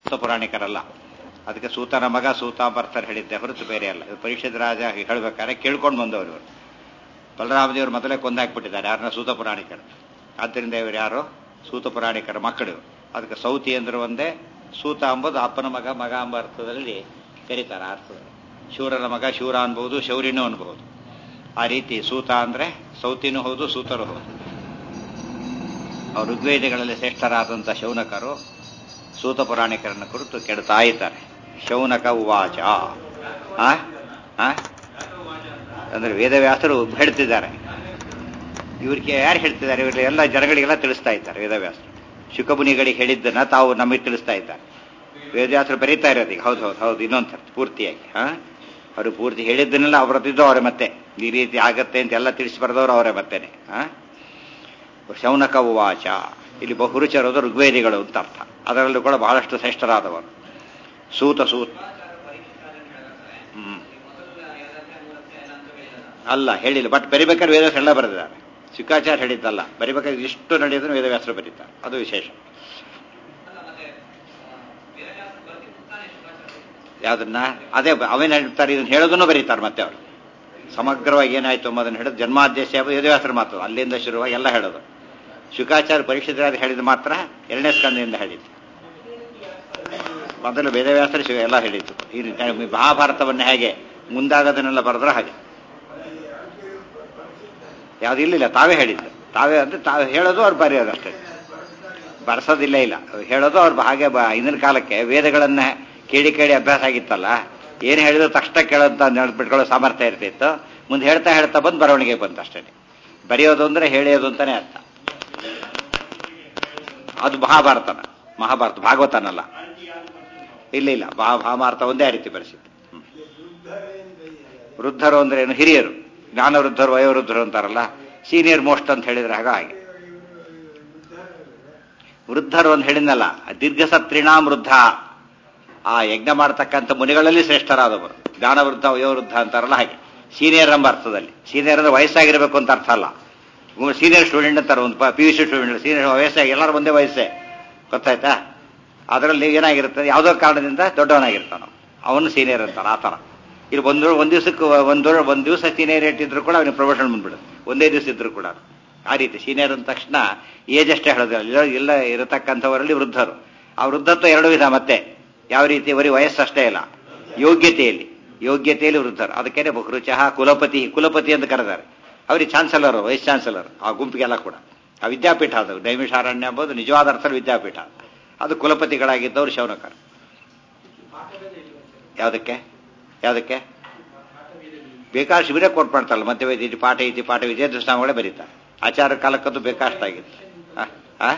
ಸೂತ ಪುರಾಣಿಕರಲ್ಲ ಅದಕ್ಕೆ ಸೂತನ ಮಗ ಸೂತಾಂಬರ್ತರ್ ಹೇಳಿದ್ದೆ ಹೊರತು ಬೇರೆ ಅಲ್ಲ ಇದು ಪರೀಕ್ಷಿತ ರಾಜ ಹೇಳ್ಬೇಕಾದ್ರೆ ಕೇಳ್ಕೊಂಡು ಬಂದವರು ಇವರು ಬಲರಾಮದೇವರು ಮೊದಲೇ ಕೊಂದಾಕ್ಬಿಟ್ಟಿದ್ದಾರೆ ಯಾರನ್ನ ಸೂತ ಪುರಾಣಿಕರು ಆದ್ದರಿಂದ ಇವರು ಯಾರು ಸೂತ ಪುರಾಣಿಕರ ಮಕ್ಕಳು ಅದಕ್ಕೆ ಸೌತಿ ಅಂದ್ರೆ ಒಂದೇ ಸೂತ ಅಂಬುದು ಅಪ್ಪನ ಮಗ ಮಗ ಎಂಬ ಅರ್ಥದಲ್ಲಿ ಕರೀತಾರೆ ಆ ಅರ್ಥದಲ್ಲಿ ಶೂರನ ಮಗ ಶೂರ ಅನ್ಬಹುದು ಶೌರ್ಯನೂ ಅನ್ಬಹುದು ಆ ರೀತಿ ಸೂತ ಅಂದ್ರೆ ಸೌತಿನೂ ಹೌದು ಸೂತರು ಹೌದು ಅವರು ಋಗ್ವೇದಗಳಲ್ಲಿ ಶ್ರೇಷ್ಠರಾದಂಥ ಶೌನಕರು ಸೂತ ಪುರಾಣಿಕರನ್ನ ಕುರಿತು ಕೆಡ್ತಾ ಇದ್ದಾರೆ ಶೌನಕ ಉವಾಚ ಆ? ಆ? ಅಂದ್ರೆ ವೇದವ್ಯಾಸರು ಹೇಳ್ತಿದ್ದಾರೆ ಇವ್ರಿಗೆ ಯಾರು ಹೇಳ್ತಿದ್ದಾರೆ ಇವರು ಎಲ್ಲ ಜನಗಳಿಗೆಲ್ಲ ತಿಳಿಸ್ತಾ ಇದ್ದಾರೆ ವೇದವ್ಯಾಸರು ಶುಕಮುನಿಗಳಿಗೆ ಹೇಳಿದ್ದನ್ನ ತಾವು ನಮಗೆ ತಿಳಿಸ್ತಾ ಇದ್ದಾರೆ ವೇದವ್ಯಾಸರು ಬರೀತಾ ಇರೋದು ಈಗ ಹೌದು ಹೌದು ಹೌದು ಇನ್ನೊಂದು ಸರ್ತಿ ಪೂರ್ತಿಯಾಗಿ ಹಾ ಅವರು ಪೂರ್ತಿ ಹೇಳಿದ್ದನ್ನೆಲ್ಲ ಅವರದ್ದಿದ್ದು ಅವರೇ ಮತ್ತೆ ಈ ರೀತಿ ಆಗತ್ತೆ ಅಂತ ಎಲ್ಲ ತಿಳಿಸಿ ಬರೆದವರು ಅವರೇ ಮತ್ತೇನೆ ಹಾ ಶೌನಕ ಉವಾಚ ಇಲ್ಲಿ ಬಹುರುಚರದು ಋಗ್ವೇದಿಗಳು ಅಂತ ಅರ್ಥ ಅದರಲ್ಲೂ ಕೂಡ ಬಹಳಷ್ಟು ಶ್ರೇಷ್ಠರಾದವರು ಸೂತ ಸೂತ್ ಹ್ಮ್ ಅಲ್ಲ ಹೇಳಿಲ್ಲ ಬಟ್ ಬರಿಬೇಕಾದ್ರೆ ವೇದವ್ಯಾಸ ಎಲ್ಲ ಬರೆದಿದ್ದಾರೆ ಶುಕಾಚಾರ ಹೇಳಿದ್ದಲ್ಲ ಬರಿಬೇಕಾದ್ರೆ ಇಷ್ಟು ನಡೆಯೋದನ್ನು ವೇದವ್ಯಾಸರು ಬರೀತಾರೆ ಅದು ವಿಶೇಷ ಯಾವ್ದನ್ನ ಅದೇ ಅವನ್ ಹೇಳ್ತಾರೆ ಇದನ್ನ ಹೇಳೋದನ್ನು ಬರೀತಾರೆ ಮತ್ತೆ ಅವರು ಸಮಗ್ರವಾಗಿ ಏನಾಯ್ತು ಎಂಬುದನ್ನು ಹಿಡಿದು ಜನ್ಮಾದ್ಯಸ್ಯ ವೇದವ್ಯಾಸರ ಮಾತು ಅಲ್ಲಿಂದ ಶುರುವಾಗಿ ಎಲ್ಲ ಹೇಳೋದು ಶುಕಾಚಾರ್ಯ ಪರೀಕ್ಷಿತರಾದ ಹೇಳಿದ ಮಾತ್ರ ಎರಡನೇ ಸ್ಕಂದದಿಂದ ಹೇಳಿದ್ದು ಮೊದಲು ವೇದವ್ಯಾಸರು ಶಿವ ಎಲ್ಲ ಹೇಳಿದ್ದು ಈ ರೀತಿ ಮಹಾಭಾರತವನ್ನು ಹೇಗೆ ಮುಂದಾಗದನ್ನೆಲ್ಲ ಬರೆದ್ರೆ ಹಾಗೆ ಯಾವ್ದು ಇಲ್ಲಿಲ್ಲ ತಾವೇ ಹೇಳಿದ್ದು ತಾವೇ ಅಂದ್ರೆ ತಾವು ಹೇಳೋದು ಅವ್ರು ಬರೆಯೋದು ಅಷ್ಟೇ ಬರ್ಸೋದಿಲ್ಲ ಇಲ್ಲ ಹೇಳೋದು ಅವ್ರು ಹಾಗೆ ಬ- ಹಿಂದಿನ ಕಾಲಕ್ಕೆ ವೇದಗಳನ್ನ ಕೇಳಿ ಕೇಳಿ ಅಭ್ಯಾಸ ಆಗಿತ್ತಲ್ಲ ಏನು ಹೇಳಿದ್ರು ತಕ್ಷಣ ಕೇಳೋಂತ ನೆನಪಿಟ್ಕೊಳ್ಳೋ ಸಾಮರ್ಥ್ಯ ಇರ್ತಿತ್ತು ಮುಂದೆ ಹೇಳ್ತಾ ಹೇಳ್ತಾ ಬಂದು ಬರವಣಿಗೆ ಬಂತು ಅಷ್ಟೇ ಬರೆಯೋದು ಅಂದ್ರೆ ಹೇಳೋದು ಅಂತಾನೆ ಅರ್ಥ ಅದು ಮಹಾಭಾರತನ ಮಹಾಭಾರತ ಭಾಗವತನಲ್ಲ ಇಲ್ಲ ಇಲ್ಲ ಮಹಾ ಮಹಾಭಾರತ ಒಂದೇ ಆ ರೀತಿ ಪರಿಸ್ಥಿತಿ ಹ್ಮ್. ವೃದ್ಧರು ಅಂದ್ರೆ ಏನು ಹಿರಿಯರು ಜ್ಞಾನ ವೃದ್ಧರು ವಯೋವೃದ್ಧರು ಅಂತಾರಲ್ಲ ಸೀನಿಯರ್ ಮೋಸ್ಟ್ ಅಂತ ಹೇಳಿದ್ರೆ ಆಗ ಹಾಗೆ ವೃದ್ಧರು ಅಂತ ಹೇಳಿದ್ನಲ್ಲ ದೀರ್ಘಸತ್ರಿಣಾಂ ವೃದ್ಧ ಆ ಯಜ್ಞ ಮಾಡತಕ್ಕಂಥ ಮುನಿಗಳಲ್ಲಿ ಶ್ರೇಷ್ಠರಾದವರು ಜ್ಞಾನ ವೃದ್ಧ ವಯೋವೃದ್ಧ ಅಂತಾರಲ್ಲ ಹಾಗೆ ಸೀನಿಯರ್ ಎಂಬ ಅರ್ಥದಲ್ಲಿ ಸೀನಿಯರ್ ಅಂದ್ರೆ ವಯಸ್ಸಾಗಿರಬೇಕು ಅಂತ ಅರ್ಥ ಅಲ್ಲ ಸೀನಿಯರ್ ಸ್ಟೂಡೆಂಟ್ ಅಂತಾರೆ ಒಂದು P U C student senior ವಯಸ್ಸಾಗಿ ಎಲ್ಲರೂ ಒಂದೇ ವಯಸ್ಸೇ ಗೊತ್ತಾಯ್ತಾ ಅದರಲ್ಲಿ ಏನಾಗಿರುತ್ತೆ ಯಾವುದೋ ಕಾರಣದಿಂದ ದೊಡ್ಡವನಾಗಿರ್ತಾನ ಅವನು ಸೀನಿಯರ್ ಅಂತಾನೆ ಆ ಥರ ಇಲ್ಲಿ ಒಂದು ಒಂದು ದಿವಸಕ್ಕೆ ಒಂದು ಒಂದು ದಿವಸ ಸೀನಿಯರ್ ಇಟ್ಟಿದ್ರು ಕೂಡ ಅವನಿಗೆ ಪ್ರಮೋಷನ್ ಬಂದ್ಬಿಡುತ್ತೆ ಒಂದೇ ದಿವಸ ಇದ್ರು ಕೂಡ ಆ ರೀತಿ ಸೀನಿಯರ್ ಅಂದ ತಕ್ಷಣ ಏಜ್ ಅಷ್ಟೇ ಹೇಳೋದಿಲ್ಲ ಎಲ್ಲ ಎಲ್ಲ ಇರತಕ್ಕಂಥವರಲ್ಲಿ ವೃದ್ಧರು ಆ ವೃದ್ಧತ್ವ ಎರಡು ವಿಧ ಮತ್ತೆ ಯಾವ ರೀತಿ ಬರೀ ವಯಸ್ಸಷ್ಟೇ ಇಲ್ಲ ಯೋಗ್ಯತೆಯಲ್ಲಿ ಯೋಗ್ಯತೆಯಲ್ಲಿ ವೃದ್ಧರು ಅದಕ್ಕೇನೆ ಬಹುರುಚಃ ಕುಲಪತಿ ಕುಲಪತಿ ಅಂತ ಕರೆದಾರೆ ಅವ್ರಿಗೆ ಚಾನ್ಸಲರ್ ವೈಸ್ ಚಾನ್ಸಲರ್ ಆ ಗುಂಪಿಗೆಲ್ಲ ಕೂಡ ಆ ವಿದ್ಯಾಪೀಠ ಅದು ನೈಮಿಷಾರಣ್ಯ ಎಂಬುದು ನಿಜವಾದ ಅರ್ಥದಲ್ಲಿ ವಿದ್ಯಾಪೀಠ ಅದು ಕುಲಪತಿಗಳಾಗಿದ್ದವರು ಶೌನಕರು ಯಾವುದಕ್ಕೆ ಯಾವುದಕ್ಕೆ ಬೇಕಾದಷ್ಟು ಇವರೇ ಕೋಟ್ ಮಾಡ್ತಾರಲ್ಲ ಮತ್ತೆ ಇತಿ ಪಾಠ ಇತಿ ಪಾಠ ವಿಜಯದೃಷ್ಟಾಮಗಳೇ ಬರೀತಾರೆ ಆಚಾರ ಕಾಲಕ್ಕಂತೂ ಬೇಕಾಷ್ಟಾಗಿದೆ ಆ? ಆ?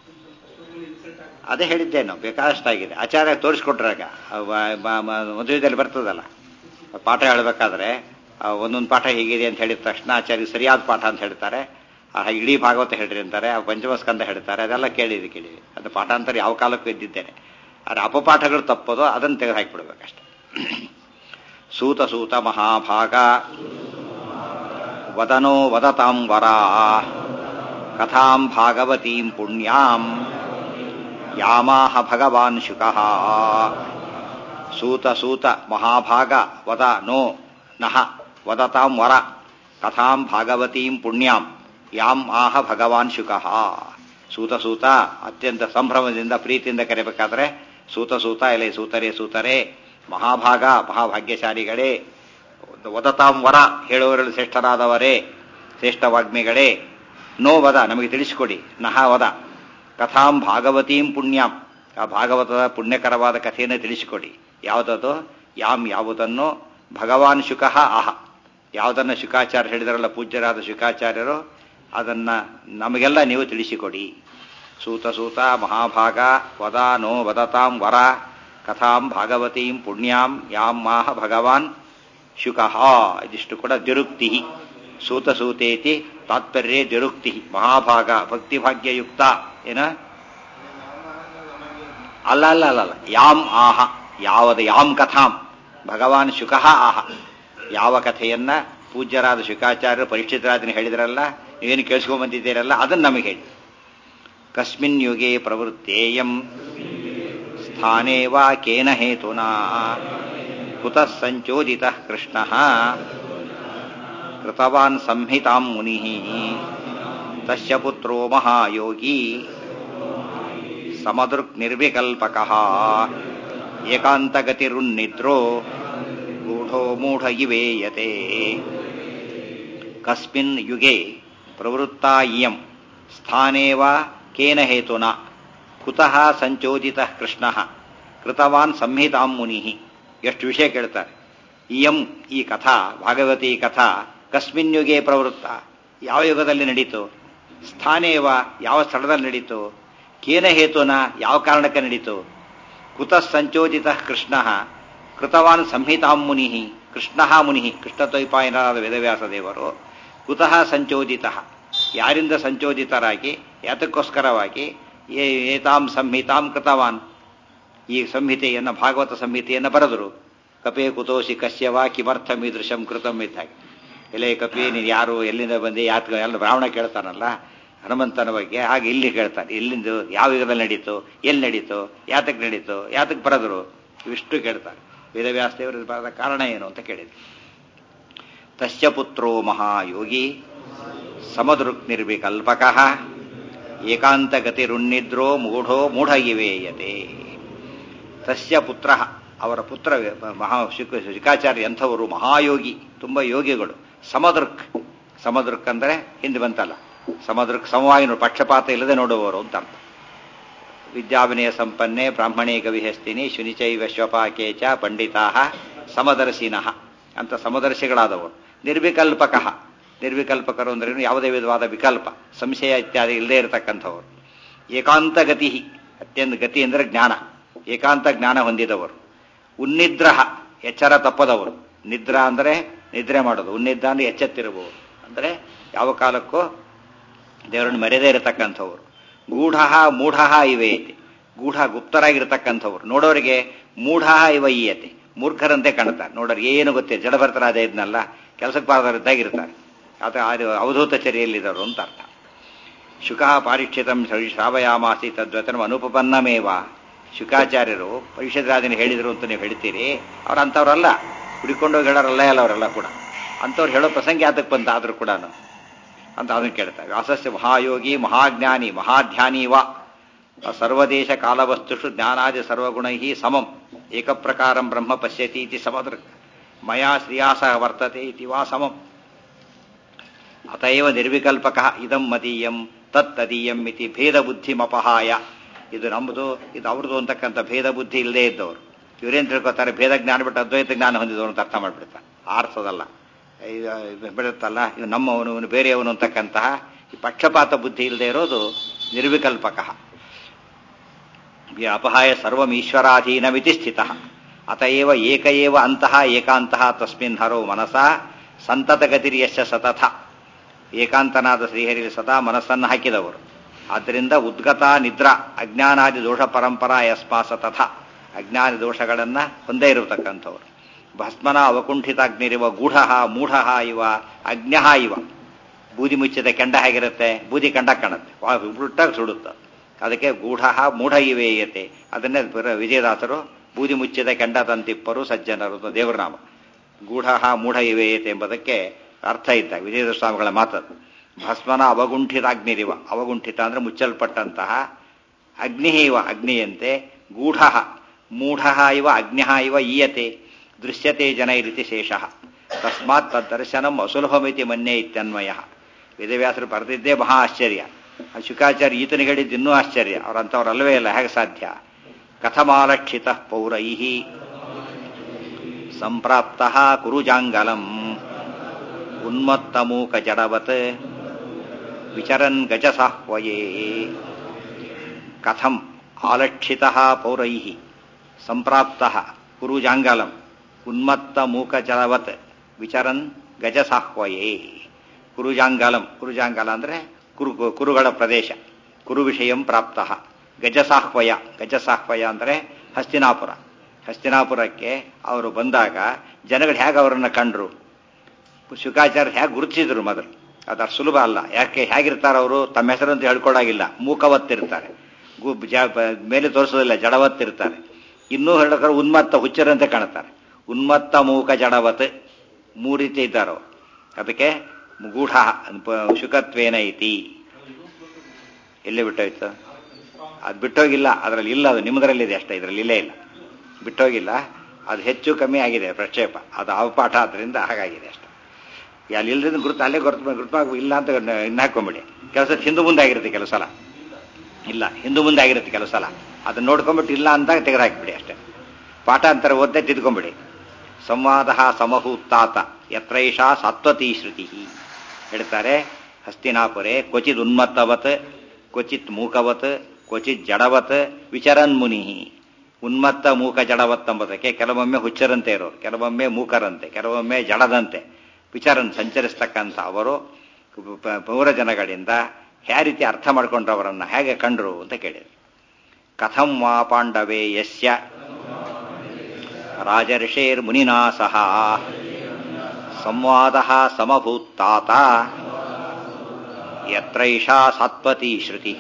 ಅದೇ ಹೇಳಿದ್ದೆ ನಾವು ಬೇಕಾದಷ್ಟಾಗಿದೆ ಆಚಾರ್ಯ ತೋರಿಸ್ಕೊಟ್ರಾಗ ಮದುವೆದಲ್ಲಿ ಬರ್ತದಲ್ಲ ಪಾಠ ಹೇಳಬೇಕಾದ್ರೆ ಒಂದೊಂದು ಪಾಠ ಹೀಗಿದೆ ಅಂತ ಹೇಳಿದ ತಕ್ಷಣ ಆಚಾರ್ಯ ಸರಿಯಾದ ಪಾಠ ಅಂತ ಹೇಳ್ತಾರೆ ಆ ಇಡೀ ಭಾಗವತ ಹೇಳ್ರಿ ಅಂತಾರೆ ಆ ಪಂಚಮಸ್ಕಂದ ಹೇಳ್ತಾರೆ ಅದೆಲ್ಲ ಕೇಳಿದ್ವಿ ಕೇಳಿದ್ವಿ ಅದು ಪಾಠಾಂತರ ಯಾವ ಕಾಲಕ್ಕೂ ಇದ್ದಿದ್ದೇನೆ ಆದರೆ ಅಪಪಾಠಗಳು ತಪ್ಪೋದು ಅದನ್ನು ತೆಗೆದು ಹಾಕಿಬಿಡ್ಬೇಕಷ್ಟೆ ಸೂತ ಸೂತ ಮಹಾಭಾಗ ವದನೋ ವದತಾಂ ವರಾ ಕಥಾಂ ಭಾಗವತೀಂ ಪುಣ್ಯಾಂ ಯಾಮಾಹ ಭಗವಾನ್ ಶುಕಃ ಸೂತ ಸೂತ ಮಹಾಭಾಗ ವದ ನೋ ನಃ ವದತಾಂ ವರ ಕಥಾಂ ಭಾಗವತೀಂ ಪುಣ್ಯಾಂ ಯಾಂ ಆಹ ಭಗವಾನ್ ಶುಕಃ ಸೂತ ಸೂತ ಅತ್ಯಂತ ಸಂಭ್ರಮದಿಂದ ಪ್ರೀತಿಯಿಂದ ಕರೆಬೇಕಾದ್ರೆ ಸೂತ ಸೂತ ಎಲೆ ಸೂತರೇ ಸೂತರೇ ಮಹಾಭಾಗ ಮಹಾಭಾಗ್ಯಶಾಲಿಗಳೇ ವದತಾಂ ವರ ಹೇಳುವವರಲ್ಲಿ ಶ್ರೇಷ್ಠರಾದವರೇ ಶ್ರೇಷ್ಠ ವಾಗ್ಮಿಗಳೇ ನೋ ವದ ನಮಗೆ ತಿಳಿಸಿಕೊಡಿ ನಹ ವದ ಕಥಾಂ ಭಾಗವತೀಂ ಪುಣ್ಯಾಂ ಆ ಭಾಗವತದ ಪುಣ್ಯಕರವಾದ ಕಥೆಯನ್ನು ತಿಳಿಸಿಕೊಡಿ ಯಾವುದದು ಯಾಂ ಯಾವುದನ್ನು ಭಗವಾನ್ ಶುಕಃ ಆಹ ಯಾವುದನ್ನು ಶುಕಾಚಾರ್ಯ ಹೇಳಿದರಲ್ಲ ಪೂಜ್ಯರಾದ ಶುಕಾಚಾರ್ಯರು ಅದನ್ನ ನಮಗೆಲ್ಲ ನೀವು ತಿಳಿಸಿಕೊಡಿ ಸೂತ ಸೂತ ಮಹಾಭಾಗ ವದ ನೋ ವದತಾಂ ವರ ಕಥಾಂ ಭಾಗವತೀಂ ಪುಣ್ಯಾಂ ಯಾಂ ಮಾಹ ಭಗವಾನ್ ಶುಕಃ ಇದಿಷ್ಟು ಕೂಡ ದ್ಯುರುಕ್ತಿ ಸೂತ ಸೂತೇತಿ ತಾತ್ಪರ್ಯೇ ದ್ಯುರುಕ್ತಿ ಮಹಾಭಾಗ ಭಕ್ತಿಭಾಗ್ಯಯುಕ್ತ ಏನ ಅಲ್ಲ ಅಲ್ಲ ಅಲ್ಲ ಅಲ್ಲ ಯಾಂ ಆಹ ಯಾವದ ಯಾಂ ಕಥಾಂ ಭಗವಾನ್ ಶುಕಃ ಆಹ ಯಾವ ಕಥೆಯನ್ನ ಪೂಜ್ಯರಾದ ಶುಕಾಚಾರ್ಯರು ಪರೀಕ್ಷಿತರಾದನ ಹೇಳಿದ್ರಲ್ಲ ನೀವೇನು ಕೇಳಿಸ್ಕೊಂಡ್ಬಂದಿದ್ದೀರಲ್ಲ ಅದನ್ನು ನಮಗೆ ಹೇಳಿ ಕಸ್ಮಿನ್ ಯುಗೆ ಪ್ರವೃತ್ತೇಯಂ ಸ್ಥಾನೇ ವಾ ಕೇನ ಹೇತುನಾ ಕುತಃ ಸಂಚೋದಿತಃ ಕೃಷ್ಣಃ ಕೃತವಾನ್ ಸಂಹಿತಾಂ ಮುನಿಃ ತಸ್ಯ ಪುತ್ರೋ ಮಹಾಯೋಗಿ ಸಮದೃಕ್ ನಿರ್ವಿಕಲ್ಪಕಃ ಏಕಾಂತಗತಿರುನ್ನಿದ್ರೋ ಗೂಢೋ ಮೂಢ ಇವೇಯತೆ ಕಸ್ಮಿನ್ ಯುಗೆ ಪ್ರವೃತ್ತಾ ಇಯಂ ಸ್ಥಾನೇವ ಕೇನ ಹೇತುನ ಕುತಃ ಸಂಚೋದಿತಃ ಕೃಷ್ಣಃ ಕೃತವಾನ್ ಸಂಹಿತಾಂ ಮುನಿಃ ಎಷ್ಟು ವಿಷಯ ಕೇಳ್ತಾರೆ ಇಯಂ ಈ ಕಥಾ ಭಾಗವತಿ ಕಥಾ ಕಸ್ಮಿನ್ ಯುಗೆ ಪ್ರವೃತ್ತ ಯಾವ ಯುಗದಲ್ಲಿ ನಡೀತು ಸ್ಥಾನೇವ ಯಾವ ಸ್ಥಳದಲ್ಲಿ ನಡೀತು ಕೇನ ಹೇತುನ ಯಾವ ಕಾರಣಕ್ಕೆ ನಡೀತು ಕುತಃ ಸಂಚೋದಿತ ಕೃಷ್ಣ ಕೃತವಾನ್ ಸಂಹಿತಾಂ ಮುನಿ ಕೃಷ್ಣ ಮುನಿ ಕೃಷ್ಣದ್ವೈಪಾಯನರಾದ ವೇದವ್ಯಾಸ ದೇವರು ಕುತಃ ಸಂಚೋದಿತ ಯಾರಿಂದ ಸಂಚೋದಿತರಾಗಿ ಯಾತಕ್ಕೋಸ್ಕರವಾಗಿ ಏ- ಏತಾಂ ಸಂಹಿತಾಂ ಕೃತವಾನ್ ಈ ಸಂಹಿತೆಯನ್ನು ಭಾಗವತ ಸಂಹಿತೆಯನ್ನು ಬರೆದರು ಕಪೇ ಕುತೋಸಿ ಕಶ್ಯವ ಕಿಮರ್ಥಮೀದೃಶಂ ಕೃತಂ ಇದ್ದಾಗೆ ಎಲೆ ಕಪಿ ನೀನು ಯಾರು ಎಲ್ಲಿಂದ ಬಂದೆ ಯಾತ್ ಎಲ್ಲ ಬ್ರಾಹ್ಮಣ ಕೇಳ್ತಾನಲ್ಲ ಹನುಮಂತನ ಬಗ್ಗೆ ಹಾಗೆ ಇಲ್ಲಿ ಕೇಳ್ತಾನೆ ಎಲ್ಲಿಂದ ಯಾವ ಯುಗದಲ್ಲಿ ನಡೀತು ಎಲ್ಲಿ ನಡೀತು ಯಾತಕ್ಕೆ ನಡೀತು ಯಾತಕ್ಕೆ ಬರೆದರು ಇವಿಷ್ಟು ಕೇಳ್ತಾರೆ ವೇದವ್ಯಾಸ ದೇವರು ಬರೆದ ಕಾರಣ ಏನು ಅಂತ ಕೇಳಿದ್ರು ತಸ್ಯ ಪುತ್ರೋ ಮಹಾಯೋಗಿ ಸಮದೃಕ್ ನಿರ್ವಿಕಲ್ಪಕಃ ಏಕಾಂತಗತಿರುನ್ನಿದ್ರೋ ಮೂಢೋ ಮೂಢ ಇವೇಯತೆ ತಸ್ಯ ಪುತ್ರ ಅವರ ಪುತ್ರ ಮಹಾ ಶುಕ ಶುಕಾಚಾರ್ಯ ಎಂಥವರು ಮಹಾಯೋಗಿ ತುಂಬ ಯೋಗಿಗಳು ಸಮದೃಕ್ ಸಮದೃಕ್ ಅಂದರೆ ಹಿಂದೆ ಬಂತಲ್ಲ ಸಮದೃಕ್ ಸಮವಾಗಿ ನೋಡಿ ಪಕ್ಷಪಾತ ಇಲ್ಲದೆ ನೋಡುವವರು ಅಂತ ಅರ್ಥ ವಿದ್ಯಾವಿನಯ ಸಂಪನ್ನೆ ಬ್ರಾಹ್ಮಣೇ ಗವಿಹಸ್ತಿನಿ ಶುನಿಚೈವ ಶ್ವಪಾಕೆ ಚ ಪಂಡಿತಾ ಸಮದರ್ಶಿನಃ ಅಂತ ಸಮದರ್ಶಿಗಳಾದವರು ನಿರ್ವಿಕಲ್ಪಕಃ ನಿರ್ವಿಕಲ್ಪಕರು ಅಂದ್ರೆ ಯಾವುದೇ ವಿಧವಾದ ವಿಕಲ್ಪ ಸಂಶಯ ಇತ್ಯಾದಿ ಇಲ್ಲದೆ ಇರತಕ್ಕಂಥವರು ಏಕಾಂತಗತಿ ಅತ್ಯಂತ ಗತಿ ಅಂದರೆ ಜ್ಞಾನ ಏಕಾಂತ ಜ್ಞಾನ ಹೊಂದಿದವರು ಉನ್ನಿದ್ರ ಎಚ್ಚರ ತಪ್ಪದವರು ನಿದ್ರಾ ಅಂದರೆ ನಿದ್ರೆ ಮಾಡೋದು ಉನ್ನಿದ್ರ ಅಂದ್ರೆ ಎಚ್ಚೆತ್ತಿರುವವರು ಅಂದರೆ ಯಾವ ಕಾಲಕ್ಕೂ ದೇವರನ್ನು ಮರೆಯದೇ ಇರತಕ್ಕಂಥವ್ರು ಗೂಢ ಮೂಢ ಇವೆ ಐತಿ ಗೂಢ ಗುಪ್ತರಾಗಿರ್ತಕ್ಕಂಥವ್ರು ನೋಡೋರಿಗೆ ಮೂಢ ಇವ ಈಯತೆ ಮೂರ್ಖರಂತೆ ಕಾಣ್ತಾರೆ ನೋಡೋರು ಏನು ಗೊತ್ತಿಲ್ಲ ಜಡಭರ್ತರಾದ ಇದ್ನಲ್ಲ ಕೆಲಸಕ್ಕೆ ಬಾರದರಿದ್ದಾಗಿರ್ತಾರೆ ಆತ ಅವಧೂತ ಚರ್ಯೆಯಲ್ಲಿದ್ದವರು ಅಂತ ಅರ್ಥ ಶುಕ ಪಾರಿಕ್ಷಿತಂ ಶ್ರಾವಯಾಮಾಸಿ ತದ್ವತನ ಅನುಪಪನ್ನಮೇವ ಶುಕಾಚಾರ್ಯರು ಪರಿಷದ್ರಾಜನ ಹೇಳಿದರು ಅಂತ ನೀವು ಹೇಳ್ತೀರಿ ಅವ್ರು ಅಂಥವ್ರಲ್ಲ ಹುಡುಕೊಂಡೋಗಿ ಹೇಳೋರಲ್ಲ ಅಲ್ಲ ಅವರೆಲ್ಲ ಕೂಡ ಅಂಥವ್ರು ಹೇಳೋ ಪ್ರಸಂಗ ಯಾತಕ್ಕೆ ಬಂತ ಆದರೂ ಕೂಡ ಅಂತ ಅದನ್ನು ಕೇಳ್ತಾರೆ ವ್ಯಾಸಸ್ಯ ಮಹಾಯೋಗಿ ಮಹಾಜ್ಞಾನಿ ಮಹಾಧ್ಯಾನಿ ವಾ ಸರ್ವದೇಶ ಕಾಲವಸ್ತುಷು ಜ್ಞಾನಾದಿ ಸರ್ವಗುಣೈ ಸಮಂ ಏಕಪ್ರಕಾರಂ ಬ್ರಹ್ಮ ಪಶ್ಯತಿ ಇತಿ ಸಮದೃಕ್ ಮಯಾ ಶ್ರಿಯಾಸ ವರ್ತತೆ ಇತಿ ವಾ ಸಮಂ ಅತಯವ ನಿರ್ವಿಕಲ್ಪಕ ಇದಂ ಮದೀಯಂ ತತ್ ತದೀಯಂ ಇತಿ ಭೇದ ಬುದ್ಧಿಮಪಹಾಯ ಇದು ನಮ್ಮದು ಇದು ಅವ್ರದ್ದು ಅಂತಕ್ಕಂಥ ಭೇದ ಬುದ್ಧಿ ಇಲ್ಲದೆ ಇದ್ದವರು ಇವರೇನ್ ತಿಳ್ಕೊತಾರೆ ಭೇದ ಜ್ಞಾನ ಬಿಟ್ಟು ಅದ್ವೈತ ಜ್ಞಾನ ಹೊಂದಿದವರು ಅಂತ ಅರ್ಥ ಮಾಡ್ಬಿಡ್ತಾರೆ ಆರ್ಸೋದಲ್ಲ ಇದು ಬಿಡುತ್ತಲ್ಲ ಇದು ನಮ್ಮವನು ಇವನು ಬೇರೆಯವನು ಅಂತಕ್ಕಂತಹ ಈ ಪಕ್ಷಪಾತ ಬುದ್ಧಿ ಇಲ್ಲದೆ ಇರೋದು ನಿರ್ವಿಕಲ್ಪಕ ಅಪಹಾಯ ಸರ್ವಮೀಶ್ವರಾಧೀನಮಿತಿ ಸ್ಥಿತ ಅತಏವ ಏಕ ಏವ ಅಂತಹ ಏಕಾಂತಹ ತಸ್ಮಿನ್ ಹರೋ ಮನಸ ಸಂತತಗತಿರ್ಯಶ ಸತತ ಏಕಾಂತನಾದ ಶ್ರೀಹರಿಯಲ್ಲಿ ಸದಾ ಮನಸ್ಸನ್ನು ಹಾಕಿದವರು ಆದ್ದರಿಂದ ಉದ್ಗತ ನಿದ್ರಾ ಅಜ್ಞಾನಾದಿ ದೋಷ ಪರಂಪರಾ ಯಸ್ಮಾ ಸತತ ಅಜ್ಞಾನ ದೋಷಗಳನ್ನು ಹೊಂದೇ ಇರತಕ್ಕಂಥವ್ರು ಭಸ್ಮನ ಅವಕುಂಠಿತಾಗ್ನಿರಿವ ಗೂಢ ಮೂಢ ಇವ ಅಜ್ಞ ಇವ ಬೂದಿ ಮುಚ್ಚಿದ ಕೆಂಡ ಹೇಗಿರುತ್ತೆ ಬೂದಿ ಕಂಡ ಕಾಣುತ್ತೆ ಬಿಟ್ಟಾಗ ಸುಡುತ್ತೆ ಅದಕ್ಕೆ ಗೂಢ ಮೂಢ ಇವೇಯತೆ ಅದನ್ನೇ ವಿಜಯದಾಸರು ಬೂದಿ ಮುಚ್ಚಿದ ಕೆಂಡ ತಂತಿಪ್ಪರು ಸಜ್ಜನರು ಅಂತ ದೇವರ ನಾಮ ಗೂಢ ಮೂಢ ಇವೇಯತೆ ಎಂಬುದಕ್ಕೆ ಅರ್ಥ ಇದ್ದ ವಿಜಯದ ಸ್ವಾಮಿಗಳ ಮಾತದು ಭಸ್ಮನ ಅವಗುಂಠಿತಾಗ್ನಿರಿವ ಅವಗುಂಠಿತ ಅಂದ್ರೆ ಮುಚ್ಚಲ್ಪಟ್ಟಂತಹ ಅಗ್ನಿ ಇವ ಅಗ್ನಿಯಂತೆ ಗೂಢ ಮೂಢ ಇವ ಅಗ್ನ್ಯ ಇವ ಈಯತೆ ದೃಶ್ಯತೆ ಜನ ಇರಿತಿ ಶೇಷ ತಸ್ಮಾತ್ ತದ್ದರ್ಶನಂ ಅಸುಲಭಮಿತಿ ಮನ್ಯೆ ಇತ್ಯನ್ವಯ ವೇದವ್ಯಾಸರು ಬರೆದಿದ್ದೇ ಮಹಾ ಆಶ್ಚರ್ಯ ಶುಕಾಚಾರ್ಯ ಈತನಿಗೆ ಹೇಳಿದ್ದು ಇನ್ನೂ ಆಶ್ಚರ್ಯ ಅವರಂಥವ್ರಲ್ವೇ ಇಲ್ಲ ಹೇಗೆ ಸಾಧ್ಯ ಕಥಮಾಲಕ್ಷಿತ ಪೌರೈ ಸಂಪ್ರಾಪ್ತ ಕುರುಜಾಂಗಲಂ ಉನ್ಮತ್ತಮೂಕ ಜಡವತ್ ವಿಚರನ್ ಗಜಸಾಹ್ವಯೇ ಕಥಂ ಆಲಕ್ಷಿತ ಪೌರೈ ಸಂಪ್ರಾಪ್ತ ಕುರುಜಾಂಗಲಂ ಉನ್ಮತ್ತ ಮೂಕ ಜಲವತ್ ವಿಚರನ್ ಗಜಸಾಹ್ವಯೇ ಕುರುಜಾಂಗಲಂ ಕುರುಜಾಂಗಲ ಅಂದರೆ ಕುರು ಕುರುಗಳ ಪ್ರದೇಶ ಕುರು ವಿಷಯಂ ಪ್ರಾಪ್ತ ಗಜಸಾಹ್ವಯ ಗಜಸಾಹ್ವಯ ಅಂದರೆ ಹಸ್ತಿನಾಪುರ ಹಸ್ತಿನಾಪುರಕ್ಕೆ ಅವರು ಬಂದಾಗ ಜನಗಳು ಹೇಗೆ ಅವರನ್ನು ಕಂಡ್ರು ಶುಕಾಚಾರ್ಯ ಹೇಗೆ ಗುರುತಿಸಿದ್ರು ಮೊದಲು ಅದು ಅಷ್ಟು ಸುಲಭ ಅಲ್ಲ ಯಾಕೆ ಹೇಗಿರ್ತಾರೆ ಅವರು ತಮ್ಮ ಹೆಸರಂತ ಹೇಳ್ಕೊಳ್ಳಾಗಿಲ್ಲ ಮೂಕವತ್ತಿರ್ತಾರೆ ಮೇಲೆ ತೋರಿಸೋದಿಲ್ಲ ಜಡವತ್ತಿರ್ತಾರೆ ಇನ್ನೂ ಹೇಳಕ್ರೆ ಉನ್ಮತ್ತ ಹುಚ್ಚರಂತೆ ಕಾಣ್ತಾರೆ ಉನ್ಮತ್ತ ಮೂಕ ಜಡವತ್ ಮೂರು ರೀತಿ ಇದ್ದಾರೋ ಅದಕ್ಕೆ ಗೂಢ ಶುಕತ್ವೇನ ಐತಿ ಎಲ್ಲಿ ಬಿಟ್ಟೋಯ್ತು ಅದು ಬಿಟ್ಟೋಗಿಲ್ಲ ಅದರಲ್ಲಿ ಇಲ್ಲ ಅದು ನಿಮ್ಮದ್ರಲ್ಲಿದೆ ಅಷ್ಟೇ ಇದರಲ್ಲಿ ಇಲ್ಲೇ ಇಲ್ಲ ಬಿಟ್ಟೋಗಿಲ್ಲ ಅದು ಹೆಚ್ಚು ಕಮ್ಮಿ ಆಗಿದೆ ಪ್ರಕ್ಷೇಪ ಅದು ಅವಪಾಠ ಆದ್ರಿಂದ ಹಾಗಾಗಿದೆ ಅಷ್ಟೇ ಅಲ್ಲಿ ಇಲ್ಲದ ಗುರುತು ಅಲ್ಲೇ ಗುರುತು ಗುರುತು ಇಲ್ಲ ಅಂತ ಇನ್ನು ಹಾಕೊಂಬಿಡಿ ಕೆಲಸ ಹಿಂದೆ ಮುಂದೆ ಆಗಿರುತ್ತೆ ಕೆಲವು ಸಲ ಇಲ್ಲ ಹಿಂದೆ ಮುಂದೆ ಆಗಿರುತ್ತೆ ಕೆಲವು ಸಲ ಅದನ್ನ ನೋಡ್ಕೊಂಬಿಟ್ಟು ಇಲ್ಲ ಅಂತ ತೆಗೆದು ಹಾಕಿಬಿಡಿ ಅಷ್ಟೇ ಪಾಠ ಅಂತಾರೆ ಓದ್ದೆ ತಿದ್ಕೊಂಬಿಡಿ ಸಂವಾದ ಸಮಹೂತ್ತಾತ ಯತ್ರೈಷಾ ಸತ್ವತಿ ಶ್ರುತಿ ಹೇಳ್ತಾರೆ ಹಸ್ತಿನಾಪುರೆ ಕ್ವಚಿತ್ ಉನ್ಮತ್ತವತ್ ಕ್ವಚಿತ್ ಮೂಕವತ್ ಕ್ವಚಿತ್ ಜಡವತ್ ವಿಚರನ್ ಮುನಿ ಉನ್ಮತ್ತ ಮೂಕ ಜಡವತ್ ಎಂಬುದಕ್ಕೆ ಕೆಲವೊಮ್ಮೆ ಹುಚ್ಚರಂತೆ ಇರೋರು ಕೆಲವೊಮ್ಮೆ ಮೂಕರಂತೆ ಕೆಲವೊಮ್ಮೆ ಜಡದಂತೆ ವಿಚಾರನ್ ಸಂಚರಿಸ್ತಕ್ಕಂಥ ಅವರು ಪೌರ ಜನಗಳಿಂದ ಯಾವ ರೀತಿ ಅರ್ಥ ಮಾಡ್ಕೊಂಡ್ರು ಅವರನ್ನ ಹೇಗೆ ಕಂಡ್ರು ಅಂತ ಕೇಳಿದ್ರು ಕಥಂ ವಾ ಪಾಂಡವೇ ಯಸ್ಯ ರಾಜರ್ಷೇರ್ ಮುನಿನಾ ಸಹ ಸಂವಾದ ಸಮಭೂತ್ತಾತ ಯತ್ರೈಷಾ ಸತ್ವತಿ ಶ್ರುತಿ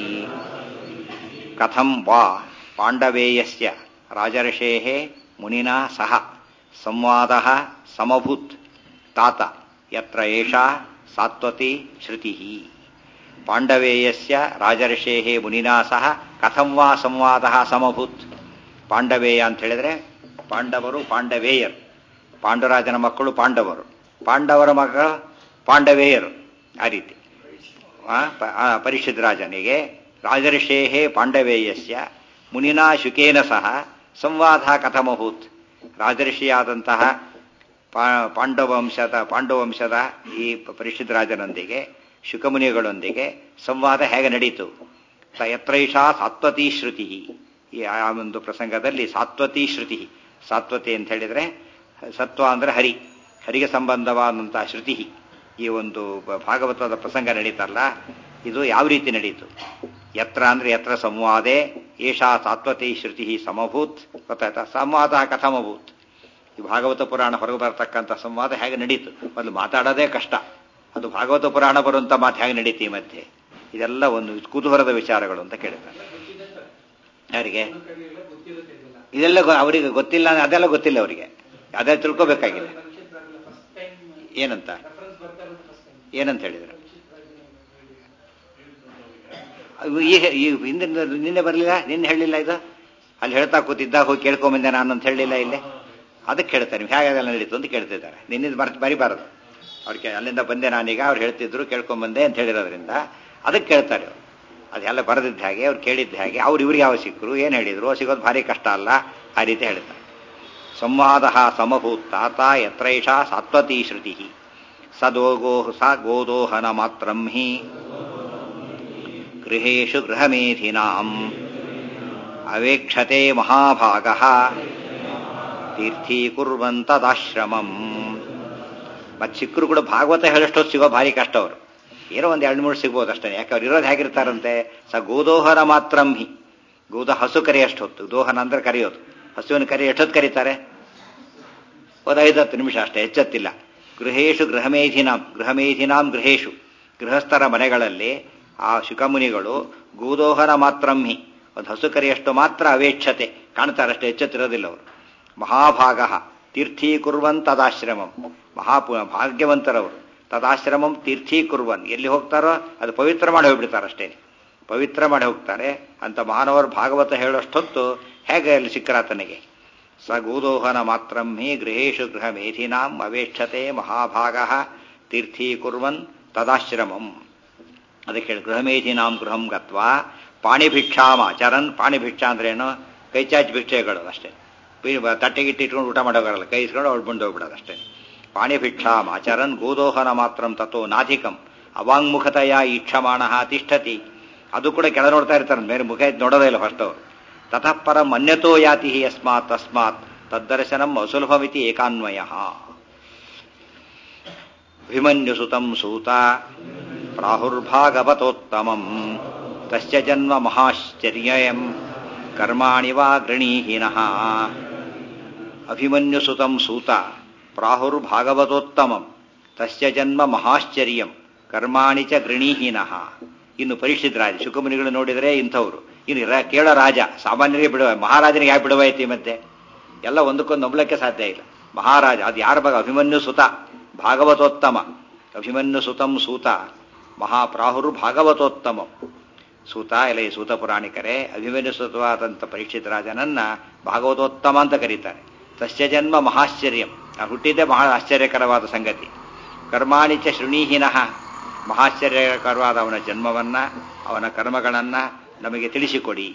ಕಥಂ ವಾ ಪಾಂಡವೇಯಸ್ಯ ರಾಜರ್ಷೇ ಮುನಿನಾ ಸಹ ಸಂವಾದ ಸಮಭೂತ್ ತಾತ ಯತ್ರ ಏಷಾ ಸಾತ್ವತಿ ಶ್ರುತಿ ಪಾಂಡವೇಯಸ್ಯ ರಾಜರ್ಷೇ ಮುನಿನಾ ಸಹ ಕಥಂ ವಾ ಸಂವಾದ ಸಮಭೂತ್ ಪಾಂಡವೇಯ ಅಂತ ಹೇಳಿದ್ರೆ ಪಾಂಡವರು ಪಾಂಡವೇಯರು ಪಾಂಡುರಾಜನ ಮಕ್ಕಳು ಪಾಂಡವರು ಪಾಂಡವರ ಮಕ್ಕಳು ಪಾಂಡವೇಯರು ಆ ರೀತಿ ಪರಿಷತ್ ರಾಜನಿಗೆ ರಾಜರ್ಷೇ ಪಾಂಡವೇಯಸ್ಯ ಮುನಿನಾ ಶುಕೇನ ಸಹ ಸಂವಾದ ಕಥಮಭೂತ್ ರಾಜರ್ಷಿಯಾದಂತಹ ಪಾಂಡವಂಶದ ಪಾಂಡವಂಶದ ಈ ಪರಿಷತ್ ರಾಜನೊಂದಿಗೆ ಶುಕಮುನಿಗಳೊಂದಿಗೆ ಸಂವಾದ ಹೇಗೆ ನಡೀತು ಯತ್ರೈಷಾ ಸಾತ್ವತಿ ಶ್ರುತಿ ಈ ಆ ಒಂದು ಪ್ರಸಂಗದಲ್ಲಿ ಸಾತ್ವತಿ ಶ್ರುತಿ ಸಾತ್ವತಿ ಅಂತ ಹೇಳಿದ್ರೆ ಸತ್ವ ಅಂದ್ರೆ ಹರಿ ಹರಿಗೆ ಸಂಬಂಧವಾದಂತಹ ಶ್ರುತಿ ಈ ಒಂದು ಭಾಗವತದ ಪ್ರಸಂಗ ನಡೀತಲ್ಲ ಇದು ಯಾವ ರೀತಿ ನಡೀತು ಯತ್ರ ಅಂದ್ರೆ ಯತ್ರ ಸಂವಾದೇ ಏಷಾ ಸಾತ್ವತಿ ಶ್ರುತಿ ಸಮಭೂತ್ ಗೊತ್ತಾಯ್ತಾ ಸಂವಾದ ಕಥಮಭೂತ್ ಈ ಭಾಗವತ ಪುರಾಣ ಹೊರಗೆ ಬರತಕ್ಕಂಥ ಸಂವಾದ ಹೇಗೆ ನಡೀತು ಮೊದಲು ಮಾತಾಡೋದೇ ಕಷ್ಟ ಅದು ಭಾಗವತ ಪುರಾಣ ಬರುವಂತ ಮಾತು ಹೇಗೆ ನಡೀತಿ ಈ ಮಧ್ಯೆ ಇದೆಲ್ಲ ಒಂದು ಕುತೂಹಲದ ವಿಚಾರಗಳು ಅಂತ ಕೇಳ್ತಾರೆ ಯಾರಿಗೆ ಇದೆಲ್ಲ ಅವರಿಗೆ ಗೊತ್ತಿಲ್ಲ ಅದೆಲ್ಲ ಗೊತ್ತಿಲ್ಲ ಅವರಿಗೆ ಅದೇ ತಿಳ್ಕೋಬೇಕಾಗಿದೆ ಏನಂತ ಏನಂತ ಹೇಳಿದ್ರು ಈಗ ಈ ಹಿಂದಿನ ನಿನ್ನೆ ಬರಲಿಲ್ಲ ನಿನ್ನೆ ಹೇಳಲಿಲ್ಲ ಇದು ಅಲ್ಲಿ ಹೇಳ್ತಾ ಕೂತಿದ್ದಾಗ ಹೋಗಿ ಕೇಳ್ಕೊಂಬಂದೆ ನಾನು ಅಂತ ಹೇಳಲಿಲ್ಲ ಇಲ್ಲಿ ಅದಕ್ಕೆ ಹೇಳ್ತಾರೆ ನೀವು ಹೇಗೆ ಅದೆಲ್ಲ ನಡೀತು ಅಂತ ಕೇಳ್ತಿದ್ದಾರೆ ನಿನ್ನಿಂದ ಬರ್ತು ಬರಿಬಾರದು ಅವ್ರಿಗೆ ಅಲ್ಲಿಂದ ಬಂದೆ ನಾನೀಗ ಅವ್ರು ಹೇಳ್ತಿದ್ರು ಕೇಳ್ಕೊಂಬಂದೆ ಅಂತ ಹೇಳಿರೋದ್ರಿಂದ ಅದಕ್ಕೆ ಕೇಳ್ತಾರೆ ಅದೆಲ್ಲ ಬರೆದಿದ್ದ ಹಾಗೆ ಅವ್ರು ಕೇಳಿದ್ದ ಹಾಗೆ ಅವ್ರು ಇವ್ರಿಗೆ ಯಾವ ಸಿಕ್ಕರು ಏನು ಹೇಳಿದ್ರು ಸಿಗೋದು ಭಾರಿ ಕಷ್ಟ ಅಲ್ಲ ಆ ರೀತಿ ಹೇಳ್ತಾರೆ ಸಂವಾದ ಸಮಭೂತ್ ತಾತ ಯತ್ರೈಷಾ ಸಾತ್ವತಿ ಶ್ರುತಿ ಸದೋಗೋ ಸ ಗೋದೋಹನ ಮಾತ್ರಂ ಹಿ ಗೃಹೇಶು ಗೃಹಮೇಧಿನಾಂ ಅವೇಕ್ಷತೆ ಮಹಾಭಾಗ ತೀರ್ಥೀಕುರ್ವಂತದಾಶ್ರಮಂ ಮತ್ತೆ ಸಿಕ್ಕರು ಕೂಡ ಭಾಗವತ ಹೇಳಷ್ಟೊತ್ತು ಸಿಗೋ ಭಾರಿ ಕಷ್ಟ ಅವರು ಏನೋ ಒಂದು ಎರಡು ಮೂರು ಸಿಗ್ಬೋದು ಅಷ್ಟೇ ಯಾಕೆ ಅವ್ರು ಇರೋದು ಹೇಗಿರ್ತಾರಂತೆ ಸ ಗೋದೋಹನ ಮಾತ್ರಂ ಹಿ ಗೋದ ಹಸು ಕರೆಯಷ್ಟೊತ್ತು ದೋಹನ ಅಂದ್ರೆ ಕರೆಯೋದು ಹಸುವಿನ ಕರಿ ಎಷ್ಟೊತ್ತು ಕರೀತಾರೆ ಒಂದು ಐದು ಹತ್ತು ನಿಮಿಷ ಅಷ್ಟೇ ಹೆಚ್ಚತ್ತಿಲ್ಲ ಗೃಹೇಶು ಗೃಹಮೇಧಿನಾಂ ಗೃಹಮೇಧಿನಾಂ ಗೃಹೇಶು ಗೃಹಸ್ಥರ ಮನೆಗಳಲ್ಲಿ ಆ ಶುಕಮುನಿಗಳು ಗೋದೋಹನ ಮಾತ್ರಂ ಹಿ ಒಂದು ಹಸು ಕರಿಯಷ್ಟು ಮಾತ್ರ ಅವೇಕ್ಷತೆ ಕಾಣ್ತಾರಷ್ಟೇ ಎಚ್ಚತ್ತಿರೋದಿಲ್ಲ ಅವರು ಮಹಾಭಾಗ ತೀರ್ಥೀಕುರ್ವನ್ ತದಾಶ್ರಮಂ ಮಹಾಪು ಭಾಗ್ಯವಂತರವರು ತದಾಶ್ರಮಂ ತೀರ್ಥೀಕುರ್ವನ್ ಎಲ್ಲಿ ಹೋಗ್ತಾರೋ ಅದು ಪವಿತ್ರ ಮಾಡಿ ಹೋಗ್ಬಿಡ್ತಾರೆ ಪವಿತ್ರ ಮಾಡಿ ಹೋಗ್ತಾರೆ ಅಂತ ಮಹಾನವರು ಭಾಗವತ ಹೇಳೋಷ್ಟೊತ್ತು ಹೇಗೆ ಅಲ್ಲಿ ಸಿಕ್ಕರಾತನಿಗೆ ಸ ಗೋದೋಹನ ಮಾತ್ರಂ ಹಿ ಗೃಹೇಶು ಗೃಹ ಮೇಧಿನಾಂ ಅವೇಕ್ಷತೆ ಮಹಾಭಾಗ ತೀರ್ಥೀಕುರ್ವನ್ ತದಾಶ್ರಮಂ ಅದಕ್ಕೆ ಹೇಳಿ ಗೃಹಮೇಧಿನಾಂ ಗೃಹಂ ಗತ್ವಾ ಪಾಣಿಭಿಕ್ಷಾಮ ಚರನ್ ಪಾಣಿಭಿಕ್ಷಾ ಅಂದ್ರೇನು ಕೈಚಾಚ್ ಭಿಕ್ಷೆಗಳು ಅಷ್ಟೇ ತಟ್ಟೆಗಿಟ್ಟು ಇಟ್ಕೊಂಡು ಊಟ ಮಾಡೋಗಾರಲ್ಲ ಕೈ ಇಸ್ಕೊಂಡು ಅವ್ಳು ಬಂದು ಹೋಗ್ಬಿಡೋದು ಅಷ್ಟೇ ಪಾಣಿಭಿಕ್ಷಾಮ ಚರನ್ ಗೋದೋಹನ ಮಾತ್ರಂ ತಥೋ ನಾಧಿಕಂ ಅವಾಂಗ್ಮುಖತೆಯ ಈಕ್ಷಮಾಣ ತಿಷ್ಠತಿ ಅದು ಕೂಡ ಕೆಳ ನೋಡ್ತಾ ಇರ್ತಾರೆ ಮೇಲೆ ಮುಖ ನೋಡೋದೇ ಇಲ್ಲ ಫಸ್ಟ್ ಅವರು ತತಃ ಪರಂ ಅನ್ಯತೋ ಯಾತಿ ಯಸ್ಮಾತ್ ತಸ್ಮಾತ್ ತದ್ದರ್ಶನಂ ಅಸುಲಭಮಿತಿ ಏಕಾನ್ವಯ ಅಭಿಮನ್ಯುಸುತಂ ಸೂತ ಪ್ರಾಹುರ್ಭಾಗವತೋತ್ತಮಂ ತಸ್ಯ ಜನ್ಮ ಮಹಾಶ್ಚರ್ಯಂ ಕರ್ಮಾಣಿ ವಾ ಗೃಣೀಹಿನಃ ಅಭಿಮನ್ಯುಸುತಂ ಸೂತ ಪ್ರಾಹುರ್ಭಾಗವತೋತ್ತಮಂ ತಸ್ಯ ಜನ್ಮ ಮಹಾಶ್ಚರ್ಯಂ ಕರ್ಮಾಣಿ ಚ ಗೃಣೀಹಿನಃ ಇನ್ನು ಪರೀಕ್ಷಿತ್ ರಾಜ ಶುಕಮುನಿಗಳು ನೋಡಿದರೆ ಇಂಥವ್ರು ಇನ್ನು ರ- ಕೇಳೋ ರಾಜ ಸಾಮಾನ್ಯರಿಗೆ ಬಿಡುವ ಮಹಾರಾಜನಿಗೆ ಯಾಕೆ ಬಿಡುವೈತಿ ಮತ್ತೆ ಎಲ್ಲ ಒಂದಕ್ಕೊಂದು ನಂಬಲಕ್ಕೆ ಸಾಧ್ಯ ಇಲ್ಲ ಮಹಾರಾಜ ಅದು ಯಾರ ಭಾಗ ಅಭಿಮನ್ಯು ಸುತ ಭಾಗವತೋತ್ತಮ ಅಭಿಮನ್ಯು ಸುತಂ ಸೂತ ಮಹಾಪ್ರಾಹುರು ಭಾಗವತೋತ್ತಮ ಸೂತ ಇಲ್ಲ ಈ ಸೂತ ಪುರಾಣಿಕರೇ ಅಭಿಮನ್ಯು ಸುತವಾದಂಥ ಪರೀಕ್ಷಿತ ರಾಜನನ್ನ ಭಾಗವತೋತ್ತಮ ಅಂತ ಕರೀತಾರೆ ತಸ್ಯ ಜನ್ಮ ಮಹಾಶ್ಚರ್ಯಂ ಆ ಹುಟ್ಟಿದ್ದೇ ಮಹಾ ಆಶ್ಚರ್ಯಕರವಾದ ಸಂಗತಿ ಕರ್ಮಾಣಿ ಚ ಶೃಣೀಹಿನಃ ಮಹಾಶ್ಚರ್ಯಕರವಾದ ಅವನ ಜನ್ಮವನ್ನ ಅವನ ಕರ್ಮಗಳನ್ನ ನಮಗೆ ತಿಳಿಸಿಕೊಡಿ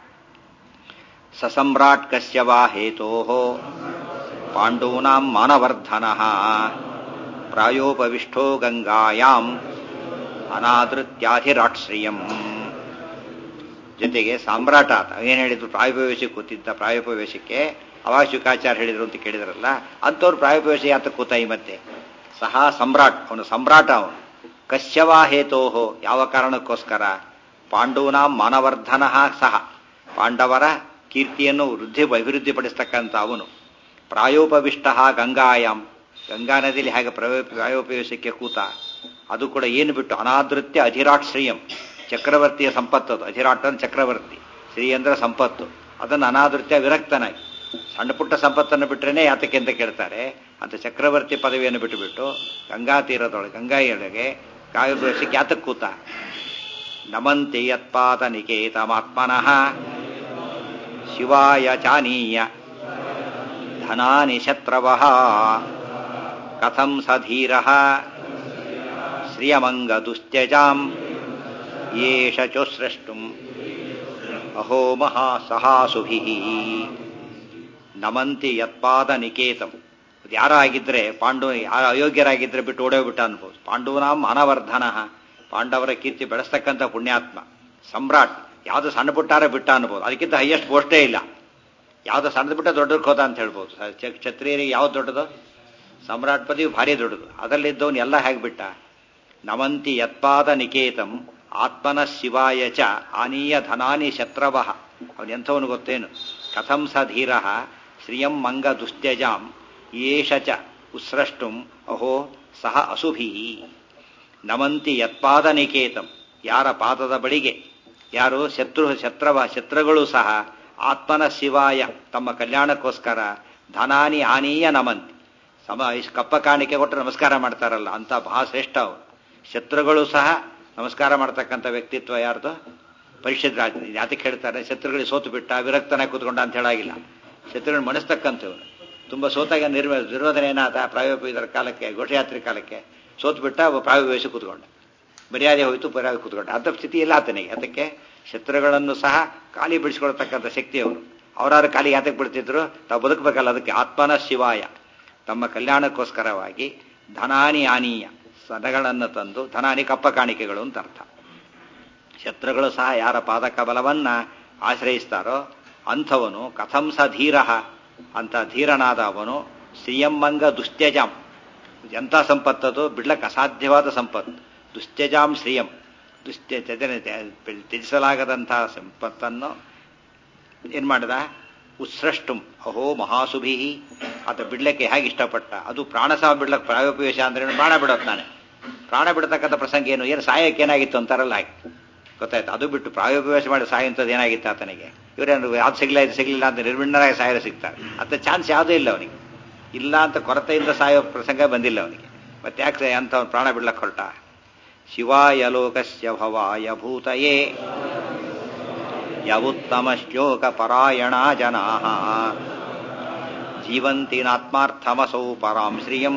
ಸಸಮ್ರಾಟ್ ಕಸ್ಯ ವಾ ಹೇತೋ ಪಾಂಡೂನಾಂ ಮಾನವರ್ಧನಃ ಪ್ರಾಯೋಪವಿಷ್ಟೋ ಗಂಗಾಯಾಂ ಅನಾದೃತ್ಯಾಧಿರಾಟ್ಶ್ರಿಯಂ ಜೊತೆಗೆ ಸಾಮ್ರಾಟ ಆತ ಏನು ಹೇಳಿದ್ರು ಪ್ರಾಯೋಪವೇಶಕ್ಕೆ ಕೂತಿದ್ದ ಪ್ರಾಯೋಪವೇಶಕ್ಕೆ ಅವಾಗ ಶುಕಾಚಾರ್ಯ ಹೇಳಿದ್ರು ಅಂತ ಕೇಳಿದ್ರಲ್ಲ ಅಂಥವ್ರು ಪ್ರಾಯೋಪವೇಶ ಯಾತ ಕೂತ ಈ ಮತ್ತೆ ಸಹ ಸಮ್ರಾಟ್ ಅವನು ಸಮ್ರಾಟ ಅವನು ಕಶ್ಯವಾ ಹೇತೋಹೋ ಯಾವ ಕಾರಣಕ್ಕೋಸ್ಕರ ಪಾಂಡೂನಾಂ ಮಾನವರ್ಧನ ಸಹ ಪಾಂಡವರ ಕೀರ್ತಿಯನ್ನು ವೃದ್ಧಿ ಅಭಿವೃದ್ಧಿಪಡಿಸ್ತಕ್ಕಂಥ ಅವನು ಪ್ರಾಯೋಪವಿಷ್ಟ ಗಂಗಾಯಾಮ್ ಗಂಗಾ ನದಿಯಲ್ಲಿ ಹೇಗೆ ಪ್ರಯೋ ಪ್ರಾಯೋಪವೇಶಕ್ಕೆ ಕೂತ ಅದು ಕೂಡ ಏನು ಬಿಟ್ಟು ಅನಾದೃತ್ಯ ಅಧಿರಾಟ್ ಶ್ರೀಯಂ ಚಕ್ರವರ್ತಿಯ ಸಂಪತ್ತು ಅದು ಅಧಿರಾಟನ ಚಕ್ರವರ್ತಿ ಶ್ರೀ ಅಂದ್ರೆ ಸಂಪತ್ತು ಅದನ್ನು ಅನಾದೃತ್ಯ ವಿರಕ್ತನಾಗಿ ಸಣ್ಣ ಪುಟ್ಟ ಸಂಪತ್ತನ್ನು ಬಿಟ್ರೇನೆ ಯಾತಕ್ಕೆ ಅಂತ ಕೇಳ್ತಾರೆ ಅಂತ ಚಕ್ರವರ್ತಿ ಪದವಿಯನ್ನು ಬಿಟ್ಟುಬಿಟ್ಟು ಗಂಗಾ ತೀರದೊಳಗೆ ಗಂಗಾಯೊಳಗೆ ಕಾವ್ಯಪ್ರವೇಶಕ್ಕೆ ಯಾತಕ್ಕೆ ಕೂತ ನಮಂತಿ ಯತ್ಪಾದ ನಿಕೇತಮಾತ್ಮನಃ ಶಿವಾಯ ಚಾನೀಯ ಧನಾನಿ ಶತ್ರವಃ ಕಥಂ ಸಧೀರ ಶ್ರಿಯಮಂಗದುಸ್ತ್ಯಜಾಂ ಯೇಷ ಚೋಸ್ರಷ್ಟುಂ ಅಹೋ ಮಹಾ ಸಹಾಸುಭಿ ನಮಂತಿ ಯತ್ಪಾದ ನಿಕೇತಂ ಅದು ಯಾರೋ ಆಗಿದ್ರೆ ಪಾಂಡು ಯಾರು ಅಯೋಗ್ಯರಾಗಿದ್ರೆ ಬಿಟ್ಟು ಓಡೋಗ್ಬಿಟ್ಟ ಅನ್ಬೋದು ಪಾಂಡವನಾಂ ಅನವರ್ಧನ ಪಾಂಡವರ ಕೀರ್ತಿ ಬೆಳೆಸ್ತಕ್ಕಂಥ ಪುಣ್ಯಾತ್ಮ ಸಮ್ರಾಟ್ ಯಾವುದು ಸಣ್ಣ ಪುಟ್ಟಾರ ಬಿಟ್ಟ ಅನ್ಬೋದು ಅದಕ್ಕಿಂತ ಹೈಯೆಸ್ಟ್ ಪೋಸ್ಟೇ ಇಲ್ಲ ಯಾವ್ದು ಸಣ್ಣದು ಬಿಟ್ಟ ದೊಡ್ಡದಕ್ಕೆ ಹೋದ ಅಂತ ಹೇಳ್ಬೋದು ಕ್ಷ- ಕ್ಷತ್ರಿಯರಿಗೆ ಯಾವ್ದು ದೊಡ್ಡದು ಸಮ್ರಾಟ್ ಪದವಿ ಭಾರಿ ದೊಡ್ಡದು ಅದರಲ್ಲಿದ್ದವನು ಎಲ್ಲ ಹೇಗೆ ಬಿಟ್ಟ ನಮಂತಿ ಯತ್ಪಾದ ನಿಕೇತಂ ಆತ್ಮನ ಶಿವಾಯ ಚ ಆನೀಯ ಧನಾನಿ ಶತ್ರವಃ ಅವನು ಎಂಥವನು ಗೊತ್ತೇನು ಕಥಂ ಸ ಧೀರ ಶ್ರಿಯಂ ಮಂಗ ದುಸ್ತ್ಯಜಾಂ ಯೇಷ ಚ ಉತ್ಸೃಷ್ಟುಂ ಅಹೋ ಸಹ ಅಸುಭಿ ನಮಂತಿ ಯತ್ಪಾದ ನಿಕೇತಂ ಯಾರ ಪಾದದ ಬಳಿಗೆ ಯಾರು ಶತ್ರು ಶತ್ರವ ಶತ್ರುಗಳು ಸಹ ಆತ್ಮನ ಶಿವಾಯ ತಮ್ಮ ಕಲ್ಯಾಣಕ್ಕೋಸ್ಕರ ಧನಾನಿ ಆನೀಯ ನಮಂತಿ ಸಮ ಇಷ್ಟು ಕಪ್ಪ ಕಾಣಿಕೆ ಕೊಟ್ಟು ನಮಸ್ಕಾರ ಮಾಡ್ತಾರಲ್ಲ ಅಂತ ಮಹಾಶ್ರೇಷ್ಠ ಅವರು ಶತ್ರುಗಳು ಸಹ ನಮಸ್ಕಾರ ಮಾಡ್ತಕ್ಕಂಥ ವ್ಯಕ್ತಿತ್ವ ಯಾರ್ದು ಪರಿಷತ್ ರಾಜ ಯಾತಕ್ಕೆ ಹೇಳ್ತಾರೆ ಶತ್ರುಗಳಿಗೆ ಸೋತು ಬಿಟ್ಟ ವಿರಕ್ತನಾಗಿ ಕೂತ್ಕೊಂಡ ಅಂತ ಹೇಳಾಗಿಲ್ಲ ಶತ್ರುಗಳನ್ನ ಮಣಿಸ್ತಕ್ಕಂಥವ್ರು ತುಂಬ ಸೋತಾಗ ನಿರ್ವ ದುರ್ಯೋಧನ ಏನಾದ ಪ್ರಾಯೋಪ ಇದರ ಕಾಲಕ್ಕೆ ಘೋಷಯಾತ್ರೆ ಕಾಲಕ್ಕೆ ಸೋತು ಬಿಟ್ಟ ಪ್ರಾಯೋಪವೇಶ ಕೂತ್ಕೊಂಡ ಮರ್ಯಾದೆ ಹೋಯಿತು ಪರ್ಯಾದೆ ಕೂತ್ಕೊಂಡ ಅಂಥ ಸ್ಥಿತಿ ಇಲ್ಲ ಆತನಿಗೆ ಅದಕ್ಕೆ ಶತ್ರುಗಳನ್ನು ಸಹ ಖಾಲಿ ಬಿಡಿಸ್ಕೊಳ್ತಕ್ಕಂಥ ಶಕ್ತಿ ಅವರು ಅವರಾರು ಖಾಲಿ ಯಾತಕ್ಕೆ ಬಿಡ್ತಿದ್ರು ತಾವು ಬದುಕಬೇಕಲ್ಲ ಅದಕ್ಕೆ ಆತ್ಮನ ಶಿವಾಯ ತಮ್ಮ ಕಲ್ಯಾಣಕ್ಕೋಸ್ಕರವಾಗಿ ಧನಾನಿ ಆನೀಯ ಸದಗಳನ್ನು ತಂದು ಧನಾನಿ ಕಪ್ಪ ಕಾಣಿಕೆಗಳು ಅಂತ ಅರ್ಥ ಶತ್ರುಗಳು ಸಹ ಯಾರ ಪಾದಕ ಬಲವನ್ನ ಆಶ್ರಯಿಸ್ತಾರೋ ಅಂಥವನು ಕಥಂ ಸ ಧೀರ ಅಂತ ಧೀರನಾದ ಅವನು ಶ್ರೀಯಮ್ಮಂಗ ದುಸ್ತ್ಯಜಾಂ ಎಂಥ ಸಂಪತ್ತದು ಬಿಡ್ಲಕ್ಕೆ ಅಸಾಧ್ಯವಾದ ಸಂಪತ್ತು ದುಸ್ತ್ಯಜಾಂ ಶ್ರೀಯಂ ದುಸ್ತ್ಯ ತ್ಯಜಿಸಲಾಗದಂತಹ ಸಂಪತ್ತನ್ನು ಏನ್ ಮಾಡಿದ ಉತ್ಸೃಷ್ಟುಂ ಅಹೋ ಮಹಾಸುಭಿ ಆತ ಬಿಡ್ಲಿಕ್ಕೆ ಹೇಗೆ ಇಷ್ಟಪಟ್ಟ ಅದು ಪ್ರಾಣ ಸಹ ಬಿಡ್ಲಕ್ಕೆ ಪ್ರಾಯೋಪವೇಶ ಅಂದ್ರೆ ಏನು? ಪ್ರಾಣ ಬಿಡೋತ್ತಾನೆ ಪ್ರಾಣ ಬಿಡತಕ್ಕಂಥ ಪ್ರಸಂಗ ಏನು ಏನು ಸಾಯಕ್ಕೆ ಏನಾಗಿತ್ತು ಅಂತಾರಲ್ಲ ಹಾಗೆ ಗೊತ್ತಾಯ್ತು ಅದು ಬಿಟ್ಟು ಪ್ರಾಯೋಪವೇಶ ಮಾಡಿ ಸಾಯುವಂಥದ್ದು ಏನಾಗಿತ್ತು ಆತನಿಗೆ ಇವರೇನು ಯಾವ್ದು ಸಿಗ್ಲಿಲ್ಲ ಇದು ಸಿಗ್ಲಿಲ್ಲ ಅಂತ ನಿರ್ವಿಣ್ಣರಾಗಿ ಸಾಯಲು ಸಿಗ್ತಾರೆ ಅಂತ ಚಾನ್ಸ್ ಯಾವುದೂ ಇಲ್ಲ ಅವನಿಗೆ ಇಲ್ಲ ಅಂತ ಕೊರತೆಯಿಂದ ಸಾಯೋ ಪ್ರಸಂಗ ಬಂದಿಲ್ಲ ಅವನಿಗೆ ಮತ್ತೆ ಯಾಕೆ ಅಂತ ಅವ್ನು ಪ್ರಾಣ ಬಿಡ್ಲಕ್ಕೆ ಹೊರಟ ಶಿವಾಯ ಲೋಕಸ್ಯ ಭವಾಯ ಭೂತಯೇ ಯವುತ್ತಮ ಶ್ಲೋಕ ಪರಾಯಣ ಜನಾ ಜೀವಂತಿ ನಾತ್ಮಾರ್ಥಮಸೌ ಪರಾಂ ಶ್ರಿಯಂ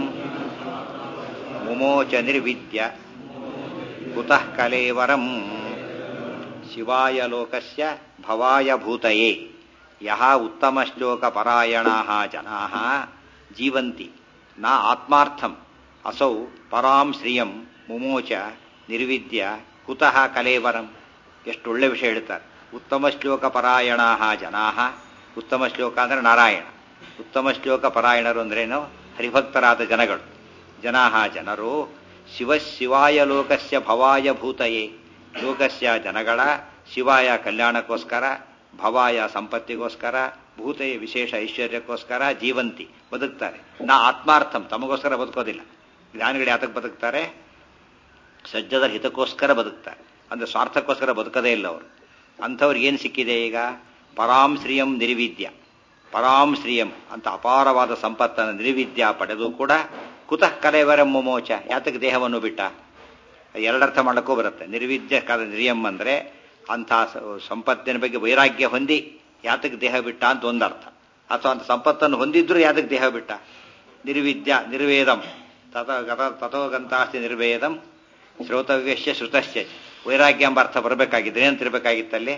ಮುಮೋಚ ನಿರ್ವಿದ್ಯ ಕುತಃ ಕಲೇವರಂ ಶಿವಾಯ ಲೋಕಸ್ಯ ಭವಾಯ ಭೂತಯೇ ಯಹ ಉತ್ತಮ ಶ್ಲೋಕ ಪರಾಯಣಾ ಜನಾ ಜೀವಂತಿ ನ ಆತ್ಮಾರ್ಥಂ ಅಸೌ ಪರಾಂ ಶ್ರಿಯಂ ಮುಮೋಚ ನಿರ್ವಿದ್ಯ ಕುತಃ ಕಲೇವರಂ ಎಷ್ಟು ಒಳ್ಳೆ ವಿಷಯ ಹೇಳ್ತಾರೆ ಉತ್ತಮ ಶ್ಲೋಕ ಪರಾಯಣಾ ಜನಾ ಉತ್ತಮ ಶ್ಲೋಕ ಅಂದ್ರೆ ನಾರಾಯಣ ಉತ್ತಮ ಶ್ಲೋಕ ಪರಾಯಣರು ಅಂದ್ರೇನು ಹರಿಭಕ್ತರಾದ ಜನಗಳು ಜನಾ ಜನರು ಶಿವ ಶಿವಾಯ ಲೋಕಸ್ಯ ಭವಾಯ ಭೂತಯೇ ಲೋಕಸ್ಯ ಜನಗಳ ಶಿವಾಯ ಕಲ್ಯಾಣಕ್ಕೋಸ್ಕರ ಭವಾಯ ಸಂಪತ್ತಿಗೋಸ್ಕರ ಭೂತೆಯ ವಿಶೇಷ ಐಶ್ವರ್ಯಕ್ಕೋಸ್ಕರ ಜೀವಂತಿ ಬದುಕ್ತಾರೆ ನಾ ಆತ್ಮಾರ್ಥಂ ತಮಗೋಸ್ಕರ ಬದುಕೋದಿಲ್ಲ ಜ್ಞಾನಿಗಳು ಯಾತಕ್ಕೆ ಬದುಕ್ತಾರೆ ಸಜ್ಜದ ಹಿತಕ್ಕೋಸ್ಕರ ಬದುಕ್ತಾರೆ ಅಂದ್ರೆ ಸ್ವಾರ್ಥಕ್ಕೋಸ್ಕರ ಬದುಕದೇ ಇಲ್ಲ ಅವರು ಅಂಥವ್ರಿಗೆ ಏನು ಸಿಕ್ಕಿದೆ ಈಗ ಪರಾಂ ಶ್ರಿಯಂ ನಿರ್ವಿದ್ಯ ಪರಾಂ ಶ್ರಿಯಂ ಅಂತ ಅಪಾರವಾದ ಸಂಪತ್ತನ್ನು ನಿರ್ವಿದ್ಯ ಪಡೆದು ಕೂಡ ಕುತಃ ಕಲೆವರ ಮೋಚ ಯಾತಕ್ಕೆ ದೇಹವನ್ನು ಬಿಟ್ಟ ಎರಡರ್ಥ ಮಾಡಕ್ಕೂ ಬರುತ್ತೆ ನಿರ್ವಿದ್ಯ ಕಾಲ ನಿರ್ಯಂ ಅಂದರೆ ಅಂಥ ಸಂಪತ್ತಿನ ಬಗ್ಗೆ ವೈರಾಗ್ಯ ಹೊಂದಿ ಯಾತಕ್ಕೆ ದೇಹ ಬಿಟ್ಟ ಅಂತ ಒಂದರ್ಥ ಅಥವಾ ಅಂತ ಸಂಪತ್ತನ್ನು ಹೊಂದಿದ್ರು ಯಾತಕ್ಕೆ ದೇಹ ಬಿಟ್ಟ ನಿರ್ವಿದ್ಯ ನಿರ್ವೇದಂ ತಥ ಗತ ತಥೋಗಂತಾಸ್ತಿ ನಿರ್ವೇದಂ ಶ್ರೋತವ್ಯಶ್ಯ ಶ್ರುತಶ್ಚ ವೈರಾಗ್ಯ ಎಂಬ ಅರ್ಥ ಬರಬೇಕಾಗಿದ್ರೆ ಏನಂತಿರ್ಬೇಕಾಗಿತ್ತಲ್ಲಿ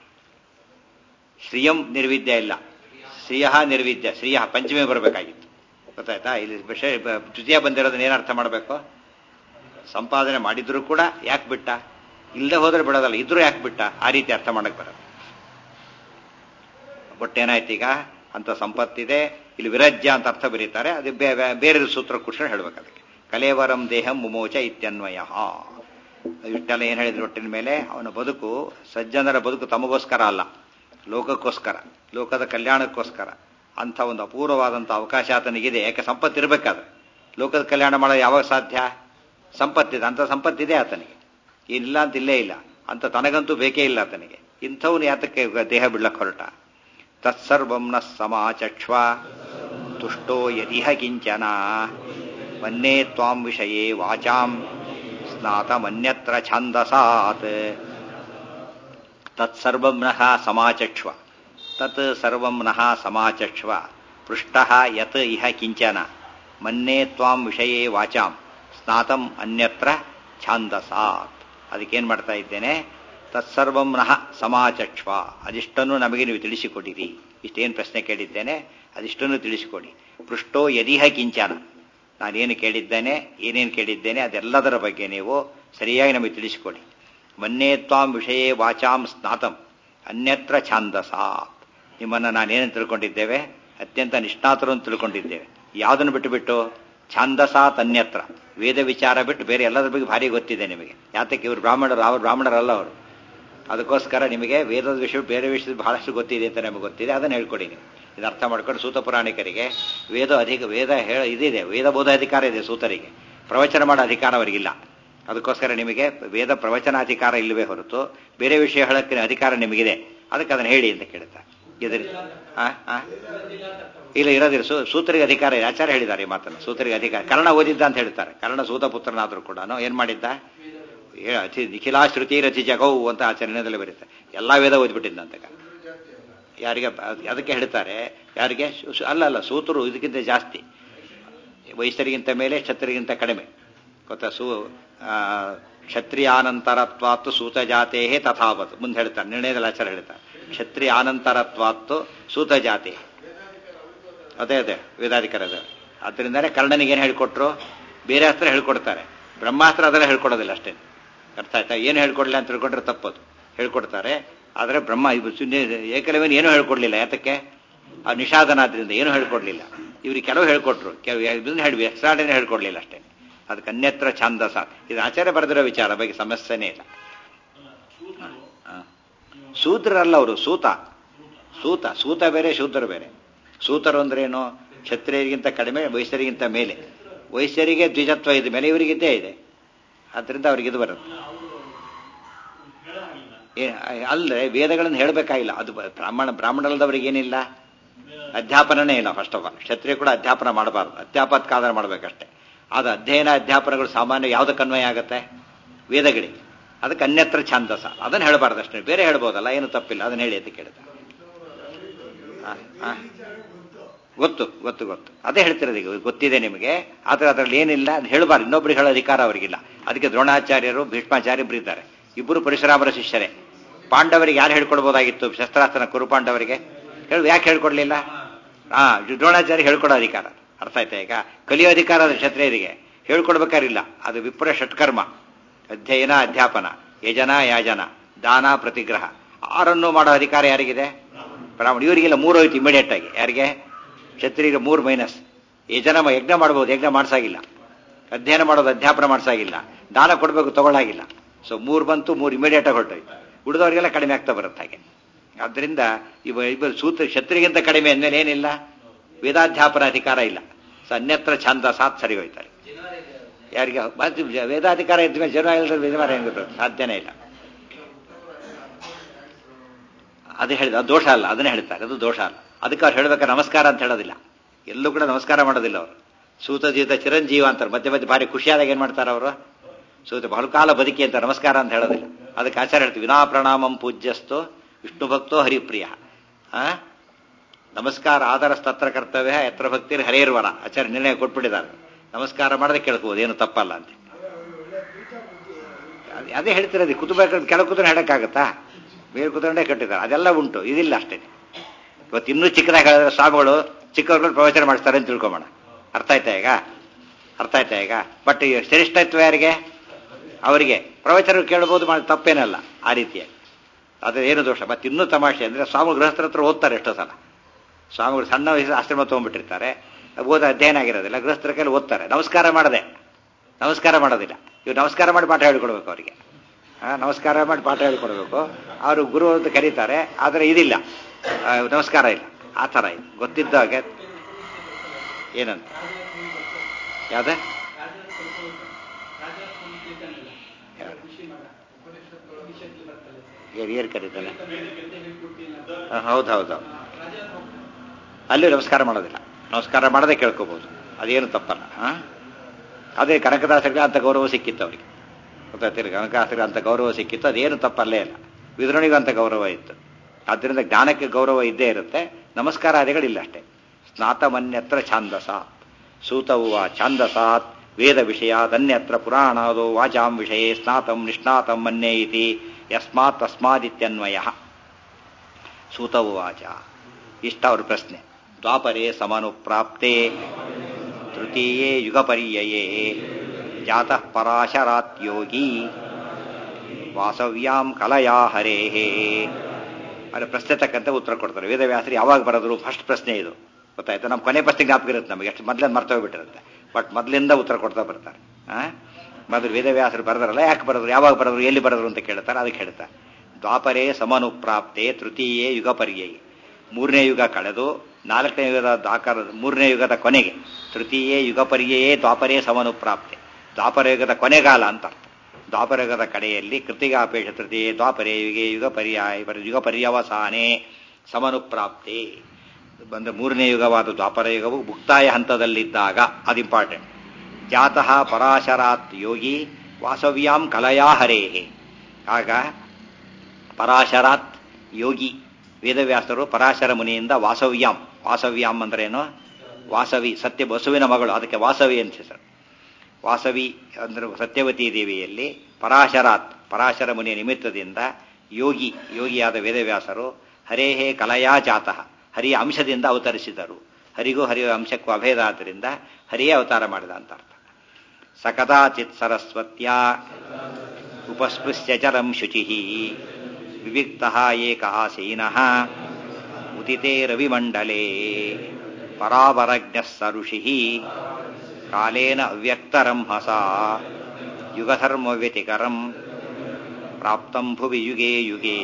ಶ್ರಿಯಂ ನಿರ್ವಿದ್ಯ ಇಲ್ಲ ಶ್ರಿಯ ನಿರ್ವಿದ್ಯ ಶ್ರಿಯ ಪಂಚಮಿ ಬರಬೇಕಾಗಿತ್ತು ಗೊತ್ತಾಯ್ತಾ ಇಲ್ಲಿ ವಿಷಯ ದ್ವಿತೀಯ ಬಂದಿರೋದನ್ನ ಏನು ಅರ್ಥ ಮಾಡಬೇಕು ಸಂಪಾದನೆ ಮಾಡಿದ್ರು ಕೂಡ ಯಾಕೆ ಬಿಟ್ಟ ಇಲ್ಲದೆ ಹೋದ್ರೆ ಬಿಡೋದಲ್ಲ ಇದ್ರೂ ಯಾಕೆ ಬಿಟ್ಟ ಆ ರೀತಿ ಅರ್ಥ ಮಾಡಕ್ ಬರೋದು ಒಟ್ಟೇನಾಯ್ತು ಈಗ ಅಂತ ಸಂಪತ್ತಿದೆ ಇಲ್ಲಿ ವಿರಜ್ಯ ಅಂತ ಅರ್ಥ ಬರೀತಾರೆ ಅದು ಬೇರೆ ಸೂತ್ರ ಕುಶಲ ಹೇಳ್ಬೇಕು ಅದಕ್ಕೆ ಕಲೇವರಂ ದೇಹಂ ಮುಮೋಚ ಇತ್ಯನ್ವಯ ಇಷ್ಟೆಲ್ಲ ಏನು ಹೇಳಿದ್ರು ಒಟ್ಟಿನ ಮೇಲೆ ಅವನ ಬದುಕು ಸಜ್ಜನರ ಬದುಕು ತಮಗೋಸ್ಕರ ಅಲ್ಲ ಲೋಕಕ್ಕೋಸ್ಕರ ಲೋಕದ ಕಲ್ಯಾಣಕ್ಕೋಸ್ಕರ ಅಂಥ ಒಂದು ಅಪೂರ್ವವಾದಂಥ ಅವಕಾಶ ಆತನಿಗಿದೆ ಯಾಕೆ ಸಂಪತ್ತಿರಬೇಕಾದ್ರೆ ಲೋಕದ ಕಲ್ಯಾಣ ಮಾಡೋದು ಯಾವಾಗ ಸಾಧ್ಯ ಸಂಪತ್ತಿದೆ ಅಂಥ ಸಂಪತ್ತಿದೆ ಆತನಿಗೆ ಏನಿಲ್ಲ ಅಂತ ಇಲ್ಲೇ ಇಲ್ಲ ಅಂತ ತನಗಂತೂ ಬೇಕೇ ಇಲ್ಲ ಆತನಿಗೆ ಇಂಥವನು ಯಾತಕ್ಕೆ ದೇಹ ಬಿಡ್ಲಕ್ಕೆ ಹೊರಟ ತತ್ಸರ್ವಂ ನ ಸಮಾಚಕ್ಷ್ವ ತುಷ್ಟೋ ಯದಿಹ ಕಿಂಚನ ಮನ್ನೇ ತ್ವಾಂ ವಿಷಯೇ ವಾಚಾಂ ಸ್ನಾತಮನ್ಯತ್ರ ಛಂದಸಾತ್ ತತ್ಸರ್ವಂ ನಃ ಸಮಾಚಕ್ಷ್ವ ತತ್ ಸರ್ವಂ ನಃ ಸಮಾಚಕ್ಷ್ವ ಪೃಷ್ಟ ಯತ್ ಇಹ ಕಿಂಚನ ಮನ್ನೇ ತ್ವಾಂ ವಿಷಯೇ ವಾಚಾಂ ಸ್ನಾತಂ ಅನ್ಯತ್ರ ಛಾಂದಸಾತ್ ಅದಕ್ಕೇನು ಮಾಡ್ತಾ ಇದ್ದೇನೆ ತತ್ಸರ್ವಂ ನಃ ಸಮಾಚಕ್ಷ್ವ ಅದಿಷ್ಟನ್ನು ನಮಗೆ ನೀವು ತಿಳಿಸಿಕೊಡಿರಿ ಇಷ್ಟೇನು ಪ್ರಶ್ನೆ ಕೇಳಿದ್ದೇನೆ ಅದಿಷ್ಟನ್ನು ತಿಳಿಸಿಕೊಡಿ ಪೃಷ್ಟೋ ಯದಿಹ ಕಿಂಚನ ನಾನೇನು ಕೇಳಿದ್ದೇನೆ ಏನೇನು ಕೇಳಿದ್ದೇನೆ ಅದೆಲ್ಲದರ ಬಗ್ಗೆ ನೀವು ಸರಿಯಾಗಿ ನಮಗೆ ತಿಳಿಸಿಕೊಡಿ ಮನ್ನೇ ತ್ವಾಂ ವಿಷಯೇ ವಾಚಾಂ ಸ್ನಾತಂ ಅನ್ಯತ್ರ ಛಾಂದಸಾತ್ ನಿಮ್ಮನ್ನು ನಾನೇನು ತಿಳ್ಕೊಂಡಿದ್ದೇವೆ ಅತ್ಯಂತ ನಿಷ್ಣಾತರು ಅಂತ ತಿಳ್ಕೊಂಡಿದ್ದೇವೆ ಯಾವುದನ್ನು ಬಿಟ್ಟು ಬಿಟ್ಟು ಛಾಂದಸಾತ್ ಅನ್ಯತ್ರ ವೇದ ವಿಚಾರ ಬಿಟ್ಟು ಬೇರೆ ಎಲ್ಲದರ ಬಗ್ಗೆ ಭಾರಿ ಗೊತ್ತಿದೆ ನಿಮಗೆ ಯಾತಕ್ಕೆ ಇವರು ಬ್ರಾಹ್ಮಣರು ಅವರು ಬ್ರಾಹ್ಮಣರಲ್ಲ ಅವರು ಅದಕ್ಕೋಸ್ಕರ ನಿಮಗೆ ವೇದದ ವಿಷಯ ಬೇರೆ ವಿಷಯದ ಬಹಳಷ್ಟು ಗೊತ್ತಿದೆ ಅಂತ ನಮಗೆ ಗೊತ್ತಿದೆ ಅದನ್ನು ಹೇಳ್ಕೊಡಿ ನೀವು ಇದು ಅರ್ಥ ಮಾಡ್ಕೊಂಡು ಸೂತ ಪುರಾಣಿಕರಿಗೆ ವೇದ ಅಧಿಕ ವೇದ ಹೇಳ ಇದಿದೆ ವೇದ ಬೋಧ ಅಧಿಕಾರ ಇದೆ ಸೂತರಿಗೆ ಪ್ರವಚನ ಮಾಡೋ ಅಧಿಕಾರ ಅವರಿಗಿಲ್ಲ ಅದಕ್ಕೋಸ್ಕರ ನಿಮಗೆ ವೇದ ಪ್ರವಚನಾಧಿಕಾರ ಇಲ್ಲವೇ ಹೊರತು ಬೇರೆ ವಿಷಯ ಹೇಳಕ್ಕೆ ಅಧಿಕಾರ ನಿಮಗಿದೆ ಅದಕ್ಕೆ ಅದನ್ನು ಹೇಳಿ ಅಂತ ಕೇಳ್ತಾ ಇದರಿ ಇಲ್ಲ ಇರೋದಿಲ್ಲ ಸೂ ಸೂತರಿಗೆ ಅಧಿಕಾರ ಇದೆ ಆಚಾರ್ಯ ಹೇಳಿದ್ದಾರೆ ಈ ಮಾತನ್ನು ಸೂತರಿಗೆ ಅಧಿಕಾರ ಕರ್ಣ ಓದಿದ್ದ ಅಂತ ಹೇಳ್ತಾರೆ ಕರ್ಣ ಸೂತ ಪುತ್ರನಾದರೂ ಕೂಡ ಏನ್ ಮಾಡಿದ್ದ ಅತಿ ನಿಖಿಲಾ ಶ್ರುತಿ ರಚಿ ಜಗೌ ಅಂತ ಆಚರಣೆಯಲ್ಲಿ ಬರುತ್ತೆ ಎಲ್ಲಾ ವೇದ ಓದ್ಬಿಟ್ಟಿದ್ದಂತ ಯಾರಿಗೆ ಅದಕ್ಕೆ ಹೇಳ್ತಾರೆ ಯಾರಿಗೆ ಅಲ್ಲ ಅಲ್ಲ ಸೂತರು ಇದಕ್ಕಿಂತ ಜಾಸ್ತಿ ವಯಸ್ಸರಿಗಿಂತ ಮೇಲೆ ಕ್ಷತ್ರಿಗಿಂತ ಕಡಿಮೆ ಗೊತ್ತಾ ಸೂ ಕ್ಷತ್ರಿಯಾನಂತರತ್ವಾತ್ತು ಸೂತ ಜಾತೇ ತಥಾವತ್ ಮುಂದೆ ಹೇಳ್ತಾರೆ ನಿರ್ಣಯದಲ್ಲಿ ಆಚಾರ ಹೇಳ್ತಾರೆ ಕ್ಷತ್ರಿಯಾನಂತರತ್ವಾತ್ತು ಸೂತ ಜಾತಿ ಅದೇ ಅದೇ ವೇದಾಧಿಕಾರ ಅದೇ ಆದ್ದರಿಂದನೇ ಕರ್ಣನಿಗೆ ಏನು ಹೇಳ್ಕೊಟ್ರು ಬೇರೆ ಅಸ್ತ್ರ ಹೇಳ್ಕೊಡ್ತಾರೆ ಬ್ರಹ್ಮಾಸ್ತ್ರ ಅದೆಲ್ಲ ಹೇಳ್ಕೊಡೋದಿಲ್ಲ ಅಷ್ಟೇ ಅರ್ಥ ಆಯ್ತಾ ಏನು ಹೇಳ್ಕೊಡ್ಲಿಲ್ಲ ಅಂತ ತಿಳ್ಕೊಂಡ್ರೆ ತಪ್ಪದು ಹೇಳ್ಕೊಡ್ತಾರೆ ಆದರೆ ಬ್ರಹ್ಮ ಏಕಲವೇನು ಏನೂ ಹೇಳ್ಕೊಡ್ಲಿಲ್ಲ ಯಾತಕ್ಕೆ ಆ ನಿಷಾದನಾದ್ರಿಂದ ಏನೂ ಹೇಳ್ಕೊಡ್ಲಿಲ್ಲ ಇವ್ರಿಗೆ ಕೆಲವು ಹೇಳ್ಕೊಟ್ರು ಕೆಲವು ಇದನ್ನ ಹೇಳಿ ಎಕ್ಸ್ಟ್ರಾಡನೇ ಹೇಳ್ಕೊಡ್ಲಿಲ್ಲ ಅಷ್ಟೇ ಅದಕ್ಕೆ ಅನ್ಯತ್ರ ಛಂದಸ ಇದು ಆಚಾರ್ಯ ಬರೆದಿರೋ ವಿಚಾರ ಬಗ್ಗೆ ಸಮಸ್ಯೆನೇ ಇಲ್ಲ ಶೂದ್ರರಲ್ಲ ಅವರು ಸೂತ ಸೂತ ಸೂತ ಬೇರೆ ಶೂದ್ರರು ಬೇರೆ ಸೂತರು ಅಂದ್ರೇನು ಕ್ಷತ್ರಿಯರಿಗಿಂತ ಕಡಿಮೆ ವೈಶ್ಯರಿಗಿಂತ ಮೇಲೆ ವೈಶ್ಯರಿಗೆ ದ್ವಿಜತ್ವ ಇದೆ ಮೇಲೆ ಇವರಿಗಿದ್ದೇ ಇದೆ ಆದ್ರಿಂದ ಅವ್ರಿಗೆ ಇದು ಬರುತ್ತೆ ಅಲ್ಲದೆ ವೇದಗಳನ್ನು ಹೇಳಬೇಕಾಗಿಲ್ಲ ಅದು ಬ್ರಾಹ್ಮಣ ಬ್ರಾಹ್ಮಣರಲ್ಲದವ್ರಿಗೆ ಏನಿಲ್ಲ ಅಧ್ಯಾಪನನೇ ಇಲ್ಲ ಫಸ್ಟ್ ಆಫ್ ಆಲ್ ಕ್ಷತ್ರಿಯ ಕೂಡ ಅಧ್ಯಾಪನ ಮಾಡಬಾರ್ದು ಅಧ್ಯಾಪತ್ಕಾದರ ಮಾಡಬೇಕಷ್ಟೇ ಅದು ಅಧ್ಯಯನ ಅಧ್ಯಾಪನಗಳು ಸಾಮಾನ್ಯ ಯಾವುದಕ್ಕೆ ಅನ್ವಯ ಆಗುತ್ತೆ ವೇದಗಳಿಗೆ ಅದಕ್ಕೆ ಅನ್ಯತ್ರ ಛಾಂದಸ ಅದನ್ನು ಹೇಳಬಾರ್ದು ಅಷ್ಟೇ ಬೇರೆ ಹೇಳ್ಬೋದಲ್ಲ ಏನು ತಪ್ಪಿಲ್ಲ ಅದನ್ನ ಹೇಳಿ ಅಂತ ಕೇಳಿದ ಗೊತ್ತು ಗೊತ್ತು ಗೊತ್ತು ಅದೇ ಹೇಳ್ತಿರೋದು ಈಗ ಗೊತ್ತಿದೆ ನಿಮಗೆ ಆದರೆ ಅದರಲ್ಲಿ ಏನಿಲ್ಲ ಅದು ಹೇಳಬಾರ್ದು ಇನ್ನೊಬ್ರಿಗೆ ಹೇಳೋ ಅಧಿಕಾರ ಅವರಿಗಿಲ್ಲ ಅದಕ್ಕೆ ದ್ರೋಣಾಚಾರ್ಯರು ಭೀಷ್ಮಾಚಾರ್ಯ ಇಬ್ಬರಿದ್ದಾರೆ ಇಬ್ಬರು ಪರಶುರಾಮರ ಶಿಷ್ಯರೇ ಪಾಂಡವರಿಗೆ ಯಾರು ಹೇಳ್ಕೊಡ್ಬೋದಾಗಿತ್ತು ಶಸ್ತ್ರಾಸ್ತ್ರ ಕುರುಪಾಂಡವರಿಗೆ ಹೇಳಿ ಯಾಕೆ ಹೇಳ್ಕೊಡ್ಲಿಲ್ಲ ಹಾ ದ್ರೋಣಾಚಾರ್ಯ ಹೇಳ್ಕೊಡೋ ಅಧಿಕಾರ ಅರ್ಥ ಆಯ್ತಾ ಈಗ ಕಲಿಯೋ ಅಧಿಕಾರ ಅದು ಕ್ಷತ್ರಿಯರಿಗೆ ಹೇಳ್ಕೊಡ್ಬೇಕಾರಿಲ್ಲ ಅದು ವಿಪ್ರ ಷಟ್ಕರ್ಮ ಅಧ್ಯಯನ ಅಧ್ಯಾಪನ ಯಜನ ಯಾಜನ ದಾನ ಪ್ರತಿಗ್ರಹ ಆರನ್ನು ಮಾಡೋ ಅಧಿಕಾರ ಯಾರಿಗಿದೆ ಬ್ರಾಹ್ಮಣ ಇವರಿಗೆಲ್ಲ ಮೂರು ಹೋಯ್ತು ಇಮಿಡಿಯೇಟ್ ಆಗಿ ಯಾರಿಗೆ ಕ್ಷತ್ರಿಯರಿಗೆ ಮೂರು ಮೈನಸ್ ಯಜನ ಯಜ್ಞ ಮಾಡ್ಬೋದು ಯಜ್ಞ ಮಾಡ್ಸಾಗಿಲ್ಲ ಅಧ್ಯಯನ ಮಾಡೋದು ಅಧ್ಯಾಪನ ಮಾಡ್ಸಾಗಿಲ್ಲ ದಾನ ಕೊಡಬೇಕು ತಗೊಳ್ಳಾಗಿಲ್ಲ ಸೊ ಮೂರು ಬಂತು ಮೂರು ಇಮಿಡಿಯೇಟ್ ಆಗಿ ಹೊರಟೋಯ್ತು ಉಳಿದವರಿಗೆಲ್ಲ ಕಡಿಮೆ ಆಗ್ತಾ ಬರುತ್ತೆ ಹಾಗೆ ಆದ್ದರಿಂದ ಇವ ಇಬ್ಬರು ಸೂತ್ರ ಕ್ಷತ್ರಿಗಿಂತ ಕಡಿಮೆ ಅಂದಮೇಲೆ ಏನಿಲ್ಲ ವೇದಾಧ್ಯಾಪನ ಅಧಿಕಾರ ಇಲ್ಲ ಸೊ ಅನ್ಯತ್ರ ಛಂದ ಸಾತ್ ಸರಿ ಹೋಯ್ತಾರೆ ಯಾರಿಗೆ ವೇದಾಧಿಕಾರ ಇದ್ಮೇಲೆ ಜನ ಇಲ್ಲದ್ರೆ ವಿಧಾನ ಹೆಂಗೆ ಸಾಧ್ಯನೇ ಇಲ್ಲ ಅದು ಹೇಳಿದ ಅದು ದೋಷ ಅಲ್ಲ ಅದನ್ನೇ ಹೇಳ್ತಾರೆ ಅದು ದೋಷ ಅಲ್ಲ ಅದಕ್ಕೆ ಅವ್ರು ಹೇಳ್ಬೇಕಾದ್ರೆ ನಮಸ್ಕಾರ ಅಂತ ಹೇಳೋದಿಲ್ಲ ಎಲ್ಲೂ ಕೂಡ ನಮಸ್ಕಾರ ಮಾಡೋದಿಲ್ಲ ಅವರು ಸೂತಜೀತ ಚಿರಂಜೀವ ಅಂತಾರೆ ಮಧ್ಯೆ ಮಧ್ಯೆ ಭಾರಿ ಖುಷಿಯಾದಾಗ ಏನ್ ಮಾಡ್ತಾರೆ ಅವರು ಸೂತ ಬಹುಕಾಲ ಬದುಕಿ ಅಂತ ನಮಸ್ಕಾರ ಅಂತ ಹೇಳೋದಿಲ್ಲ ಅದಕ್ಕೆ ಆಚಾರ ಹೇಳ್ತೀವಿ ವಿನಾ ಪ್ರಣಾಮಂ ಪೂಜ್ಯಸ್ತು ವಿಷ್ಣು ಭಕ್ತೋ ಹರಿಪ್ರಿಯ ಆ ನಮಸ್ಕಾರ ಆದರ ಸ್ತತ್ರ ಕರ್ತವ್ಯ ಎತ್ರ ಭಕ್ತಿರ್ ಹರೇರ್ವರ ಆಚಾರ್ಯ ನಿರ್ಣಯ ಕೊಟ್ಬಿಟ್ಟಿದ್ದಾರೆ ನಮಸ್ಕಾರ ಮಾಡದೆ ಕೇಳ್ಕೋಬೋದು ಏನು ತಪ್ಪಲ್ಲ ಅಂತ ಅದೇ- ಅದೇ ಹೇಳ್ತಿರೋದು ಕುತುಂಬ ಕೆಳ ಕೂತ್ರೆ ಹೇಳಕ್ಕಾಗತ್ತಾ ಬೇರೆ ಕೂತ್ಕೊಂಡೇ ಕಟ್ಟಿದ್ದಾರೆ ಅದೆಲ್ಲ ಉಂಟು ಇದಿಲ್ಲ ಅಷ್ಟೇ ಇವತ್ತು ಇನ್ನೂ ಚಿಕ್ಕದಾಗಿ ಹೇಳಿದ್ರೆ ಸ್ವಾಮಿಗಳು ಚಿಕ್ಕವ್ರ ಪ್ರವಚನ ಮಾಡಿಸ್ತಾರೆ ಅಂತ ತಿಳ್ಕೊಂಬೋಣ ಅರ್ಥ ಆಯ್ತಾ ಈಗ ಅರ್ಥ ಆಯ್ತಾ ಈಗ ಬಟ್ ಈ ಶ್ರೇಷ್ಠತ್ವ ಯಾರಿಗೆ ಅವರಿಗೆ ಪ್ರವಚನ ಕೇಳ್ಬೋದು ಮಾಡಿ ತಪ್ಪೇನಲ್ಲ ಆ ರೀತಿಯಾಗಿ ಅದು ಏನು ದೋಷ ಮತ್ತೆ ಇನ್ನೂ ತಮಾಷೆ ಅಂದ್ರೆ ಸ್ವಾಮಿ ಗೃಹಸ್ಥರ ಹತ್ರ ಓದ್ತಾರೆ ಎಷ್ಟೋ ಸಲ ಸ್ವಾಮಿಗಳು ಸಣ್ಣ ವಯಸ್ಸು ಆಶ್ರಮ ತೊಗೊಂಡ್ಬಿಟ್ಟಿರ್ತಾರೆ ಓದ ಅಧ್ಯಯನ ಆಗಿರೋದಿಲ್ಲ ಗೃಹಸ್ಥರ ಕೈಲಿ ಓದ್ತಾರೆ ನಮಸ್ಕಾರ ಮಾಡದೆ ನಮಸ್ಕಾರ ಮಾಡೋದಿಲ್ಲ ಇವ್ರು ನಮಸ್ಕಾರ ಮಾಡಿ ಪಾಠ ಹೇಳ್ಕೊಡ್ಬೇಕು ಅವರಿಗೆ ಆ, ನಮಸ್ಕಾರ ಮಾಡಿ ಪಾಠ ಹೇಳ್ಕೊಡ್ಬೇಕು ಅವರು ಗುರು ಅಂತ ಕರೀತಾರೆ ಆದರೆ ಇದಿಲ್ಲ ಆ, ನಮಸ್ಕಾರ ಇಲ್ಲ ಆ ಥರ ಇದೆ ಗೊತ್ತಿದ್ದ ಹಾಗೆ ಏನಂತ ಯಾವ್ದ ಏನ್ ಏನ್ ಕರೀತಾನೆ ಹೌದು ಹೌದು ಅಲ್ಲಿ ನಮಸ್ಕಾರ ಮಾಡೋದಿಲ್ಲ ನಮಸ್ಕಾರ ಮಾಡದೆ ಕೇಳ್ಕೋಬಹುದು ಅದೇನು ತಪ್ಪಲ್ಲ ಆ? ಅದೇ ಕನಕದಾಸರಿಗೆ ಅಂತ ಗೌರವ ಸಿಕ್ಕಿತ್ತು ಅವರಿಗೆ ಗೊತ್ತಾಗ್ತಿಲ್ಲ ಕನಕದಾಸರಿಗೆ ಅಂತ ಗೌರವ ಸಿಕ್ಕಿತ್ತು ಅದೇನು ತಪ್ಪಲ್ಲೇ ಇಲ್ಲ ವಿದುರಣಿಗೂ ಅಂತ ಗೌರವ ಇತ್ತು ಆದ್ದರಿಂದ ಜ್ಞಾನಕ್ಕೆ ಗೌರವ ಇದ್ದೇ ಇರುತ್ತೆ ನಮಸ್ಕಾರಾದಿಗಳಿಲ್ಲ ಅಷ್ಟೇ ಸ್ನಾತಮನ್ಯತ್ರ ಛಾಂದಸಾತ್ ಸೂತವು ಛಾಂದಸಾತ್ ವೇದ ವಿಷಯಾದನ್ಯತ್ರ ಪುರಾಣಾದೋ ವಾಚಾಂ ವಿಷಯೇ ಸ್ನಾತಂ ನಿಷ್ಣಾತಂ ಮನ್ಯೇ ಇತಿ ಯಸ್ಮಾತ್ ತಸ್ಮಾದಿತ್ಯನ್ವಯ ಸೂತವು ವಾಚ ಇಷ್ಟ ಅವ್ರ ಪ್ರಶ್ನೆ ದ್ವಾಪರೇ ಸಮನುಪ್ರಾಪ್ತೆ ತೃತೀಯೇ ಯುಗಪರ್ಯಯೇ ಜಾತಃ ಪರಾಶರಾತ್ ಯೋಗಿ ವಾಸವ್ಯಾಂ ಕಲಯಾ ಹರೇಹೇ ಅದ್ರ ಪ್ರಶ್ನೆ ತಕ್ಕಂತೆ ಉತ್ತರ ಕೊಡ್ತಾರೆ ವೇದವ್ಯಾಸರು ಯಾವಾಗ ಬರೋದ್ರು ಫಸ್ಟ್ ಪ್ರಶ್ನೆ ಇದು ಗೊತ್ತಾಯ್ತು ನಮ್ಮ ಕೊನೆ ಪ್ರಶ್ನೆ ಜ್ಞಾಪಕ ಇರುತ್ತೆ ನಮಗೆ ಎಷ್ಟು ಮೊದಲೇ ಮರ್ತೋಗ್ಬಿಟ್ಟಿರುತ್ತೆ ಬಟ್ ಮೊದಲಿಂದ ಉತ್ತರ ಕೊಡ್ತಾ ಬರ್ತಾರೆ ಆ ಮೊದಲು ವೇದವ್ಯಾಸರು ಬರೆದ್ರಲ್ಲ ಯಾಕೆ ಬರೆದ್ರು ಯಾವಾಗ ಬರೆದ್ರು ಎಲ್ಲಿ ಬರೆದ್ರು ಅಂತ ಕೇಳ್ತಾರೆ ಅದಕ್ಕೆ ಹೇಳ್ತಾರೆ ದ್ವಾಪರೇ ಸಮನುಪ್ರಾಪ್ತೆ ತೃತೀಯೇ ಯುಗ ಪರ್ಯಯ ಮೂರನೇ ಯುಗ ಕಳೆದು ನಾಲ್ಕನೇ ಯುಗದ ಆಕಾರ ಮೂರನೇ ಯುಗದ ಕೊನೆಗೆ ತೃತೀಯೇ ಯುಗ ಪರ್ಯಯೇ ದ್ವಾಪರೇ ಸಮನುಪ್ರಾಪ್ತೆ ದ್ವಾಪರ ಯುಗದ ಕೊನೆಗಾಲ ಅಂತ ಅರ್ಥ ದ್ವಾಪರ ಯುಗದ ಕಡೆಯಲ್ಲಿ ಕೃತಿಗಾಪೇಕ್ಷ ತೃತೀಯೇ ದ್ವಾಪರೇ ಯುಗೆ ಯುಗ ಪರ್ಯಾಯ ಪರ- ಯುಗ ಪರ್ಯವಸಾನೆ ಸಮನುಪ್ರಾಪ್ತೆ ಬಂದ ಮೂರನೇ ಯುಗವಾದ ದ್ವಾಪರ ಯುಗವು ಮುಕ್ತಾಯ ಹಂತದಲ್ಲಿದ್ದಾಗ ಅದು ಇಂಪಾರ್ಟೆಂಟ್ ಜಾತಃ ಪರಾಶರಾತ್ ಯೋಗಿ ವಾಸವ್ಯಾಂ ಕಲಯಾ ಹರೇಹೇ ಆಗ ಪರಾಶರಾತ್ ಯೋಗಿ ವೇದವ್ಯಾಸರು ಪರಾಶರ ಮುನಿಯಿಂದ ವಾಸವ್ಯಾಂ ವಾಸವ್ಯಾಂ ಅಂದ್ರೇನು ವಾಸವಿ ಸತ್ಯ ಬಸುವಿನ ಮಗಳು ಅದಕ್ಕೆ ವಾಸವಿ ಅಂತ ಹೆಸರು ವಾಸವಿ ಅಂದ್ರೆ ಸತ್ಯವತಿ ದೇವಿಯಲ್ಲಿ ಪರಾಶರಾತ್ ಪರಾಶರ ಮುನಿಯ ನಿಮಿತ್ತದಿಂದ ಯೋಗಿ ಯೋಗಿಯಾದ ವೇದವ್ಯಾಸರು ಹರೇಹೇ ಕಲಯಾ ಜಾತಃ ಹರಿಯ ಅಂಶದಿಂದ ಅವತರಿಸಿದರು ಹರಿಗೂ ಹರಿಯ ಅಂಶಕ್ಕೂ ಅಭೇದ ಆದ್ದರಿಂದ ಹರಿಯೇ ಅವತಾರ ಮಾಡಿದ ಅಂತ ಅರ್ಥ ಸಕದಾಚಿತ್ ಸರಸ್ವತ್ಯ ಉಪಸ್ಪೃಶ್ಯ ಚರಂ ಶುಚಿ ವಿವಿಕ್ತ ಏಕ ಆಸೀನಃ ಉದಿತೆ ರವಿಮಂಡಲೇ ಪರಾವರಜ್ಞ ಸರುಷಿ ಕಾಲೇನ ಅವ್ಯಕ್ತರಂ ಹಸ ಯುಗಧರ್ಮವ್ಯತಿಕರಂ ಪ್ರಾಪ್ತಂ ಭುವಿ ಯುಗೇ ಯುಗೇ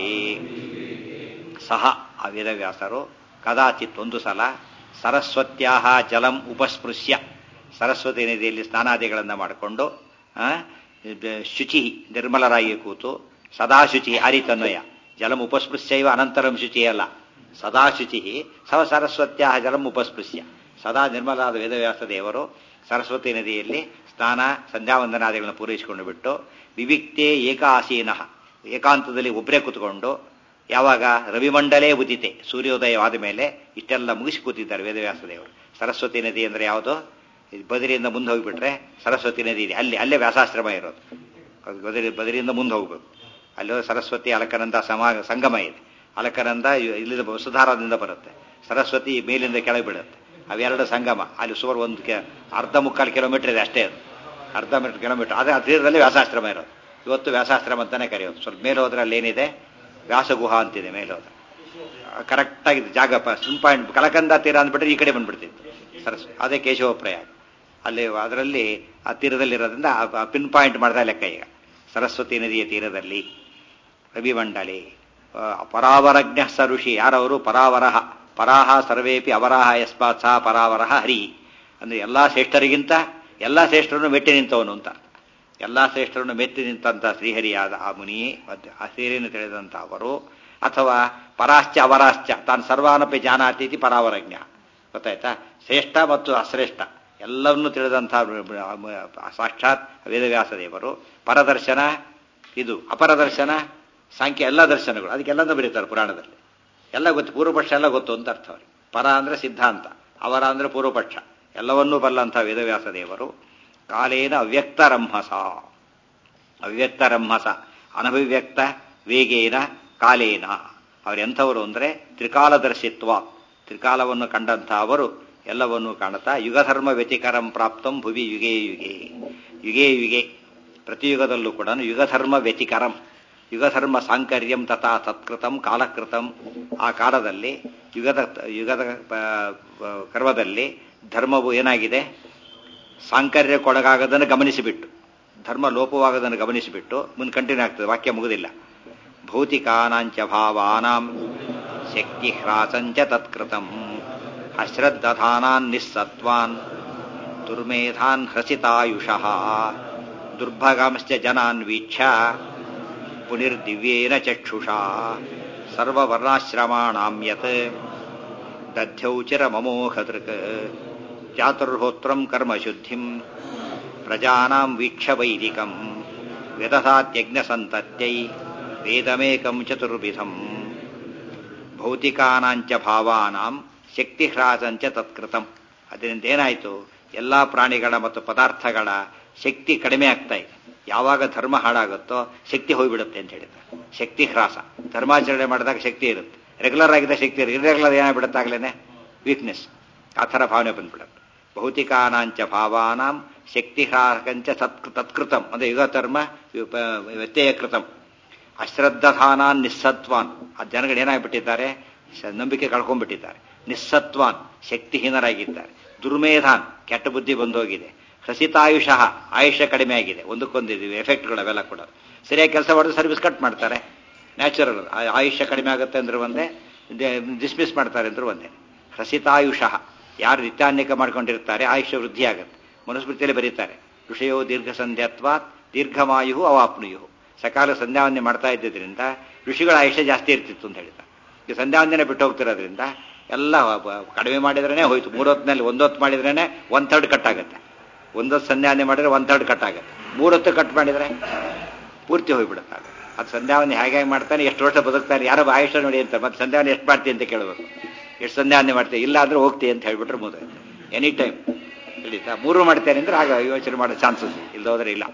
ಸಹ ಆ ವೇದವ್ಯಾಸರು ಕದಾಚಿತ್ ಒಂದು ಸಲ ಸರಸ್ವತ್ಯಾ ಜಲಂ ಉಪಸ್ಪೃಶ್ಯ ಸರಸ್ವತಿ ನದಿಯಲ್ಲಿ ಸ್ನಾನಾದಿಗಳನ್ನು ಮಾಡಿಕೊಂಡು ಆ, ಇದು ಶುಚಿ ನಿರ್ಮಲರಾಗಿ ಕೂತು ಸದಾ ಶುಚಿ ಆ ರೀತಿ ಅನ್ವಯ ಜಲಂ ಉಪಸ್ಪೃಶ್ಯೈವ ಅನಂತರಂ ಶುಚಿ ಅಲ್ಲ ಸದಾ ಶುಚಿ ಸವ ಸರಸ್ವತ್ಯಾ ಜಲಂ ಉಪಸ್ಪೃಶ್ಯ ಸದಾ ನಿರ್ಮಲಾದ ವೇದವ್ಯಾಸ ದೇವರು ಸರಸ್ವತಿ ನದಿಯಲ್ಲಿ ಸ್ನಾನ ಸಂಧ್ಯಾವಂದನಾದಿಗಳನ್ನು ಪೂರೈಸಿಕೊಂಡು ಬಿಟ್ಟು ವಿವಿಕ್ತೆ ಏಕಾಸೀನಃ ಏಕಾಂತದಲ್ಲಿ ಒಬ್ಬರೇ ಕೂತ್ಕೊಂಡು ಯಾವಾಗ ರವಿಮಂಡಲೇ ಉದಿತೆ ಸೂರ್ಯೋದಯವಾದ ಮೇಲೆ ಇಷ್ಟೆಲ್ಲ ಮುಗಿಸಿ ಕೂತಿದ್ದಾರೆ ವೇದವ್ಯಾಸ ದೇವರು ಸರಸ್ವತಿ ನದಿ ಅಂದ್ರೆ ಯಾವುದು ಇದು ಬದರಿಯಿಂದ ಮುಂದೆ ಹೋಗಿಬಿಟ್ರೆ ಸರಸ್ವತಿ ನದಿ ಇದೆ ಅಲ್ಲಿ ಅಲ್ಲೇ ವ್ಯಾಸಾಶ್ರಮ ಇರೋದು ಅದು ಬದರಿ ಬದರಿಯಿಂದ ಮುಂದೆ ಹೋಗ್ಬೇಕು ಅಲ್ಲಿ ಸರಸ್ವತಿ ಅಲಕನಂದ ಸಮಾ ಸಂಗಮ ಇದೆ ಅಲಕನಂದ ಇಲ್ಲಿಂದ ವಸುಧಾರದಿಂದ ಬರುತ್ತೆ ಸರಸ್ವತಿ ಮೇಲಿಂದ ಕೆಳಗೆ ಬೀಳುತ್ತೆ ಅವೆರಡು ಸಂಗಮ ಅಲ್ಲಿ ಸುಮಾರು ಒಂದು ಕೆ ಅರ್ಧ ಮುಕ್ಕಾಲು ಕಿಲೋಮೀಟರ್ ಇದೆ ಅಷ್ಟೇ ಅದು ಅರ್ಧ ಮೀಟರ್ ಕಿಲೋಮೀಟರ್ ಅದೇ ಆ ತೀರದಲ್ಲಿ ವ್ಯಾಸಾಶ್ರಮ ಇರೋದು ಇವತ್ತು ವ್ಯಾಸಾಶ್ರಮ ಅಂತಾನೆ ಕರೆಯೋದು ಸ್ವಲ್ಪ ಮೇಲೆ ಹೋದ್ರೆ ಅಲ್ಲಿ ಏನಿದೆ ವ್ಯಾಸಗುಹಾ ಅಂತಿದೆ ಮೇಲೆ ಹೋದ್ರೆ ಕರೆಕ್ಟ್ ಆಗಿದೆ ಜಾಗ ಸ್ವಿಮ್ ಪಾಯಿಂಟ್ ಕಲಕಂದ ತೀರ ಅಂದ್ಬಿಟ್ರೆ ಈ ಕಡೆ ಬಂದ್ಬಿಡ್ತಿತ್ತು ಸರಸ್ ಅದೇ ಕೇಶವ ಪ್ರಯಾಗ ಅಲ್ಲಿ ಅದರಲ್ಲಿ ಆ ತೀರದಲ್ಲಿರೋದ್ರಿಂದ ಪಿನ್ ಪಾಯಿಂಟ್ ಮಾಡಿದ ಲೆಕ್ಕ ಈಗ ಸರಸ್ವತಿ ನದಿಯ ತೀರದಲ್ಲಿ ರವಿಮಂಡಲಿ ಪರಾವರಜ್ಞ ಸ ಋಷಿ ಯಾರವರು ಪರಾವರಹ ಪರಾಹ ಸರ್ವೇಪಿ ಅವರಾಹ ಯಸ್ಮಾತ್ ಸಹ ಪರಾವರಹ ಹರಿ ಅಂದ್ರೆ ಎಲ್ಲಾ ಶ್ರೇಷ್ಠರಿಗಿಂತ ಎಲ್ಲಾ ಶ್ರೇಷ್ಠರನ್ನು ಮೆಟ್ಟಿ ನಿಂತವನು ಅಂತ ಎಲ್ಲಾ ಶ್ರೇಷ್ಠರನ್ನು ಮೆತ್ತಿ ನಿಂತಹ ಶ್ರೀಹರಿಯಾದ ಆ ಮುನಿ ಮತ್ತೆ ಆ ಶ್ರೀಹರಿಯನ್ನು ತಿಳಿದಂತ ಅವರು ಅಥವಾ ಪರಾಶ್ಚ ಅವರಾಶ್ಚ ತಾನು ಸರ್ವಾನಪಿ ಜಾನಾತೀತಿ ಪರಾವರಜ್ಞ ಗೊತ್ತಾಯ್ತಾ ಶ್ರೇಷ್ಠ ಮತ್ತು ಅಶ್ರೇಷ್ಠ ಎಲ್ಲವನ್ನೂ ತಿಳಿದಂತಹ ಸಾಕ್ಷಾತ್ ವೇದವ್ಯಾಸ ದೇವರು ಪರದರ್ಶನ ಇದು ಅಪರದರ್ಶನ ಸಾಂಖ್ಯ ಎಲ್ಲ ದರ್ಶನಗಳು ಅದಕ್ಕೆಲ್ಲನೂ ಬರೀತಾರೆ ಪುರಾಣದಲ್ಲಿ ಎಲ್ಲ ಗೊತ್ತು ಪೂರ್ವಪಕ್ಷ ಎಲ್ಲ ಗೊತ್ತು ಅಂತ ಅರ್ಥ ಅವ್ರಿಗೆ ಪರ ಅಂದ್ರೆ ಸಿದ್ಧಾಂತ ಅವರ ಅಂದ್ರೆ ಪೂರ್ವಪಕ್ಷ ಎಲ್ಲವನ್ನೂ ಬಲ್ಲಂಥ ವೇದವ್ಯಾಸ ದೇವರು ಕಾಲೇನ ಅವ್ಯಕ್ತ ರಂಹಸ ಅವ್ಯಕ್ತ ರಂಹಸ ಅನಭಿವ್ಯಕ್ತ ವೇಗೇನ ಕಾಲೇನ ಅವರೆಂಥವರು ಅಂದರೆ ತ್ರಿಕಾಲದರ್ಶಿತ್ವ ತ್ರಿಕಾಲವನ್ನು ಕಂಡಂಥ ಅವರು ಎಲ್ಲವನ್ನೂ ಕಾಣುತ್ತಾ ಯುಗಧರ್ಮ ವ್ಯತಿಕರಂ ಪ್ರಾಪ್ತಂ ಭುವಿ ಯುಗೇ ಯುಗೇ ಯುಗೇ ಯುಗೇ ಪ್ರತಿಯುಗದಲ್ಲೂ ಕೂಡ ಯುಗಧರ್ಮ ವ್ಯತಿಕರಂ ಯುಗಧರ್ಮ ಸಾಂಕರ್ಯಂ ತಥಾ ತತ್ಕೃತಂ ಕಾಲಕೃತಂ ಆ ಕಾಲದಲ್ಲಿ ಯುಗದ ಯುಗದ ಕರ್ಮದಲ್ಲಿ ಧರ್ಮವು ಏನಾಗಿದೆ ಸಾಂಕರ್ಯಕ್ಕೊಳಗಾಗದನ್ನು ಗಮನಿಸಿಬಿಟ್ಟು ಧರ್ಮ ಲೋಪವಾಗದನ್ನು ಗಮನಿಸಿಬಿಟ್ಟು ಮುಂದೆ ಕಂಟಿನ್ಯೂ ಆಗ್ತದೆ ವಾಕ್ಯ ಮುಗುದಿಲ್ಲ ಭೌತಿಕಾನಾಂಚ ಭಾವಾನಾಂ ಶಕ್ತಿ ಹ್ರಾಸಂಚ ತತ್ಕೃತಂ ಅಶ್ರದ್ಧಾನಾನ್ ನಿಸ್ಸತ್ವಾನ್ ದುರ್ಮೇಧಾನ್ ಹ್ರಸಿತಾಯುಷಃ ದುರ್ಭಗಾಂಶ್ಚ ಜನಾನ್ ವೀಕ್ಷ ಪುನಿರ್ದಿವ್ಯೇನ ಚಕ್ಷುಷಾ ಸರ್ವವರ್ಣಾಶ್ರಮಾಣಾಂ ಯತ್ ದಧ್ಯೌ ಚಿರಮಮೋಹದೃಕ್ ಚಾತುರ್ಹೋತ್ರಂ ಕರ್ಮಶುದ್ಧಿಂ ಪ್ರಜಾನಾಂ ವೀಕ್ಷ ವೈದಿಕಂ ವ್ಯದಸಾತ್ಯಜ್ಞಸಂತತ್ಯೈ ವೇದಮೇಕಂ ಚತುರ್ವಿಧಂ ಭೌತಿಕಾನಾಂಚ ಭಾವಾನಾಂ ಶಕ್ತಿಹ್ರಾಸಂಚ ತತ್ಕೃತಂ ಅದರಿಂದ ಏನಾಯಿತು ಎಲ್ಲ ಪ್ರಾಣಿಗಳ ಮತ್ತು ಪದಾರ್ಥಗಳ ಶಕ್ತಿ ಕಡಿಮೆ ಆಗ್ತಾ ಇದೆ ಯಾವಾಗ ಧರ್ಮ ಹಾಳಾಗುತ್ತೋ ಶಕ್ತಿ ಹೋಗ್ಬಿಡುತ್ತೆ ಅಂತ ಹೇಳಿದ್ರೆ ಶಕ್ತಿ ಹ್ರಾಸ ಧರ್ಮಾಚರಣೆ ಮಾಡಿದಾಗ ಶಕ್ತಿ ಇರುತ್ತೆ ರೆಗ್ಯುಲರ್ ಆಗಿದ್ದ ಶಕ್ತಿ ಇರುತ್ತೆ ಇರ್ರೆಗ್ಯುಲರ್ ಏನಾಗ್ಬಿಡುತ್ತೆ ಆಗ್ಲೇನೆ ವೀಕ್ನೆಸ್ ಆ ಥರ ಭಾವನೆ ಬಂದ್ಬಿಡುತ್ತೆ ಭೌತಿಕಾನಾಂಚ ಭಾವಾನಾಂ ಶಕ್ತಿಹ್ರಾಸಂಚ ಸತ್ ತತ್ಕೃತಂ ಅಂದರೆ ಯುಗಧರ್ಮ ವ್ಯತ್ಯಯಕೃತಂ ಅಶ್ರದ್ಧಾನಾನ್ ನಿಸ್ಸತ್ವಾನ್ ಆ ಜನಗಳು ಏನಾಗ್ಬಿಟ್ಟಿದ್ದಾರೆ ನಂಬಿಕೆ ಕಳ್ಕೊಂಡ್ಬಿಟ್ಟಿದ್ದಾರೆ ನಿಸ್ಸತ್ವಾನ್ ಶಕ್ತಿಹೀನರಾಗಿದ್ದಾರೆ ದುರ್ಮೇಧಾನ್ ಕೆಟ್ಟ ಬುದ್ಧಿ ಬಂದೋಗಿದೆ ಹಸಿತಾಯುಷಃ ಆಯುಷ್ಯ ಕಡಿಮೆ ಆಗಿದೆ ಒಂದಕ್ಕೊಂದಿದ್ದೀವಿ ಎಫೆಕ್ಟ್ಗಳು ಅವೆಲ್ಲ ಕೂಡ ಸರಿಯಾಗಿ ಕೆಲಸ ಮಾಡಿದ್ರೆ ಸರ್ವಿಸ್ ಕಟ್ ಮಾಡ್ತಾರೆ ನ್ಯಾಚುರಲ್ ಆಯುಷ್ಯ ಕಡಿಮೆ ಆಗುತ್ತೆ ಅಂದ್ರೆ ಒಂದೇ ಡಿಸ್ಮಿಸ್ ಮಾಡ್ತಾರೆ ಅಂದ್ರೆ ಒಂದೇ ಹಸಿತಾಯುಷಃ ಯಾರು ನಿತ್ಯಾನ್ಯಕ ಮಾಡ್ಕೊಂಡಿರ್ತಾರೆ ಆಯುಷ್ಯ ವೃದ್ಧಿ ಆಗುತ್ತೆ ಮನುಸ್ಮೃತಿಯಲ್ಲಿ ಬರೀತಾರೆ ಋಷಯೋ ದೀರ್ಘ ಸಂಧ್ಯಾತ್ವಾ ದೀರ್ಘಮಾಯು ಅವಾಪ್ನುಯು ಸಕಾಲ ಸಂಧ್ಯಾವಂದನೆ ಮಾಡ್ತಾ ಇದ್ದಿದ್ರಿಂದ ಋಷಿಗಳ ಆಯುಷ್ಯ ಜಾಸ್ತಿ ಇರ್ತಿತ್ತು ಅಂತ ಹೇಳ್ತಾರೆ ಈ ಸಂಧ್ಯಾವಂದನೆ ಬಿಟ್ಟು ಹೋಗ್ತಿರೋದ್ರಿಂದ ಎಲ್ಲ ಕಡಿಮೆ ಮಾಡಿದ್ರೇ ಹೋಯ್ತು ಮೂರೊತ್ತಿನಲ್ಲಿ ಒಂದೊತ್ತು ಮಾಡಿದ್ರೇ ಒನ್ ಥರ್ಡ್ ಕಟ್ ಆಗುತ್ತೆ ಒಂದೊತ್ತು ಸಂಧ್ಯಾವಂದನೆ ಮಾಡಿದ್ರೆ ಒನ್ ಥರ್ಡ್ ಕಟ್ ಆಗುತ್ತೆ ಮೂರೊತ್ತು ಕಟ್ ಮಾಡಿದ್ರೆ ಪೂರ್ತಿ ಹೋಗ್ಬಿಡುತ್ತೆ ಅದು ಸಂಧ್ಯಾವಂದನೆ ಹೇಗೆ ಹೇಗೆ ಮಾಡ್ತಾನೆ ಎಷ್ಟು ವರ್ಷ ಬದುಕ್ತಾನೆ ಯಾರೋ ಆಯುಷ್ಯ ನೋಡಿ ಅಂತ ಮತ್ತೆ ಸಂಧ್ಯಾವಂದನೆ ಎಷ್ಟು ಮಾಡ್ತೀವಿ ಅಂತ ಕೇಳಬೇಕು ಎಷ್ಟು ಸಂಧ್ಯಾವಂದನೆ ಮಾಡ್ತೀವಿ ಇಲ್ಲ ಅಂದ್ರೆ ಹೋಗ್ತೀವಿ ಅಂತ ಹೇಳ್ಬಿಟ್ರೆ ಮುದ ಎನಿ ಟೈಮ್ ತಿಳಿತಾ ಮೂರು ಮಾಡ್ತೇನೆ ಅಂದ್ರೆ ಆಗ ಯೋಚನೆ ಮಾಡೋ ಚಾನ್ಸಸ್ ಇಲ್ಲದ ಹೋದ್ರೆ ಇಲ್ಲ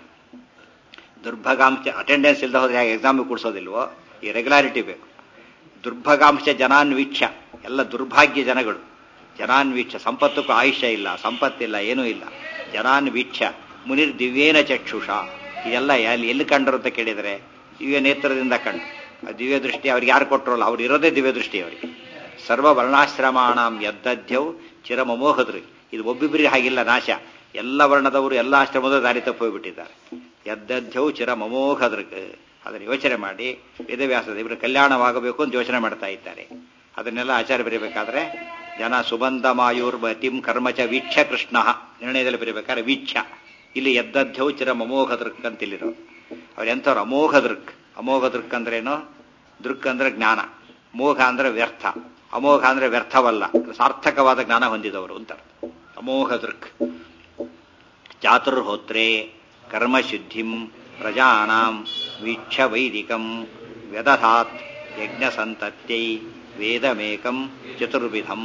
ದುರ್ಭಗಾಂಶ ಅಟೆಂಡೆನ್ಸ್ ಇಲ್ಲದ ಹೋದ್ರೆ ಹೇಗೆ ಎಕ್ಸಾಮಿಗೆ ಕೊಡಿಸೋದಿಲ್ವೋ ಈ ರೆಗ್ಯುಲಾರಿಟಿ ಬೇಕು ದುರ್ಭಗಾಂಶ ಜನಾನ್ವೀಕ್ಷ ಎಲ್ಲ ದುರ್ಭಾಗ್ಯ ಜನಗಳು ಜನಾನ್ವೀಕ್ಷ ಸಂಪತ್ತಕ್ಕೂ ಆಯುಷ್ಯ ಇಲ್ಲ ಸಂಪತ್ತಿಲ್ಲ ಏನೂ ಇಲ್ಲ ಜನಾನ್ವೀಕ್ಷ ಮುನಿರ್ ದಿವ್ಯೇನ ಚಕ್ಷುಷ ಇದೆಲ್ಲ ಎಲ್ಲಿ ಎಲ್ಲಿ ಕಂಡರು ಅಂತ ಕೇಳಿದರೆ ದಿವ್ಯ ನೇತ್ರದಿಂದ ಕಂಡು ಆ ದಿವ್ಯ ದೃಷ್ಟಿ ಅವ್ರಿಗೆ ಯಾರು ಕೊಟ್ಟರಲ್ಲ ಅವ್ರು ಇರೋದೇ ದಿವ್ಯ ದೃಷ್ಟಿ ಅವರಿಗೆ ಸರ್ವ ವರ್ಣಾಶ್ರಮಾಣಂ ಯದ್ದಧ್ಯವು ಚಿರಮಮೋಹದ್ರಿ ಇದು ಒಬ್ಬಿಬ್ಬರಿಗೆ ಹಾಗಿಲ್ಲ ನಾಶ ಎಲ್ಲ ವರ್ಣದವರು ಎಲ್ಲ ಆಶ್ರಮದ ದಾರಿ ತಪ್ಪು ಹೋಗ್ಬಿಟ್ಟಿದ್ದಾರೆ ಯದ್ದಧ್ಯವು ಚಿರಮಮೋಹದೃಕ್ ಅದನ್ನು ಯೋಚನೆ ಮಾಡಿ ವೇದವ್ಯಾಸ ದೇವರು ಕಲ್ಯಾಣವಾಗಬೇಕು ಅಂತ ಯೋಚನೆ ಮಾಡ್ತಾ ಇದ್ದಾರೆ ಅದನ್ನೆಲ್ಲ ಆಚಾರ್ಯ ಬರೀಬೇಕಾದ್ರೆ ಜನ ಸುಬಂಧ ಮಾಯೂರ್ ಮತಿಂ ಕರ್ಮಚ ವೀಕ್ಷ ಕೃಷ್ಣ ನಿರ್ಣಯದಲ್ಲಿ ಬರೀಬೇಕಾದ್ರೆ ವೀಕ್ಷ ಇಲ್ಲಿ ಎದ್ದಧ್ಯವು ಚಿರ ಮಮೋಘ ದೃಕ್ ಅಂತ ಇಲ್ಲಿರೋದು ಅವ್ರು ಎಂಥವ್ರು ಅಮೋಘ ದೃಕ್ ಅಮೋಘ ದೃಕ್ ಅಂದ್ರೇನು ದೃಕ್ ಅಂದ್ರೆ ಜ್ಞಾನ ಮೋಘ ಅಂದ್ರೆ ವ್ಯರ್ಥ ಅಮೋಘ ಅಂದ್ರೆ ವ್ಯರ್ಥವಲ್ಲ ಸಾರ್ಥಕವಾದ ಜ್ಞಾನ ಹೊಂದಿದವರು ಅಂತ ಅಮೋಘ ದೃಕ್ ಚಾತುರ್ಹೋತ್ರೆ ಕರ್ಮಶುದ್ಧಿಂ ಪ್ರಜಾನಾಂ ವೀಕ್ಷ ವೈದಿಕಂ ವ್ಯದಧಾತ್ ಯಜ್ಞಸಂತತ್ಯೈ ವೇದಮೇಕಂ ಚತುರ್ವಿಧಂ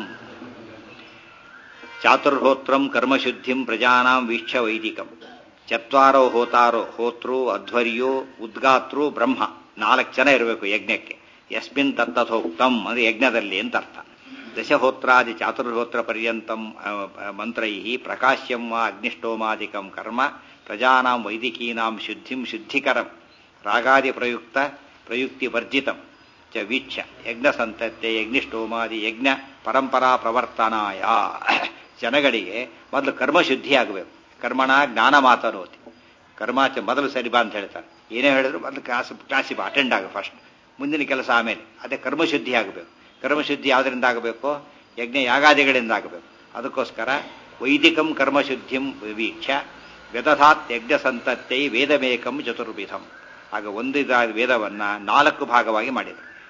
ಚಾತುರ್ಹೋತ್ರಂ ಕರ್ಮಶುದ್ಧಿಂ ಪ್ರಜಾನಾಂ ವೀಕ್ಷ ವೈದಿಕಂ ಚತ್ವಾರೋ ಹೋತಾರೋ ಹೋತೃ ಅಧ್ವರ್ಯೋ ಉದ್ಗಾತೃ ಬ್ರಹ್ಮ ನಾಲ್ಕು ಜನ ಇರಬೇಕು ಯಜ್ಞಕ್ಕೆ ಯಸ್ಮಿನ್ ತತ್ತಥೋಕ್ತಂ ಅಂದ್ರೆ ಯಜ್ಞದಲ್ಲಿ ಅಂತ ಅರ್ಥ ದಶಹೋತ್ರಾದಿ ಚಾತುರ್ಹೋತ್ರ ಪರ್ಯಂತಂ ಮಂತ್ರೈ ಪ್ರಕಾಶ್ಯಂ ವಾ ಅಗ್ನಿಷ್ಟೋಮಾದಿಕಂ ಕರ್ಮ ಪ್ರಜಾನಾಂ ವೈದಿಕೀನಾಂ ಶುದ್ಧಿಂ ಶುದ್ಧಿಕರಂ ರಾಗಾದಿ ಪ್ರಯುಕ್ತ ಪ್ರಯುಕ್ತಿ ವರ್ಜಿತಂ ಚ ವೀಕ್ಷ ಯಜ್ಞ ಸಂತತ್ಯ ಯಜ್ಞಿಷ್ಟೋಮಾದಿ ಯಜ್ಞ ಪರಂಪರಾ ಪ್ರವರ್ತನಾಯ ಜನಗಳಿಗೆ ಮೊದಲು ಕರ್ಮಶುದ್ಧಿ ಆಗಬೇಕು ಕರ್ಮಣ ಜ್ಞಾನ ಮಾತನೋತಿ ಕರ್ಮಾಚ ಮೊದಲು ಸರಿ ಬಾ ಅಂತ ಹೇಳ್ತಾರೆ ಏನೇ ಹೇಳಿದ್ರು ಮೊದಲು ಕ್ಲಾಸ್ ಕ್ಲಾಸಿಗೆ ಅಟೆಂಡ್ ಆಗ ಫಸ್ಟ್ ಮುಂದಿನ ಕೆಲಸ ಆಮೇಲೆ ಅದೇ ಕರ್ಮಶುದ್ಧಿ ಆಗಬೇಕು ಕರ್ಮಶುದ್ಧಿ ಯಾವುದರಿಂದ ಆಗಬೇಕು ಯಜ್ಞ ಯಾಗಾದಿಗಳಿಂದ ಆಗಬೇಕು ಅದಕ್ಕೋಸ್ಕರ ವೈದಿಕಂ ಕರ್ಮಶುದ್ಧಿಂ ವೀಕ್ಷ ವ್ಯದಧಾತ್ ಯಜ್ಞ ಸಂತತ್ಯೈ ವೇದಮೇಕಂ ಚತುರ್ವಿಧಂ ಆಗ ಒಂದು ವೇದವನ್ನ ನಾಲ್ಕು ಭಾಗವಾಗಿ ಮಾಡಿದರು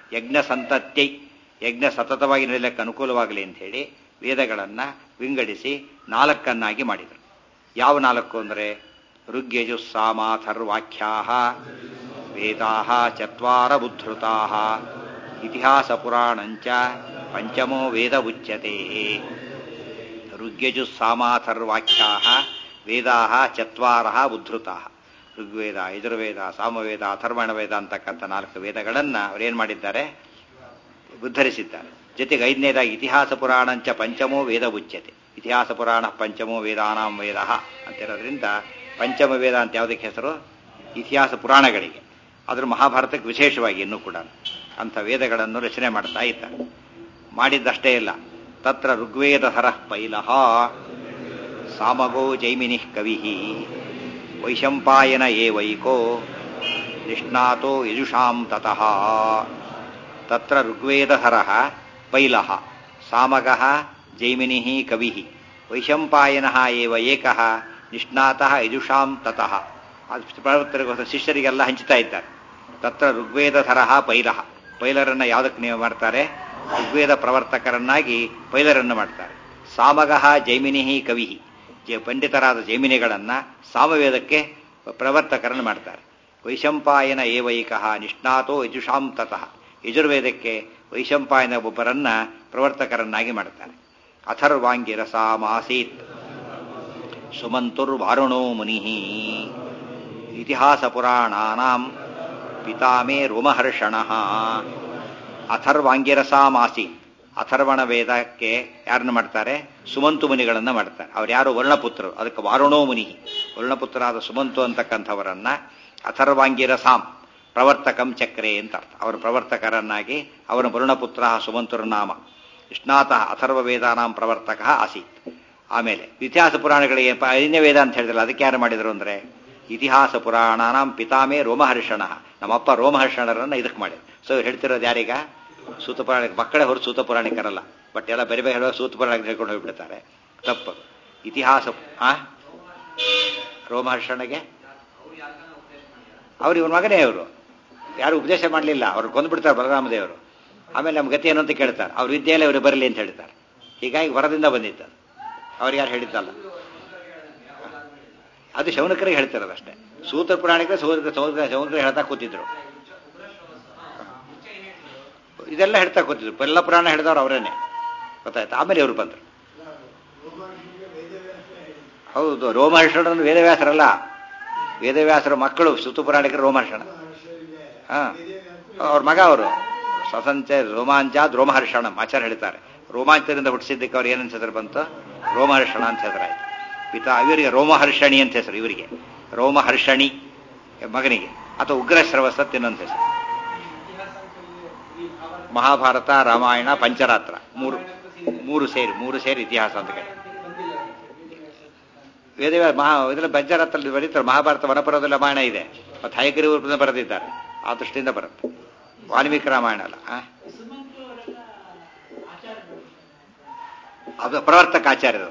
ಯಜ್ಞ ಸಂತತ್ಯೈ ಯಜ್ಞ ಸತತವಾಗಿ ನಡೆಯಲಿಕ್ಕೆ ಅನುಕೂಲವಾಗಲಿ ಅಂತ ಹೇಳಿ ವೇದಗಳನ್ನ ವಿಂಗಡಿಸಿ ನಾಲ್ಕನ್ನಾಗಿ ಮಾಡಿದರು ಯಾವ ನಾಲ್ಕು ಅಂದರೆ ಋಗ್ಯಜು ಸಾಮಾಥರ್ವಾಖ್ಯಾ ವೇದಾ ಚತ್ವಾರ ಬುದ್ಧೃತಾ ಇತಿಹಾಸ ಪುರಾಣಂಚ ಪಂಚಮೋ ವೇದ ಉಚ್ಯತೆ ಋಗ್ಯಜು ಸಾಮಾಥರ್ವಾಖ್ಯಾ ವೇದಾ ಚತ್ವಾರ ಉದ್ಧೃತಾ ಋಗ್ವೇದ ಯಜುರ್ವೇದ ಸಾಮವೇದ ಅಥರ್ವಣ ವೇದ ಅಂತಕ್ಕಂಥ ನಾಲ್ಕು ವೇದಗಳನ್ನು ಅವರೇನು ಮಾಡಿದ್ದಾರೆ ಉದ್ಧರಿಸಿದ್ದಾರೆ ಜೊತೆಗೆ ಐದನೇದಾಗಿ ಇತಿಹಾಸ ಪುರಾಣಂಚ ಪಂಚಮೋ ವೇದ ಉಚ್ಯತೆ ಇತಿಹಾಸ ಪುರಾಣ ಪಂಚಮೋ ವೇದಾನಾಂ ವೇದ ಅಂತಿರೋದ್ರಿಂದ ಪಂಚಮ ವೇದ ಅಂತ ಯಾವುದಕ್ಕೆ ಹೆಸರು ಇತಿಹಾಸ ಪುರಾಣಗಳಿಗೆ ಅದ್ರ ಮಹಾಭಾರತಕ್ಕೆ ವಿಶೇಷವಾಗಿ ಇನ್ನೂ ಕೂಡ ಅಂಥ ವೇದಗಳನ್ನು ರಚನೆ ಮಾಡ್ತಾ ಇದ್ದಾರೆ ಮಾಡಿದ್ದಷ್ಟೇ ಇಲ್ಲ ತತ್ರ ಋಗ್ವೇದ ಹರಃ ಪೈಲಃ ಸಾಮಗೋ ಜೈಮಿನಿ ಕವಿ ವೈಶಂಪಾಯನ ಏವೈಕೋ ನಿಷ್ಣಾತೋ ಯಜುಷಾಂ ತತಃ ತತ್ರ ಋಗ್ವೇದಹರಃ ಪೈಲಃ ಸಾಮಗಃ ಜೈಮಿನಿಃ ಕವಿಃ ವೈಶಂಪಾಯನಃ ಏವ ಏಕಃ ನಿಷ್ಣಾತಃ ಯಜುಷಾಂ ತತಃ ಪ್ರವರ್ತರಿಗೋಸ್ಕರ ಶಿಷ್ಯರಿಗೆಲ್ಲ ಹಂಚ್ತಾ ಇದ್ದಾರೆ ತತ್ರ ಋಗ್ವೇದಧರಃ ಪೈಲಃ ಪೈಲರನ್ನ ಯಾವುದಕ್ಕೆ ನೀವು ಮಾಡ್ತಾರೆ ಋಗ್ವೇದ ಪ್ರವರ್ತಕರನ್ನಾಗಿ ಪೈಲರನ್ನು ಮಾಡ್ತಾರೆ ಸಾಮಗಃ ಜೈಮಿನಿಃ ಕವಿಃ ಪಂಡಿತರಾದ ಜೈಮಿನಿಗಳನ್ನ ಸಾಮವೇದಕ್ಕೆ ಪ್ರವರ್ತಕರನ್ನು ಮಾಡ್ತಾರೆ ವೈಶಂಪಾಯನ ಏವೈಕಃ ನಿಷ್ಣಾತೋ ಯಜುಷಾಂ ತತಃ ಯಜುರ್ವೇದಕ್ಕೆ ವೈಶಂಪಾಯನ ಒಬ್ಬರನ್ನ ಪ್ರವರ್ತಕರನ್ನಾಗಿ ಮಾಡ್ತಾರೆ ಅಥರ್ವಾಂಗಿರಸಾಮಾಸೀತ್ ಸುಮಂತುರ್ವಾರುಣೋ ಮುನಿ ಇತಿಹಾಸ ಪುರಾಣಾನಾಂ ಪಿತಾಮೇ ರೋಮಹರ್ಷಣ ಅಥರ್ವಾಂಗಿರಸಾಮಾಸೀತ್ ಅಥರ್ವಣ ವೇದಕ್ಕೆ ಯಾರನ್ನು ಮಾಡ್ತಾರೆ ಸುಮಂತು ಮುನಿಗಳನ್ನ ಮಾಡ್ತಾರೆ ಅವ್ರು ಯಾರು ವರ್ಣಪುತ್ರರು ಅದಕ್ಕೆ ವಾರುಣೋ ಮುನಿ ವರ್ಣಪುತ್ರರಾದ ಸುಮಂತು ಅಂತಕ್ಕಂಥವರನ್ನ ಅಥರ್ವಾಂಗಿರಸಾಂ ಪ್ರವರ್ತಕಂ ಚಕ್ರೆ ಅಂತ ಅರ್ಥ ಅವರ ಪ್ರವರ್ತಕರನ್ನಾಗಿ ಅವನ ವರ್ಣಪುತ್ರ ಸುಮಂತುರ ನಾಮ ನಿಷ್ಣಾತಃ ಅಥರ್ವ ವೇದಾನಾಂ ಪ್ರವರ್ತಕ ಆಸೀತ್ ಆಮೇಲೆ ಇತಿಹಾಸ ಪುರಾಣಗಳಿಗೆ ಐದನೇ ವೇದ ಅಂತ ಹೇಳಿದ್ರಲ್ಲ ಅದಕ್ಕೆ ಯಾರು ಮಾಡಿದ್ರು ಅಂದ್ರೆ ಇತಿಹಾಸ ಪುರಾಣಾನಾಂ ಪಿತಾಮೇ ರೋಮಹರ್ಷಣ ನಮ್ಮಪ್ಪ ರೋಮಹರ್ಷಣರನ್ನ ಇದಕ್ಕೆ ಮಾಡಿ ಸೊ ಇವ್ರು ಹೇಳ್ತಿರೋದು ಯಾರೀಗ ಸೂತ ಪುರಾಣಿಕ ಮಕ್ಕಳೇ ಹೊರ ಸೂತ ಪುರಾಣಿಕರಲ್ಲ ಬಟ್ ಎಲ್ಲ ಬೇರೆ ಬೇರೆ ಹೇಳುವ ಸೂತ ಪುರಾಣಿಕ ಹೇಳ್ಕೊಂಡು ಹೋಗ್ಬಿಡ್ತಾರೆ ತಪ್ಪು ಇತಿಹಾಸ ಆ ರೋಮಹರ್ಷಣಗೆ ಅವ್ರು ಇವ್ರ ಮಗನೇ ಅವರು ಯಾರು ಉಪದೇಶ ಮಾಡಲಿಲ್ಲ ಅವ್ರು ಕೊಂದ್ಬಿಡ್ತಾರೆ ಬಲರಾಮದೇವರು ಆಮೇಲೆ ನಮ್ಮ ಗತಿ ಏನು ಅಂತ ಕೇಳ್ತಾರೆ ಅವ್ರ ವಿದ್ಯೆಯಲ್ಲಿ ಅವರು ಬರಲಿ ಅಂತ ಹೇಳ್ತಾರೆ ಹೀಗಾಗಿ ವರದಿಂದ ಬಂದಿತ್ತು ಅವ್ರು ಯಾರು ಹೇಳಿದ್ದಲ್ಲ ಅದು ಶೌನಕರಿಗೆ ಹೇಳ್ತಿರೋದಷ್ಟೇ ಸೂತ್ರ ಪುರಾಣಿಕರು ಸೌದ್ರ ಸೌದ್ರ ಶೌನಕರು ಹೇಳ್ತಾ ಕೂತಿದ್ರು ಇದೆಲ್ಲ ಹೇಳ್ತಾ ಕೂತಿದ್ರು ಎಲ್ಲ ಪುರಾಣ ಹೇಳಿದವ್ರು ಅವರೇನೆ ಗೊತ್ತಾಯ್ತು ಆಮೇಲೆ ಇವರು ಬಂದರು ಹೌದು ರೋಮಹರ್ಷಣನು ವೇದವ್ಯಾಸರಲ್ಲ ವೇದವ್ಯಾಸರ ಮಕ್ಕಳು ಸುತ್ತು ಪುರಾಣಿಕರು ರೋಮಹರ್ಷಣ ಹಾ ಅವ್ರ ಮಗ ಅವರು ಸ್ವಸಂಚ ರೋಮಾಂಚಾದ್ ರೋಮಹರ್ಷಣಂ ಆಚಾರ ಹೇಳ್ತಾರೆ ರೋಮಾಂಚದಿಂದ ಹುಟ್ಟಿಸಿದ್ದಕ್ಕೆ ಅವ್ರು ಏನಂತ ಹೆಸರು ಬಂತು ರೋಮಹರ್ಷಣ ಅಂತ ಹೆಸರಾಯ್ತು ಪಿತಾ ಇವರಿಗೆ ರೋಮಹರ್ಷಣಿ ಅಂತ ಹೆಸರು ಇವರಿಗೆ ರೋಮಹರ್ಷಣಿ ಮಗನಿಗೆ ಅಥವಾ ಉಗ್ರ ಶ್ರವಸತ್ ಇನ್ನೊಂದು ಹೆಸರು ಮಹಾಭಾರತ ರಾಮಾಯಣ ಪಂಚರಾತ್ರ ಮೂರು ಮೂರು ಸೇರಿ ಮೂರು ಸೇರಿ ಇತಿಹಾಸ ಅಂತ ಹೇಳಿ ವೇದವ್ಯಾಸ ಮಹಾ ಇದರಲ್ಲಿ ಪಂಚರಾತ್ರದಲ್ಲಿ ಬರೀತಾರೆ ಮಹಾಭಾರತ ವನಪರ್ವದ ರಾಮಾಯಣ ಇದೆ ಮತ್ತು ಹಯಗ್ರೀವರು ಬರೆದಿದ್ದಾರೆ ಆ ದೃಷ್ಟಿಯಿಂದ ಬರುತ್ತೆ ವಾಲ್ಮೀಕಿ ರಾಮಾಯಣ ಅಲ್ಲ ಅದು ಪ್ರವರ್ತಕ ಆಚಾರ್ಯರ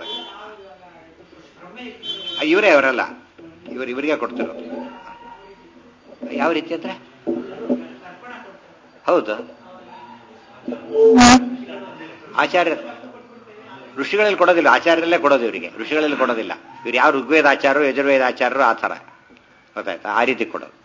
ಇವರೇ ಅವರಲ್ಲ ಇವರು ಇವರಿಗೆ ಕೊಡ್ತಿರೋದು ಯಾವ ರೀತಿ ಅಂದ್ರೆ ಹೌದು ಆಚಾರ್ಯ ಋಷಿಗಳಲ್ಲಿ ಕೊಡೋದಿಲ್ಲ ಆಚಾರ್ಯರಲ್ಲೇ ಕೊಡೋದು ಇವರಿಗೆ ಋಷಿಗಳಲ್ಲಿ ಕೊಡೋದಿಲ್ಲ ಇವ್ರು ಯಾವ ಋಗ್ವೇದ ಆಚಾರ್ಯರು ಯಜುರ್ವೇದ ಆಚಾರ್ಯರು ಆ ಥರ ಗೊತ್ತಾಯ್ತಾ ಆ ರೀತಿ ಕೊಡೋದು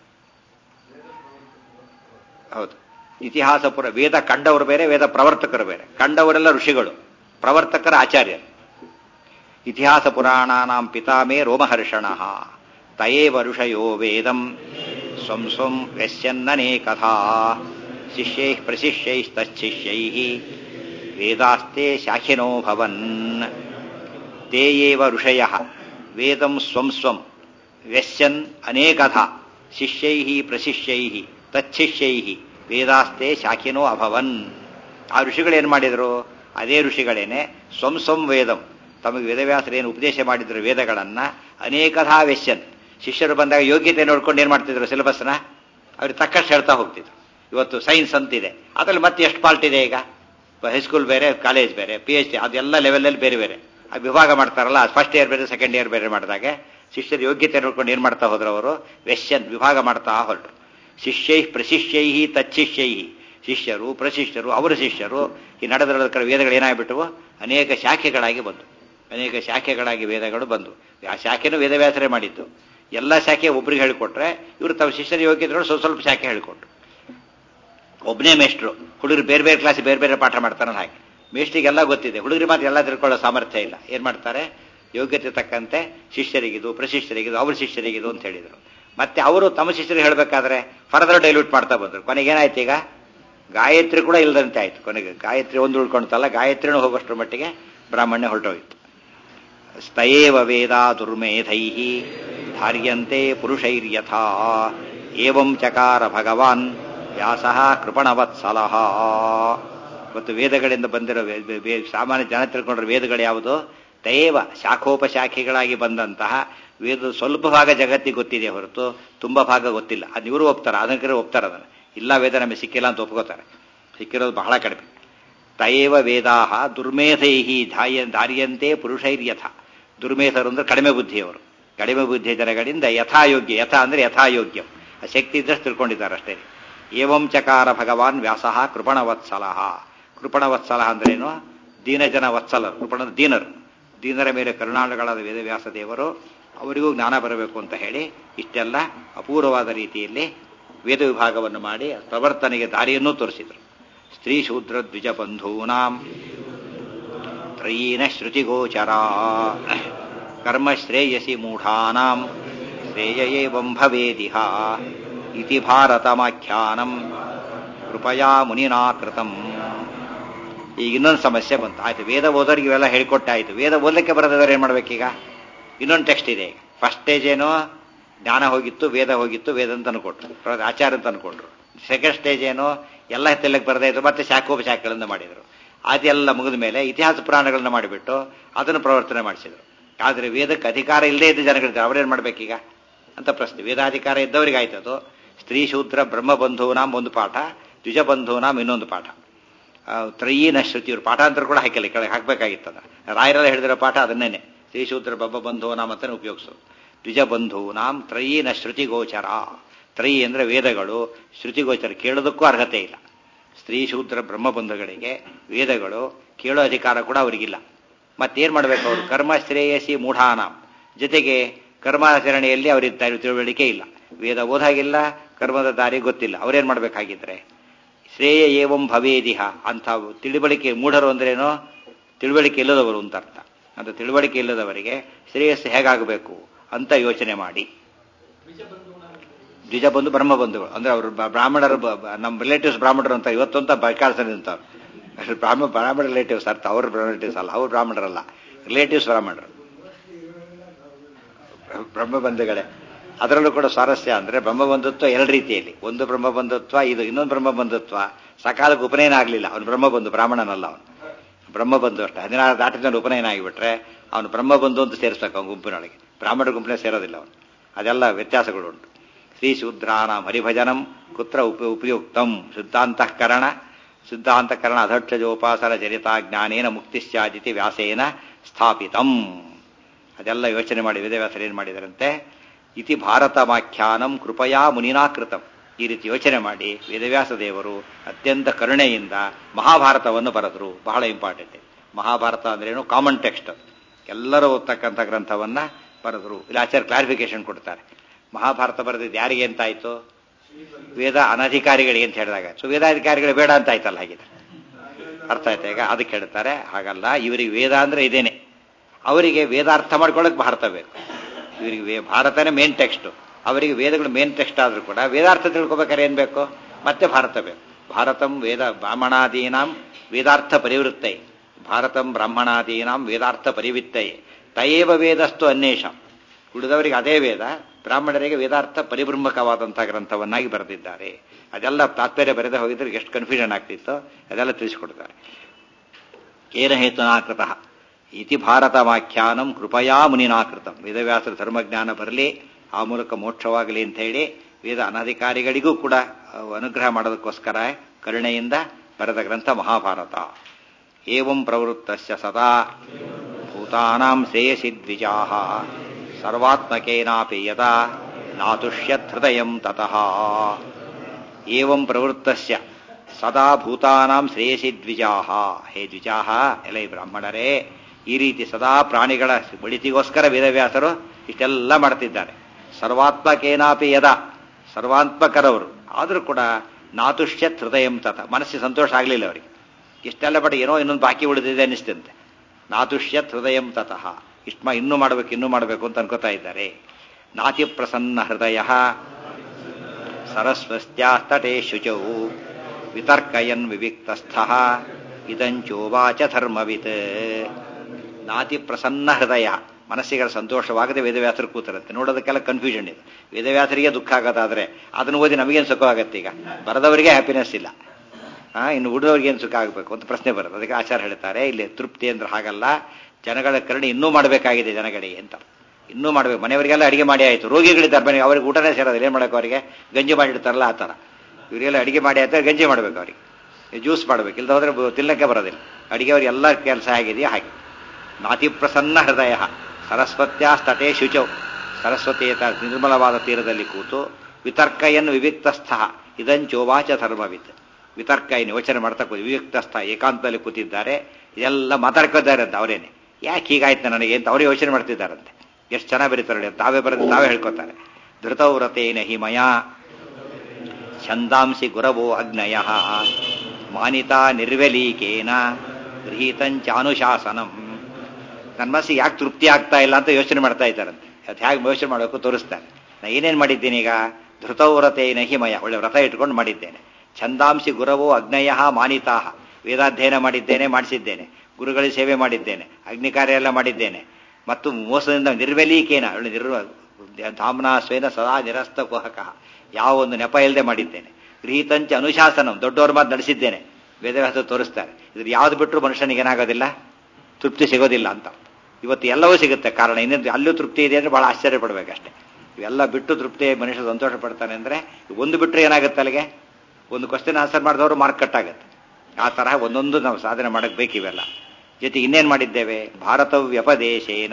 ಹೌದು ಇತಿಹಾಸ ಪುರ ವೇದ ಕಂಡವರು ಬೇರೆ ವೇದ ಪ್ರವರ್ತಕರು ಬೇರೆ ಕಂಡವರೆಲ್ಲ ಋಷಿಗಳು ಪ್ರವರ್ತಕರ ಆಚಾರ್ಯರು ಇತಿಹಾಸ ಪುರಾಣಾನಾಂ ಪಿತಾಮೇ ರೋಮಹರ್ಷಣ ತಯೇವ ಋಷಯೋ ವೇದಂ ಸ್ವಂ ಸ್ವಂ ವ್ಯಸ್ಯನ್ನನೇ ಕಥಾ ಶಿಷ್ಯೈ ಪ್ರಶಿಷ್ಯೈಸ್ತಚ್ಚಿಷ್ಯೈ ವೇದಾಸ್ತೆ ಶಾಖಿನೋ ಭವನ್ ತೇ ಏವ ಋಷಯ ವೇದಂ ಸ್ವಂ ಸ್ವಂ ವ್ಯಸ್ಯನ್ ಅನೇಕಥ ಶಿಷ್ಯೈ ಪ್ರಶಿಷ್ಯೈ ತಚ್ಚಿಷ್ಯೈ ವೇದಾಸ್ತೆ ಶಾಖಿನೋ ಅಭವನ್ ಆ ಋಷಿಗಳೇನು ಮಾಡಿದರು ಅದೇ ಋಷಿಗಳೇನೆ ಸ್ವಂ ಸ್ವಂ ವೇದಂ ತಮಗೆ ವೇದವ್ಯಾಸರೇನು ಉಪದೇಶ ಮಾಡಿದ್ರು ವೇದಗಳನ್ನ ಅನೇಕಥಾ ವ್ಯಸ್ಯನ್ ಶಿಷ್ಯರು ಬಂದಾಗ ಯೋಗ್ಯತೆ ನೋಡ್ಕೊಂಡು ಏನು ಮಾಡ್ತಿದ್ರು ಸಿಲೆಬಸ್ನ ಅವ್ರಿಗೆ ತಕ್ಕಷ್ಟು ಹೇಳ್ತಾ ಹೋಗ್ತಿದ್ರು ಇವತ್ತು ಸೈನ್ಸ್ ಅಂತಿದೆ ಅದರಲ್ಲಿ ಮತ್ತೆ ಎಷ್ಟು ಪಾರ್ಟ್ ಇದೆ ಈಗ ಹೈಸ್ಕೂಲ್ ಬೇರೆ ಕಾಲೇಜ್ ಬೇರೆ ಪಿ ಎಚ್ ಡಿ ಅದೆಲ್ಲ ಲೆವೆಲಲ್ಲಿ ಬೇರೆ ಬೇರೆ ಆ ವಿಭಾಗ ಮಾಡ್ತಾರಲ್ಲ ಫಸ್ಟ್ ಇಯರ್ ಬೇರೆ ಸೆಕೆಂಡ್ ಇಯರ್ ಬೇರೆ ಮಾಡಿದಾಗ ಶಿಷ್ಯರ ಯೋಗ್ಯತೆ ನೋಡ್ಕೊಂಡು ಏನು ಮಾಡ್ತಾ ಹೋದ್ರು ಅವರು ವೆಶ್ಯನ್ ವಿಭಾಗ ಮಾಡ್ತಾ ಹೊರಟರು ಶಿಷ್ಯೈ ಪ್ರಶಿಷ್ಯೈ ತಚ್ಚಿಷ್ಯೈ ಶಿಷ್ಯರು ಪ್ರಶಿಷ್ಯರು ಅವರ ಶಿಷ್ಯರು ಈ ನಡೆದ ಕಡೆ ವೇದಗಳು ಏನಾಗ್ಬಿಟ್ಟವು ಅನೇಕ ಶಾಖೆಗಳಾಗಿ ಬಂತು ಅನೇಕ ಶಾಖೆಗಳಾಗಿ ವೇದಗಳು ಬಂದು ಆ ಶಾಖೆನೂ ವೇದವ್ಯಾಸರೇ ಮಾಡಿದ್ದು ಎಲ್ಲ ಶಾಖೆ ಒಬ್ರಿಗೆ ಹೇಳಿಕೊಟ್ರೆ ಇವರು ತಮ್ಮ ಶಿಷ್ಯರ ಯೋಗ್ಯತೆಗಳು ಸ್ವಲ್ಪ ಸ್ವಲ್ಪ ಶಾಖೆ ಹೇಳಿಕೊಟ್ರು ಒಬ್ಬನೇ ಮೇಷ್ಟ್ರು ಹುಡುಗರು ಬೇರೆ ಬೇರೆ ಕ್ಲಾಸ್ ಬೇರೆ ಬೇರೆ ಪಾಠ ಮಾಡ್ತಾರೆ ಹಾಗೆ ಮೇಷ್ಟ್ರಿಗೆಲ್ಲ ಗೊತ್ತಿದೆ ಹುಡುಗರಿಗೆ ಮಾತ್ರ ಎಲ್ಲ ತಿಳ್ಕೊಳ್ಳೋ ಸಾಮರ್ಥ್ಯ ಇಲ್ಲ ಏನ್ ಮಾಡ್ತಾರೆ ಯೋಗ್ಯತೆ ತಕ್ಕಂತೆ ಶಿಷ್ಯರಿಗಿದು ಪ್ರಶಿಷ್ಯರಿಗಿದು ಅವ್ರ ಶಿಷ್ಯರಿಗಿದು ಅಂತ ಹೇಳಿದರು ಮತ್ತೆ ಅವರು ತಮ್ಮ ಶಿಷ್ಯರಿಗೆ ಹೇಳಬೇಕಾದ್ರೆ ಫರ್ದರ್ ಡೈಲ್ಯೂಟ್ ಮಾಡ್ತಾ ಬಂದರು ಕೊನೆಗೆ ಏನಾಯ್ತು ಈಗ ಗಾಯತ್ರಿ ಕೂಡ ಇಲ್ಲದಂತೆ ಆಯ್ತು ಕೊನೆಗೆ ಗಾಯತ್ರಿ ಒಂದು ಉಳ್ಕೊಳ್ತಲ್ಲ ಗಾಯತ್ರಿನೂ ಹೋಗೋಷ್ಟ್ರ ಮಟ್ಟಿಗೆ ಬ್ರಾಹ್ಮಣ್ಯ ಹೊರಟೋಯ್ತು ಸ್ತಯೇವ ವೇದ ದುರ್ಮೇಧೈ ಧಾರ್ಯಂತೆ ಪುರುಷೈರ್ಯಥಾ ಏವಂ ಚಕಾರ ಭಗವಾನ್ ವ್ಯಾಸ ಕೃಪಣವತ್ಸಲಹ ಮತ್ತು ವೇದಗಳಿಂದ ಬಂದಿರೋ ಸಾಮಾನ್ಯ ಜನ ತಿಳ್ಕೊಂಡ್ರೆ ವೇದಗಳು ಯಾವುದು ತಯೇವ ಶಾಖೋಪಶಾಖೆಗಳಾಗಿ ಬಂದಂತಹ ವೇದ ಸ್ವಲ್ಪ ಭಾಗ ಜಗತ್ತಿಗೆ ಗೊತ್ತಿದೆ ಹೊರತು ತುಂಬಾ ಭಾಗ ಗೊತ್ತಿಲ್ಲ ಅದು ಇವರು ಒಪ್ತಾರೆ ಅದಕ್ಕೆ ಒಪ್ತಾರೆ ಅದನ್ನು ಇಲ್ಲ ವೇದ ನಮಗೆ ಸಿಕ್ಕಿಲ್ಲ ಅಂತ ಒಪ್ಕೋತಾರೆ ಸಿಕ್ಕಿರೋದು ಬಹಳ ಕಡಿಮೆ ತಯೇವ ವೇದಾಹ ದುರ್ಮೇಧೈಹಿ ಧಾಯ ಧಾರ್ಯಂತೆ ಪುರುಷೈರ್ಯಥ ದುರ್ಮೇಧರು ಅಂದ್ರೆ ಕಡಿಮೆ ಬುದ್ಧಿಯವರು ಕಡಿಮೆ ಬುದ್ಧಿಯ ಜನಗಳಿಂದ ಯಥಾಯೋಗ್ಯ ಯಥ ಅಂದ್ರೆ ಯಥಾಯೋಗ್ಯ ಆ ಶಕ್ತಿ ಇದ್ದಷ್ಟು ತಿಳ್ಕೊಂಡಿದ್ದಾರೆ ಅಷ್ಟೇ ಏವಂ ಚಕಾರ ಭಗವಾನ್ ವ್ಯಾಸಃ ಕೃಪಣವತ್ಸಲಹ ಕೃಪಣವತ್ಸಲ ಅಂದ್ರೇನು ದೀನಜನ ವತ್ಸಲ ಕೃಪಣ ದೀನರು ದೀನರ ಮೇಲೆ ಕರುಣಾಳುಗಳಾದ ವೇದವ್ಯಾಸ ದೇವರು ಅವರಿಗೂ ಜ್ಞಾನ ಬರಬೇಕು ಅಂತ ಹೇಳಿ ಇಷ್ಟೆಲ್ಲ ಅಪೂರ್ವವಾದ ರೀತಿಯಲ್ಲಿ ವೇದ ವಿಭಾಗವನ್ನು ಮಾಡಿ ಪ್ರವರ್ತನೆಗೆ ದಾರಿಯನ್ನೂ ತೋರಿಸಿದರು ಸ್ತ್ರೀ ಶೂದ್ರ ದ್ವಿಜ ಬಂಧೂನಾಂ ತ್ರಯೀನ ಶ್ರುತಿಗೋಚರ ಕರ್ಮ ಶ್ರೇಯಸಿ ಮೂಢಾನಾಂ ಶ್ರೇಯಯೇವಂ ಭವೇದಿಹ ಇತಿ ಭಾರತಮಾಖ್ಯಾನಂ ಕೃಪಯಾ ಮುನಿನಾ ಕೃತಂ ಈಗ ಇನ್ನೊಂದು ಸಮಸ್ಯೆ ಬಂತು ಆಯ್ತು ವೇದ ಓದೋರಿಗೆ ಇವೆಲ್ಲ ಹೇಳ್ಕೊಟ್ಟಾಯ್ತು ವೇದ ಓದಲಿಕ್ಕೆ ಬರೋದವ್ರು ಏನ್ ಮಾಡ್ಬೇಕೀಗ ಇನ್ನೊಂದು ಟೆಕ್ಸ್ಟ್ ಇದೆ ಈಗ ಫಸ್ಟ್ ಸ್ಟೇಜ್ ಏನೋ ಜ್ಞಾನ ಹೋಗಿತ್ತು ವೇದ ಹೋಗಿತ್ತು ವೇದ ಅಂತ ಅನ್ಕೊಟ್ರು ಆಚಾರ ಅಂತ ಅನ್ಕೊಂಡ್ರು ಸೆಕೆಂಡ್ ಸ್ಟೇಜ್ ಏನೋ ಎಲ್ಲ ತೆಲ್ಲಕ್ಕೆ ಬರದೇ ಇತ್ತು ಮತ್ತೆ ಶಾಖೋಪಶಾಖೆಗಳಿಂದ ಮಾಡಿದರು ಅದೆಲ್ಲ ಮುಗಿದ ಮೇಲೆ ಇತಿಹಾಸ ಪುರಾಣಗಳನ್ನ ಮಾಡಿಬಿಟ್ಟು ಅದನ್ನು ಪ್ರವರ್ತನೆ ಮಾಡಿಸಿದ್ರು ಆದರೆ ವೇದಕ್ಕೆ ಅಧಿಕಾರ ಇಲ್ಲದೇ ಇದ್ದ ಜನಗಳಿದ್ದಾರೆ ಅವ್ರೇನ್ ಮಾಡ್ಬೇಕೀಗ ಅಂತ ಪ್ರಶ್ನೆ ವೇದಾಧಿಕಾರ ಇದ್ದವರಿಗೆ ಆಯ್ತದು ಸ್ತ್ರೀ ಶೂದ್ರ ಬ್ರಹ್ಮಬಂಧುನಾಮ್ ಒಂದು ಪಾಠ ದ್ವಿಜಬಂಧುನಾಮ್ ಇನ್ನೊಂದು ಪಾಠ ತ್ರಯೀನ ಶ್ರುತಿ ಇವ್ರು ಪಾಠಾಂತರ ಕೂಡ ಹಾಕಿಲ್ಲ ಈ ಕೆಳಗೆ ಹಾಕಬೇಕಾಗಿತ್ತದ ರಾಯರೆಲ್ಲ ಹೇಳಿದಿರೋ ಪಾಠ ಅದನ್ನೇನೆ ಸ್ತ್ರೀ ಶೂದ್ರ ಬ್ರಹ್ಮಬಂಧುನಾಮ್ ಅಂತಾನೆ ಉಪಯೋಗಿಸೋದು ದ್ವಿಜಬಂಧೂನಾಂ ತ್ರಯೀನ ಶ್ರುತಿಗೋಚರ ತ್ರಯಿ ಅಂದ್ರೆ ವೇದಗಳು ಶ್ರುತಿಗೋಚರ ಕೇಳೋದಕ್ಕೂ ಅರ್ಹತೆ ಇಲ್ಲ ಸ್ತ್ರೀ ಶೂದ್ರ ಬ್ರಹ್ಮಬಂಧುಗಳಿಗೆ ವೇದಗಳು ಕೇಳೋ ಅಧಿಕಾರ ಕೂಡ ಅವರಿಗಿಲ್ಲ ಮತ್ತೇನ್ ಮಾಡ್ಬೇಕು ಅವರು ಕರ್ಮ ಶ್ರೇಯಸಿ ಮೂಢಾನಾಂ ಜೊತೆಗೆ ಕರ್ಮಾಚರಣೆಯಲ್ಲಿ ಅವರಿಗೆ ತಿಳುವಳಿಕೆ ಇಲ್ಲ ವೇದ ಓದಾಗಿಲ್ಲ ಕರ್ಮದ ದಾರಿ ಗೊತ್ತಿಲ್ಲ ಅವ್ರೇನ್ ಮಾಡ್ಬೇಕಾಗಿದ್ರೆ ಶ್ರೇಯ ಏವಂ ಭವೇದಿಹ ಅಂತ ತಿಳುವಳಿಕೆ ಮೂಢರು ಅಂದ್ರೇನೋ ತಿಳುವಳಿಕೆ ಇಲ್ಲದವರು ಅಂತ ಅರ್ಥ ಅಂತ ತಿಳುವಳಿಕೆ ಇಲ್ಲದವರಿಗೆ ಶ್ರೇಯಸ್ಸು ಹೇಗಾಗಬೇಕು ಅಂತ ಯೋಚನೆ ಮಾಡಿ ದ್ವಿಜ ಬಂಧು ಬ್ರಹ್ಮ ಬಂಧುಗಳು ಅಂದ್ರೆ ಅವರು ಬ್ರಾಹ್ಮಣರು ನಮ್ಮ ರಿಲೇಟಿವ್ಸ್ ಬ್ರಾಹ್ಮಣರು ಅಂತ ಇವತ್ತಂತ ಬೈಕಾಡ್ಸನೆ ನಿಂತವ್ರು ಬ್ರಾಹ್ಮಣ ಬ್ರಾಹ್ಮಣ ರಿಲೇಟಿವ್ಸ್ ಅರ್ಥ ಅವ್ರ ರಿಲೇಟಿವ್ಸ್ ಅಲ್ಲ ಅವ್ರು ಬ್ರಾಹ್ಮಣರಲ್ಲ ರಿಲೇಟಿವ್ಸ್ ಬ್ರಾಹ್ಮಣರು ಬ್ರಹ್ಮಬಂಧುಗಳೇ ಅದರಲ್ಲೂ ಕೂಡ ಸ್ವಾರಸ್ಯ ಅಂದ್ರೆ ಬ್ರಹ್ಮಬಂಧುತ್ವ ಎರಡು ರೀತಿಯಲ್ಲಿ ಒಂದು ಬ್ರಹ್ಮಬಂಧುತ್ವ ಇದು ಇನ್ನೊಂದು ಬ್ರಹ್ಮಬಂಧುತ್ವ ಸಕಾಲಕ್ಕೆ ಉಪನಯನ ಆಗಲಿಲ್ಲ ಅವನು ಬ್ರಹ್ಮಬಂಧು ಬ್ರಾಹ್ಮಣನಲ್ಲ ಅವನು ಬ್ರಹ್ಮಬಂಧು ಅಷ್ಟೇ ಹದಿನಾರು ದಾಟಿದ ಮೇಲೆ ಉಪನಯನ ಆಗಿಬಿಟ್ರೆ ಅವನು ಬ್ರಹ್ಮಬಂಧು ಅಂತ ಸೇರಿಸ್ಬೇಕು ಅವನ ಗುಂಪಿನೊಳಗೆ ಬ್ರಾಹ್ಮಣ ಗುಂಪಿನ ಸೇರೋದಿಲ್ಲ ಅವನು ಅದೆಲ್ಲ ವ್ಯತ್ಯಾಸಗಳು ಉಂಟು ಶ್ರೀ ಶೂದ್ರಾಣಂ ಹರಿಭಜನಂ ಕುತ್ರ ಉಪ ಉಪಯುಕ್ತಂ ಶುದ್ಧಾಂತಃಕರಣ ಶುದ್ಧಾಂತಃಕರಣ ಅಧಕ್ಷಜೋಪಾಸನ ಚರಿತಾ ಜ್ಞಾನೇನ ಮುಕ್ತಿಶ್ಚಾದಿತಿ ವ್ಯಾಸೇನ ಸ್ಥಾಪಿತಂ ಅದೆಲ್ಲ ಯೋಚನೆ ಮಾಡಿ ವೇದವ್ಯಾಸರು ಏನು ಮಾಡಿದರಂತೆ ಇತಿ ಭಾರತಮಾಖ್ಯಾನಂ ಕೃಪಯಾ ಮುನಿನಾಕೃತಂ ಈ ರೀತಿ ಯೋಚನೆ ಮಾಡಿ ವೇದವ್ಯಾಸ ದೇವರು ಅತ್ಯಂತ ಕರುಣೆಯಿಂದ ಮಹಾಭಾರತವನ್ನು ಬರೆದರು ಬಹಳ ಇಂಪಾರ್ಟೆಂಟ್ ಮಹಾಭಾರತ ಅಂದ್ರೇನು ಕಾಮನ್ ಟೆಕ್ಸ್ಟ್ ಎಲ್ಲರೂ ಓದ್ತಕ್ಕಂಥ ಗ್ರಂಥವನ್ನ ಬರೆದರು ಇಲ್ಲಿ ಆಚಾರ್ಯ ಕ್ಲಾರಿಫಿಕೇಶನ್ ಕೊಡ್ತಾರೆ ಮಹಾಭಾರತ ಬರೆದಿದ್ದು ಯಾರಿಗೆ ಅಂತ ಆಯ್ತು ವೇದ ಅನಧಿಕಾರಿಗಳಿಗೆ ಅಂತ ಹೇಳಿದಾಗ ಸೊ ವೇದಾಧಿಕಾರಿಗಳು ಬೇಡ ಅಂತ ಆಯ್ತಲ್ಲ ಹಾಗಿದ್ರೆ ಅರ್ಥ ಆಯ್ತಾ ಈಗ ಅದಕ್ಕೆ ಹೇಳ್ತಾರೆ ಹಾಗಲ್ಲ ಇವರಿಗೆ ವೇದ ಅಂದ್ರೆ ಇದೇನೆ ಅವರಿಗೆ ವೇದ ಅರ್ಥ ಮಾಡ್ಕೊಳ್ಳೋಕೆ ಭಾರತ ಬೇಕು ಇವರಿಗೆ ಭಾರತನೇ ಮೇನ್ ಟೆಕ್ಸ್ಟ್ ಅವರಿಗೆ ವೇದಗಳು ಮೇನ್ ಟೆಕ್ಸ್ಟ್ ಆದ್ರೂ ಕೂಡ ವೇದಾರ್ಥ ತಿಳ್ಕೊಬೇಕಾದ್ರೆ ಏನ್ ಬೇಕು ಮತ್ತೆ ಭಾರತ ಬೇಕು ಭಾರತಂ ವೇದ ಬ್ರಾಹ್ಮಣಾದೀನಾಂ ವೇದಾರ್ಥ ಪರಿವೃತ್ತೈ ಭಾರತಂ ಬ್ರಾಹ್ಮಣಾದೀನಾಂ ವೇದಾರ್ಥ ಪರಿವಿತ್ತೈ ತಯೇವ ವೇದಸ್ತು ಅನ್ವೇಷಂ ಉಳಿದವರಿಗೆ ಅದೇ ವೇದ ಬ್ರಾಹ್ಮಣರಿಗೆ ವೇದಾರ್ಥ ಪರಿಬ್ರಹ್ಮಕವಾದಂತಹ ಗ್ರಂಥವನ್ನಾಗಿ ಬರೆದಿದ್ದಾರೆ ಅದೆಲ್ಲ ತಾತ್ಪರ್ಯ ಬರೆದ ಹೋಗಿದ್ರೆ ಎಷ್ಟು ಕನ್ಫ್ಯೂಷನ್ ಆಗ್ತಿತ್ತು ಅದೆಲ್ಲ ತಿಳಿಸಿಕೊಡ್ತಾರೆ ಏನ ಹೇತುನಾಕೃತಃ ಇತಿ ಭಾರತವಾಖ್ಯಾನಂ ಕೃಪಯಾ ಮುನಿನಾಕೃತಂ ವೇದವ್ಯಾಸರ ಧರ್ಮಜ್ಞಾನ ಬರಲಿ ಆ ಮೂಲಕ ಮೋಕ್ಷವಾಗಲಿ ಅಂತ ಹೇಳಿ ವೇದ ಅನಧಿಕಾರಿಗಳಿಗೂ ಕೂಡ ಅನುಗ್ರಹ ಮಾಡೋದಕ್ಕೋಸ್ಕರ ಕರುಣೆಯಿಂದ ಬರೆದ ಗ್ರಂಥ ಮಹಾಭಾರತ ಏವಂ ಪ್ರವೃತ್ತಸ್ಯ ಸದಾ ಭೂತಾನಾಂ ಶ್ರೇಯಸಿ ದ್ವಿಜಾ ಸರ್ವಾತ್ಮಕೇನಾಪಿ ಯದಾ ನಾತುಷ್ಯತ್ ಹೃದಯಂ ತತಃ ಏವಂ ಪ್ರವೃತ್ತಸ್ಯ ಸದಾ ಭೂತಾನಾಂ ಶ್ರೇಯಸಿ ದ್ವಿಜಾಹ ಹೇ ದ್ವಿಜಾಹ ಎಲೈ ಬ್ರಾಹ್ಮಣರೇ ಈ ರೀತಿ ಸದಾ ಪ್ರಾಣಿಗಳ ಒಳಿತಿಗೋಸ್ಕರ ವೇದವ್ಯಾಸರು ಇಷ್ಟೆಲ್ಲ ಮಾಡ್ತಿದ್ದಾರೆ ಸರ್ವಾತ್ಮಕೇನಾಪಿ ಯದ ಸರ್ವಾತ್ಮಕರವರು ಆದರೂ ಕೂಡ ನಾತುಷ್ಯತ್ ಹೃದಯಂ ತತ ಮನಸ್ಸಿಗೆ ಸಂತೋಷ ಆಗಲಿಲ್ಲ ಅವರಿಗೆ ಇಷ್ಟೆಲ್ಲ ಬಟ್ ಏನೋ ಇನ್ನೊಂದು ಬಾಕಿ ಉಳಿದಿದೆ ಅನಿಸ್ತಂತೆ ನಾತುಷ್ಯತ್ ಹೃದಯಂ ತತಃ ಇಷ್ಟ ಇನ್ನೂ ಮಾಡಬೇಕು ಇನ್ನೂ ಮಾಡಬೇಕು ಅಂತ ಅನ್ಕೋತಾ ಇದ್ದಾರೆ ನಾತಿ ಪ್ರಸನ್ನ ಹೃದಯ ಸರಸ್ವಸ್ತ್ಯಾಸ್ತಟೇ ಶುಚೌ ವಿತರ್ಕಯನ್ ವಿವಿಕ್ತಸ್ಥ ಇದಂಚೋವಾಚ ಧರ್ಮವಿತ್ ನಾತಿ ಪ್ರಸನ್ನ ಹೃದಯ ಮನಸ್ಸಿಗೆ ಸಂತೋಷವಾಗದೆ ವೇದವ್ಯಾಸರು ಕೂತಿರುತ್ತೆ ನೋಡೋದಕ್ಕೆಲ್ಲ ಕನ್ಫ್ಯೂಷನ್ ಇದೆ ವೇದವ್ಯಾಸರಿಗೆ ದುಃಖ ಆಗೋದಾದ್ರೆ ಅದನ್ನು ಓದಿ ನಮಗೇನು ಸುಖ ಆಗುತ್ತೆ ಈಗ ಬರೆದವರಿಗೆ ಹ್ಯಾಪಿನೆಸ್ ಇಲ್ಲ ಆ ಇನ್ನು ಉಳಿದವ್ರಿಗೆ ಏನು ಸುಖ ಆಗಬೇಕು ಅಂತ ಪ್ರಶ್ನೆ ಬರುತ್ತೆ ಅದಕ್ಕೆ ಆಚಾರ ಹೇಳ್ತಾರೆ ಇಲ್ಲಿ ತೃಪ್ತಿ ಅಂದ್ರೆ ಹಾಗಲ್ಲ ಜನಗಳ ಕರುಣೆ ಇನ್ನೂ ಮಾಡಬೇಕಾಗಿದೆ ಜನಗಳಿಗೆ ಅಂತ ಇನ್ನೂ ಮಾಡಬೇಕು ಮನೆಯವರಿಗೆಲ್ಲ ಅಡಿಗೆ ಮಾಡಿ ಆಯಿತು ರೋಗಿಗಳಿದ್ದಾರೆ ಮನೆಗೆ ಅವ್ರಿಗೆ ಊಟನೇ ಸೇರೋದಿಲ್ಲ ಏನು ಮಾಡಬೇಕು ಅವರಿಗೆ ಗಂಜಿ ಮಾಡಿರ್ತಾರಲ್ಲ ಆ ಥರ ಇವರಿಗೆಲ್ಲ ಅಡಿಗೆ ಮಾಡಿ ಆಯ್ತು ಗಂಜಿ ಮಾಡಬೇಕು ಅವರಿಗೆ ಜ್ಯೂಸ್ ಮಾಡಬೇಕು ಇಲ್ಲದ ಹೋದ್ರೆ ತಿನ್ನಕ್ಕೆ ಬರೋದಿಲ್ಲ ಅಡಿಗೆ ಅವ್ರಿಗೆ ಎಲ್ಲ ಕೆಲಸ ಆಗಿದೆಯಾ ಹಾಗೆ ನಾತಿ ಪ್ರಸನ್ನ ಹೃದಯ ಸರಸ್ವತ್ಯಾಸ್ತಟೇ ಶುಚೌ ಸರಸ್ವತಿಯ ತ- ನಿರ್ಮಲವಾದ ತೀರದಲ್ಲಿ ಕೂತು ವಿತರ್ಕಯನ್ನು ವಿವಿಕ್ತಸ್ಥ ಇದಂಚೋವಾಚ ಧರ್ಮವಿತ್ ವಿತರ್ಕ ಏನು ಯೋಚನೆ ಮಾಡ್ತಾ ಕೂತು ವಿವಿಕ್ತಸ್ಥ ಏಕಾಂತದಲ್ಲಿ ಕೂತಿದ್ದಾರೆ ಇದೆಲ್ಲ ಮಾತಾಡ್ಕೋತಾರೆ ಅಂತ ಅವರೇನೆ ಯಾಕೆ ಹೀಗಾಯ್ತು ನನಗೆ ಅಂತ ಅವರೇ ಯೋಚನೆ ಮಾಡ್ತಿದ್ದಾರಂತೆ ಎಷ್ಟು ಚೆನ್ನಾಗಿ ಬರೀತಾರೆ ತಾವೇ ಬರೆದು ತಾವೇ ಹೇಳ್ಕೊತಾರೆ ಧೃತವ್ರತೇನ ಹಿಮಯ ಛಂದಾಂಸಿ ಗುರವೋ ಅಗ್ನಯ ಮಾನಿತಾ ನಿರ್ವೆಲೀಕೇನ ಗೃಹೀತಂಚಾನುಶಾಸನಂ ನನ್ನ ಮನಸ್ಸಿಗೆ ಯಾಕೆ ತೃಪ್ತಿ ಆಗ್ತಾ ಇಲ್ಲ ಅಂತ ಯೋಚನೆ ಮಾಡ್ತಾ ಇದ್ದಾರಂತೆ ಅದು ಹೇಗೆ ಯೋಚನೆ ಮಾಡಬೇಕು ತೋರಿಸ್ತಾರೆ ನಾ ಏನೇನು ಮಾಡಿದ್ದೀನಿ ಈಗ ಧೃತವ್ರತೇನ ಹಿಮಯ ಒಳ್ಳೆ ವ್ರತ ಇಟ್ಕೊಂಡು ಮಾಡಿದ್ದೇನೆ ಛಂದಾಂಸಿ ಗುರವೋ ಅಗ್ನಯ ಮಾನಿತಾಹ ವೇದಾಧ್ಯಯನ ಮಾಡಿದ್ದೇನೆ ಮಾಡಿಸಿದ್ದೇನೆ ಗುರುಗಳಿಗೆ ಸೇವೆ ಮಾಡಿದ್ದೇನೆ ಅಗ್ನಿ ಕಾರ್ಯ ಎಲ್ಲ ಮಾಡಿದ್ದೇನೆ ಮತ್ತು ಮೋಸದಿಂದ ನಿರ್ವೆಲೀಕೇನ ಒಳ್ಳೆ ನಿರ್ ಧಾಮ್ನಾ ಸ್ವೇನ ಸದಾ ನಿರಸ್ತ ಕುಹಕ ಯಾವ ಒಂದು ನೆಪ ಇಲ್ಲದೆ ಮಾಡಿದ್ದೇನೆ ಗೃಹೀತಂಚ ಅನುಶಾಸನಂ ದೊಡ್ಡವ್ರ ಮಾತು ನಡೆಸಿದ್ದೇನೆ ವೇದವ್ಯಾಸ ತೋರಿಸ್ತಾರೆ ಇದ್ರ ಯಾವ್ದು ಬಿಟ್ಟರು ಮನುಷ್ಯನಿಗೆ ಏನಾಗೋದಿಲ್ಲ ತೃಪ್ತಿ ಸಿಗೋದಿಲ್ಲ ಅಂತ ಇವತ್ತು ಎಲ್ಲವೂ ಸಿಗುತ್ತೆ ಕಾರಣ ಇನ್ನೊಂದು ಅಲ್ಲೂ ತೃಪ್ತಿ ಇದೆ ಅಂದ್ರೆ ಬಹಳ ಆಶ್ಚರ್ಯ ಪಡ್ಬೇಕಷ್ಟೇ ಇವೆಲ್ಲ ಬಿಟ್ಟು ತೃಪ್ತಿ ಮನುಷ್ಯ ಸಂತೋಷ ಪಡ್ತಾನೆ ಅಂದ್ರೆ ಒಂದು ಬಿಟ್ಟರೆ ಏನಾಗುತ್ತೆ ಅಲ್ಲಿಗೆ ಒಂದು ಕ್ವಶನ್ ಆನ್ಸರ್ ಮಾಡಿದವರು ಮಾರ್ಕ್ ಕಟ್ ಆಗುತ್ತೆ ಆ ತರಹ ಒಂದೊಂದು ನಾವು ಸಾಧನೆ ಮಾಡಕ್ ಬೇಕು ಇವೆಲ್ಲ ಜೊತೆಗೆ ಇನ್ನೇನ್ ಮಾಡಿದ್ದೇವೆ ಭಾರತ ವ್ಯಪದೇಶೇನ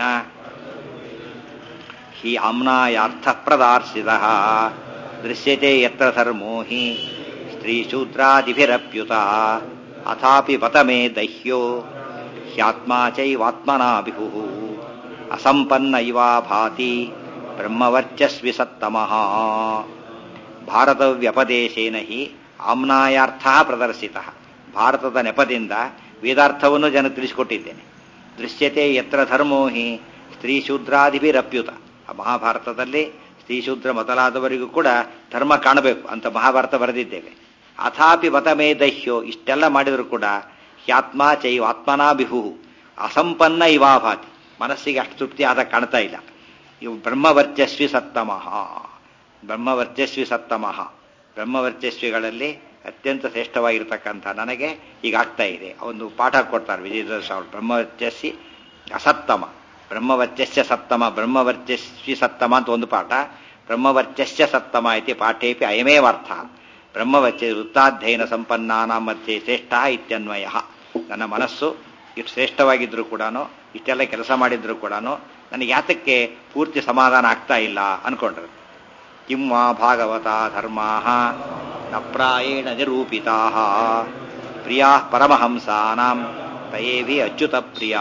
ಹಿ ಆಮ್ನಾಯಾರ್ಥ ಪ್ರದಾರ್ಶಿತ ದೃಶ್ಯತೆ ಯತ್ರ ಧರ್ಮೋ ಹಿ ಸ್ತ್ರೀಶೂದ್ರಾದಿಭಿರಪ್ಯುತ ಅಥಾಪಿ ಪತಮೇ ದಹ್ಯೋ ಹ್ಯಾತ್ಮಾ ಚೈವಾತ್ಮನಾಭಿಹು ಅಸಂಪನ್ನ ಇವಾ ಭಾತಿ ಬ್ರಹ್ಮವರ್ಚಸ್ವಿ ಸತ್ತಮಃ ಭಾರತ ವ್ಯಪದೇಶೇನ ಹಿ ಆಮ್ನಾಯಾರ್ಥ ಪ್ರದರ್ಶಿತ ಭಾರತದ ನೆಪದಿಂದ ವೇದಾರ್ಥವನ್ನು ಜನ ತಿಳಿಸಿಕೊಟ್ಟಿದ್ದೇನೆ ದೃಶ್ಯತೆ ಯತ್ರ ಧರ್ಮೋ ಹಿ ಸ್ತ್ರೀ ಶೂದ್ರಾದಿಭಿರಪ್ಯುತ ಆ ಮಹಾಭಾರತದಲ್ಲಿ ಸ್ತ್ರೀ ಶೂದ್ರ ಮೊದಲಾದವರಿಗೂ ಕೂಡ ಧರ್ಮ ಕಾಣಬೇಕು ಅಂತ ಮಹಾಭಾರತ ಬರೆದಿದ್ದೇವೆ ಅಥಾಪಿ ಮತಮೇ ದಹ್ಯೋ ಇಷ್ಟೆಲ್ಲ ಮಾಡಿದರೂ ಕೂಡ ಹ್ಯಾತ್ಮ ಚೈವ ಆತ್ಮನಾಭಿಹು ಅಸಂಪನ್ನ ಇವಾಭಾತಿ ಮನಸ್ಸಿಗೆ ಅಷ್ಟು ತೃಪ್ತಿ ಆದ ಕಾಣ್ತಾ ಇಲ್ಲ ಇವು ಬ್ರಹ್ಮವರ್ಚಸ್ವಿ ಸತ್ತಮಃ ಬ್ರಹ್ಮವರ್ಚಸ್ವಿ ಸತ್ತಮಃ ಬ್ರಹ್ಮವರ್ಚಸ್ವಿಗಳಲ್ಲಿ ಅತ್ಯಂತ ಶ್ರೇಷ್ಠವಾಗಿರ್ತಕ್ಕಂಥ ನನಗೆ ಹೀಗಾಗ್ತಾ ಇದೆ ಒಂದು ಪಾಠ ಕೊಡ್ತಾರೆ ವಿಜಯದ ಸ್ವಾಮಿ ಬ್ರಹ್ಮವರ್ಚಸ್ಸಿ ಅಸತ್ತಮ ಬ್ರಹ್ಮವರ್ಚಸ್ಯ ಸತ್ತಮ ಬ್ರಹ್ಮವರ್ಚಸ್ವಿ ಸತ್ತಮ ಅಂತ ಒಂದು ಪಾಠ ಬ್ರಹ್ಮವರ್ಚಸ್ಯ ಸತ್ತಮ ಇತಿ ಪಾಠೇಪಿ ಅಯಮೇವಾರ್ಥ ಬ್ರಹ್ಮವರ್ಚ ವೃತ್ತಾಧ್ಯಯನ ಸಂಪನ್ನಾನಾಂ ಮಧ್ಯೆ ಶ್ರೇಷ್ಠ ಇತ್ಯನ್ವಯ ನನ್ನ ಮನಸ್ಸು ಇಷ್ಟು ಶ್ರೇಷ್ಠವಾಗಿದ್ರು ಕೂಡ ಇಷ್ಟೆಲ್ಲ ಕೆಲಸ ಮಾಡಿದ್ರು ಕೂಡ ನನಗೆ ಯಾತಕ್ಕೆ ಪೂರ್ತಿ ಸಮಾಧಾನ ಆಗ್ತಾ ಇಲ್ಲ ಅನ್ಕೊಂಡ್ರು ಕಿಂ ವಾ ಭಾಗವತ ಧರ್ಮಾ ನ ಪ್ರಾಯೇಣ ನಿರೂಪಿತಾ ಪ್ರಿಯಾ ಪರಮಹಂಸಾನಾಂ ತಯೇವಿ ಅಚ್ಯುತ ಪ್ರಿಯಾ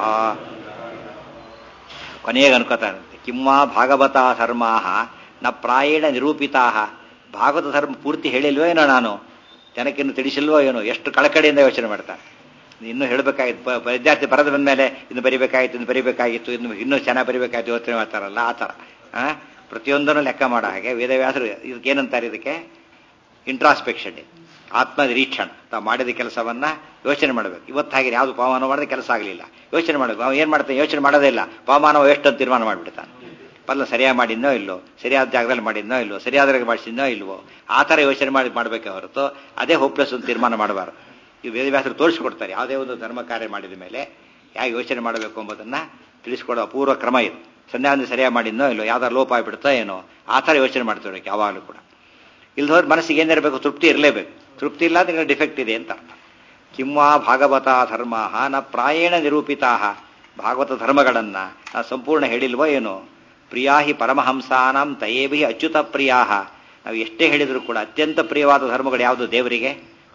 ಕೊನೆಗೆ ಅನ್ಕೋತಾರಂತೆ ಕಿಂವಾ ಭಾಗವತ ಧರ್ಮಾ ನ ಪ್ರಾಯೇಣ ನಿರೂಪಿತಾ ಭಾಗವತ ಧರ್ಮ ಪೂರ್ತಿ ಹೇಳಿಲ್ವೋ ಏನೋ ನಾನು ಜನಕ್ಕಿನ್ನು ತಿಳಿಸಿಲ್ವೋ ಏನೋ ಎಷ್ಟು ಕಳಕಳಿಯಿಂದ ಯೋಚನೆ ಮಾಡ್ತಾರೆ ಇನ್ನೂ ಹೇಳಬೇಕಾಗಿತ್ತು ವಿದ್ಯಾರ್ಥಿ ಬರೆದ ಬಂದಮೇಲೆ ಇನ್ನು ಬರಿಬೇಕಾಗಿತ್ತು ಇನ್ನು ಬರಿಬೇಕಾಗಿತ್ತು ಇನ್ನು ಇನ್ನೂ ಚೆನ್ನಾಗಿ ಬರಿಬೇಕಾಗಿತ್ತು ಯೋಚನೆ ಮಾಡ್ತಾರಲ್ಲ ಆ ಥರ ಆ ಪ್ರತಿಯೊಂದನ್ನು ಲೆಕ್ಕ ಮಾಡೋ ಹಾಗೆ ವೇದವ್ಯಾಸರು ಇದಕ್ಕೆ ಏನಂತಾರೆ ಇದಕ್ಕೆ ಇಂಟ್ರಾಸ್ಪೆಕ್ಷನ್ ಆತ್ಮ ನಿರೀಕ್ಷಣ ತಾವು ಮಾಡಿದ ಕೆಲಸವನ್ನ ಯೋಚನೆ ಮಾಡಬೇಕು ಇವತ್ತು ಹಾಗೆ ಯಾವುದು ಪವಮಾನ ಮಾಡಿದ್ರೆ ಕೆಲಸ ಆಗಲಿಲ್ಲ ಯೋಚನೆ ಮಾಡಬೇಕು ಅವ್ನು ಏನು ಮಾಡ್ತಾನೆ ಯೋಚನೆ ಮಾಡೋದೇ ಇಲ್ಲ ಪವಮಾನ ಎಷ್ಟು ಅಂತ ತೀರ್ಮಾನ ಮಾಡಿಬಿಡ್ತಾನೆ ಪಲ್ಲ ಸರಿಯಾಗಿ ಮಾಡಿದ್ನೋ ಇಲ್ಲೋ ಸರಿಯಾದ ಜಾಗದಲ್ಲಿ ಮಾಡಿದ್ನೋ ಇಲ್ವೋ ಸರಿಯಾದ ಮಾಡಿಸಿದ್ನೋ ಇಲ್ವೋ ಆ ಥರ ಯೋಚನೆ ಮಾಡಿ ಮಾಡಬೇಕೆ ಹೊರತು ಅದೇ ಹೋಪ್ಲೆಸ್ ಅಂತ ತೀರ್ಮಾನ ಮಾಡಬಾರ್ದು ಈ ವೇದವ್ಯಾಸರು ತೋರಿಸ್ಕೊಡ್ತಾರೆ ಯಾವುದೇ ಒಂದು ಧರ್ಮ ಕಾರ್ಯ ಮಾಡಿದ ಮೇಲೆ ಹೇಗೆ ಯೋಚನೆ ಮಾಡಬೇಕು ಎಂಬುದನ್ನ ತಿಳಿಸ್ಕೊಡೋ ಅಪೂರ್ವ ಕ್ರಮ ಇದು ಸಂಧ್ಯಾವಂದ ಸರಿಯಾಗಿ ಮಾಡಿದ್ನೋ ಇಲ್ಲೋ ಯಾವ್ದಾರು ಲೋಪ ಆಗಿಬಿಡುತ್ತೋ ಏನೋ ಆ ಥರ ಯೋಚನೆ ಮಾಡ್ತಿರ್ಬೇಕು ಯಾವಾಗಲೂ ಕೂಡ ಇಲ್ದವ್ರ ಮನಸ್ಸಿಗೆ ಏನಿರಬೇಕು ತೃಪ್ತಿ ಇರಲೇಬೇಕು ತೃಪ್ತಿ ಇಲ್ಲ ಅಂದ್ರೆ ಡಿಫೆಕ್ಟ್ ಇದೆ ಅಂತ ಅರ್ಥ ಕಿಂವಾ ಭಾಗವತ ಧರ್ಮ ನ ಪ್ರಾಯೇಣ ನಿರೂಪಿತಾ ಭಾಗವತ ಧರ್ಮಗಳನ್ನ ನಾ ಸಂಪೂರ್ಣ ಹೇಳಿಲ್ವೋ ಏನೋ ಪ್ರಿಯಾಹಿ ಪರಮಹಂಸಾನಾಂ ತಯೇಭಿ ಅಚ್ಯುತ ಪ್ರಿಯಾ ನಾವು ಎಷ್ಟೇ ಹೇಳಿದ್ರು ಕೂಡ ಅತ್ಯಂತ ಪ್ರಿಯವಾದ ಧರ್ಮಗಳು ಯಾವುದು ದೇವರಿಗೆ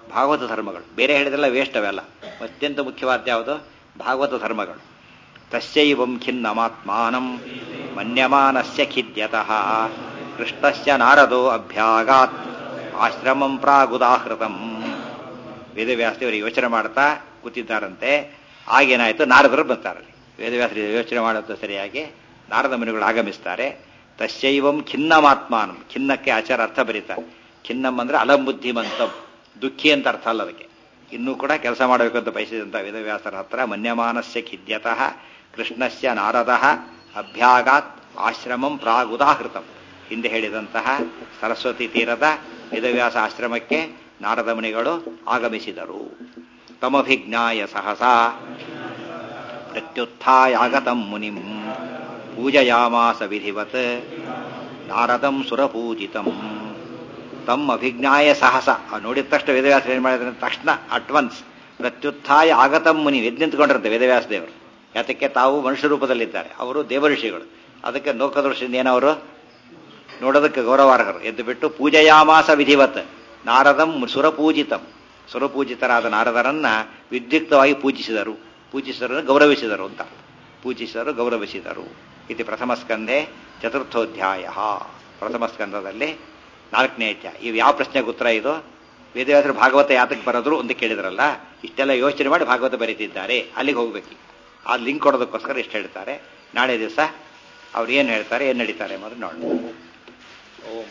ಭಾಗವತ ಧರ್ಮಗಳು ಬೇರೆ ಹೇಳಿದೆಲ್ಲ ವೇಸ್ಟ್ ಅವೆಲ್ಲ ಅತ್ಯಂತ ಮುಖ್ಯವಾದ ಯಾವುದು ಭಾಗವತ ಧರ್ಮಗಳು ತಸ್ಯೈವಂ ಖಿನ್ನಮಾತ್ಮಾನಂ ಮನ್ಯಮಾನಸ್ಯ ಖಿದ್ಯತಃ ಕೃಷ್ಣಸ್ಯ ನಾರದೋ ಅಭ್ಯಾಗಾತ್ ಆಶ್ರಮಂ ಪ್ರಾಗುದಾಹೃತಂ ವೇದವ್ಯಾಸದೇವರು ಯೋಚನೆ ಮಾಡ್ತಾ ಕೂತಿದ್ದಾರಂತೆ ಆಗೇನಾಯಿತು ನಾರದರು ಬರ್ತಾರಲ್ಲಿ ವೇದವ್ಯಾಸರು ಯೋಚನೆ ಮಾಡುತ್ತ ಸರಿಯಾಗಿ ನಾರದ ಮುನಿಗಳು ಆಗಮಿಸ್ತಾರೆ ತಸ್ಯೈವಂ ಖಿನ್ನಮಾತ್ಮಾನಂ ಖಿನ್ನಕ್ಕೆ ಆಚಾರ ಅರ್ಥ ಬರೀತಾರೆ ಖಿನ್ನಂ ಅಂದ್ರೆ ಅಲಂಬುದ್ಧಿಮಂತಂ ದುಃಖಿ ಅಂತ ಅರ್ಥ ಅಲ್ಲ ಅದಕ್ಕೆ ಇನ್ನೂ ಕೂಡ ಕೆಲಸ ಮಾಡಬೇಕು ಅಂತ ಬಯಸಿದಂಥ ವೇದವ್ಯಾಸರ ಹತ್ರ ಮನ್ಯಮಾನಸ್ಯ ಖಿದ್ಯತಃ ಕೃಷ್ಣಸ್ಯ ನಾರದಃ ಅಭ್ಯಾಗಾತ್ ಆಶ್ರಮಂ ಪ್ರಾಗುದಾಹೃತಂ ಹಿಂದೆ ಹೇಳಿದಂತಹ ಸರಸ್ವತಿ ತೀರದ ವೇದವ್ಯಾಸ ಆಶ್ರಮಕ್ಕೆ ನಾರದ ಮುನಿಗಳು ಆಗಮಿಸಿದರು ತಮಭಿಜ್ಞಾಯ ಸಹಸಾ ಪ್ರತ್ಯುತ್ಥಾಯಾಗತಂ ಮುನಿಂ ಪೂಜಯಾಮಾಸ ವಿಧಿವತ್ ನಾರದಂ ಸುರಪೂಜಿತಂ ತಮ್ಮ ಅಭಿಜ್ಞಾಯ ಸಾಹಸ ಆ ನೋಡಿದ ತಕ್ಷಣ ವೇದವ್ಯಾಸ ಏನು ಮಾಡಿದ್ರೆ ತಕ್ಷಣ ಅಟ್ವನ್ಸ್ ಪ್ರತ್ಯುತ್ಥಾಯ ಆಗತಂ ಮುನಿ ಎದ್ದು ನಿಂತ್ಕೊಂಡಿರುತ್ತೆ ವೇದವ್ಯಾಸ ದೇವರು ಯಾತಕ್ಕೆ ತಾವು ಮನುಷ್ಯ ರೂಪದಲ್ಲಿದ್ದಾರೆ ಅವರು ದೇವಋಷಿಗಳು ಅದಕ್ಕೆ ಲೋಕದೃಷ್ಟಿಯಿಂದ ಏನವರು ನೋಡೋದಕ್ಕೆ ಗೌರವಾರ್ಹರು ಎದ್ದು ಬಿಟ್ಟು ಪೂಜಯಾಮಾಸ ವಿಧಿವತ್ ನಾರದಂ ಸುರಪೂಜಿತಂ ಸುರಪೂಜಿತರಾದ ನಾರದರನ್ನ ವಿದ್ಯುಕ್ತವಾಗಿ ಪೂಜಿಸಿದರು ಪೂಜಿಸಿದರು ಗೌರವಿಸಿದರು ಅಂತ ಪೂಜಿಸಿದರು ಗೌರವಿಸಿದರು ಇದು ಪ್ರಥಮ ಸ್ಕಂಧೆ ಚತುರ್ಥೋಧ್ಯಾಯ ಪ್ರಥಮ ಸ್ಕಂದದಲ್ಲಿ ನಾಲ್ಕನೇ ಅಧ್ಯಾಯ ಇವು ಯಾವ ಪ್ರಶ್ನೆಗೆ ಉತ್ತರ ಇದು ವೇದವ್ಯಾಸರು ಭಾಗವತ ಯಾತಕ್ಕೆ ಬರೋದ್ರು ಅಂತ ಕೇಳಿದ್ರಲ್ಲ ಇಷ್ಟೆಲ್ಲ ಯೋಚನೆ ಮಾಡಿ ಭಾಗವತ ಬರೀತಿದ್ದಾರೆ ಅಲ್ಲಿಗೆ ಹೋಗ್ಬೇಕು ಆ ಲಿಂಕ್ ಕೊಡೋದಕ್ಕೋಸ್ಕರ ಇಷ್ಟು ಹೇಳ್ತಾರೆ ನಾಳೆ ದಿವಸ ಅವ್ರು ಏನು ಹೇಳ್ತಾರೆ ಏನು ನಡೀತಾರೆ ಎಂಬುದು ನೋಡೋಣ ಓಂ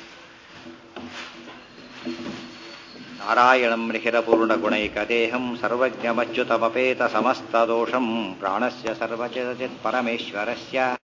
ನಾರಾಯಣಂ ನಿಖಿರಪೂರ್ಣಗುಣೈಕದೇಹಂ ಸರ್ವಜ್ಞಮಚ್ಯುತಮಪೇತ ಸಮಸ್ತದೋಷಂ ಪ್ರಾಣಸ್ಯ ಸರ್ವಚಿತ್ ಪರಮೇಶ್ವರಸ್ಯ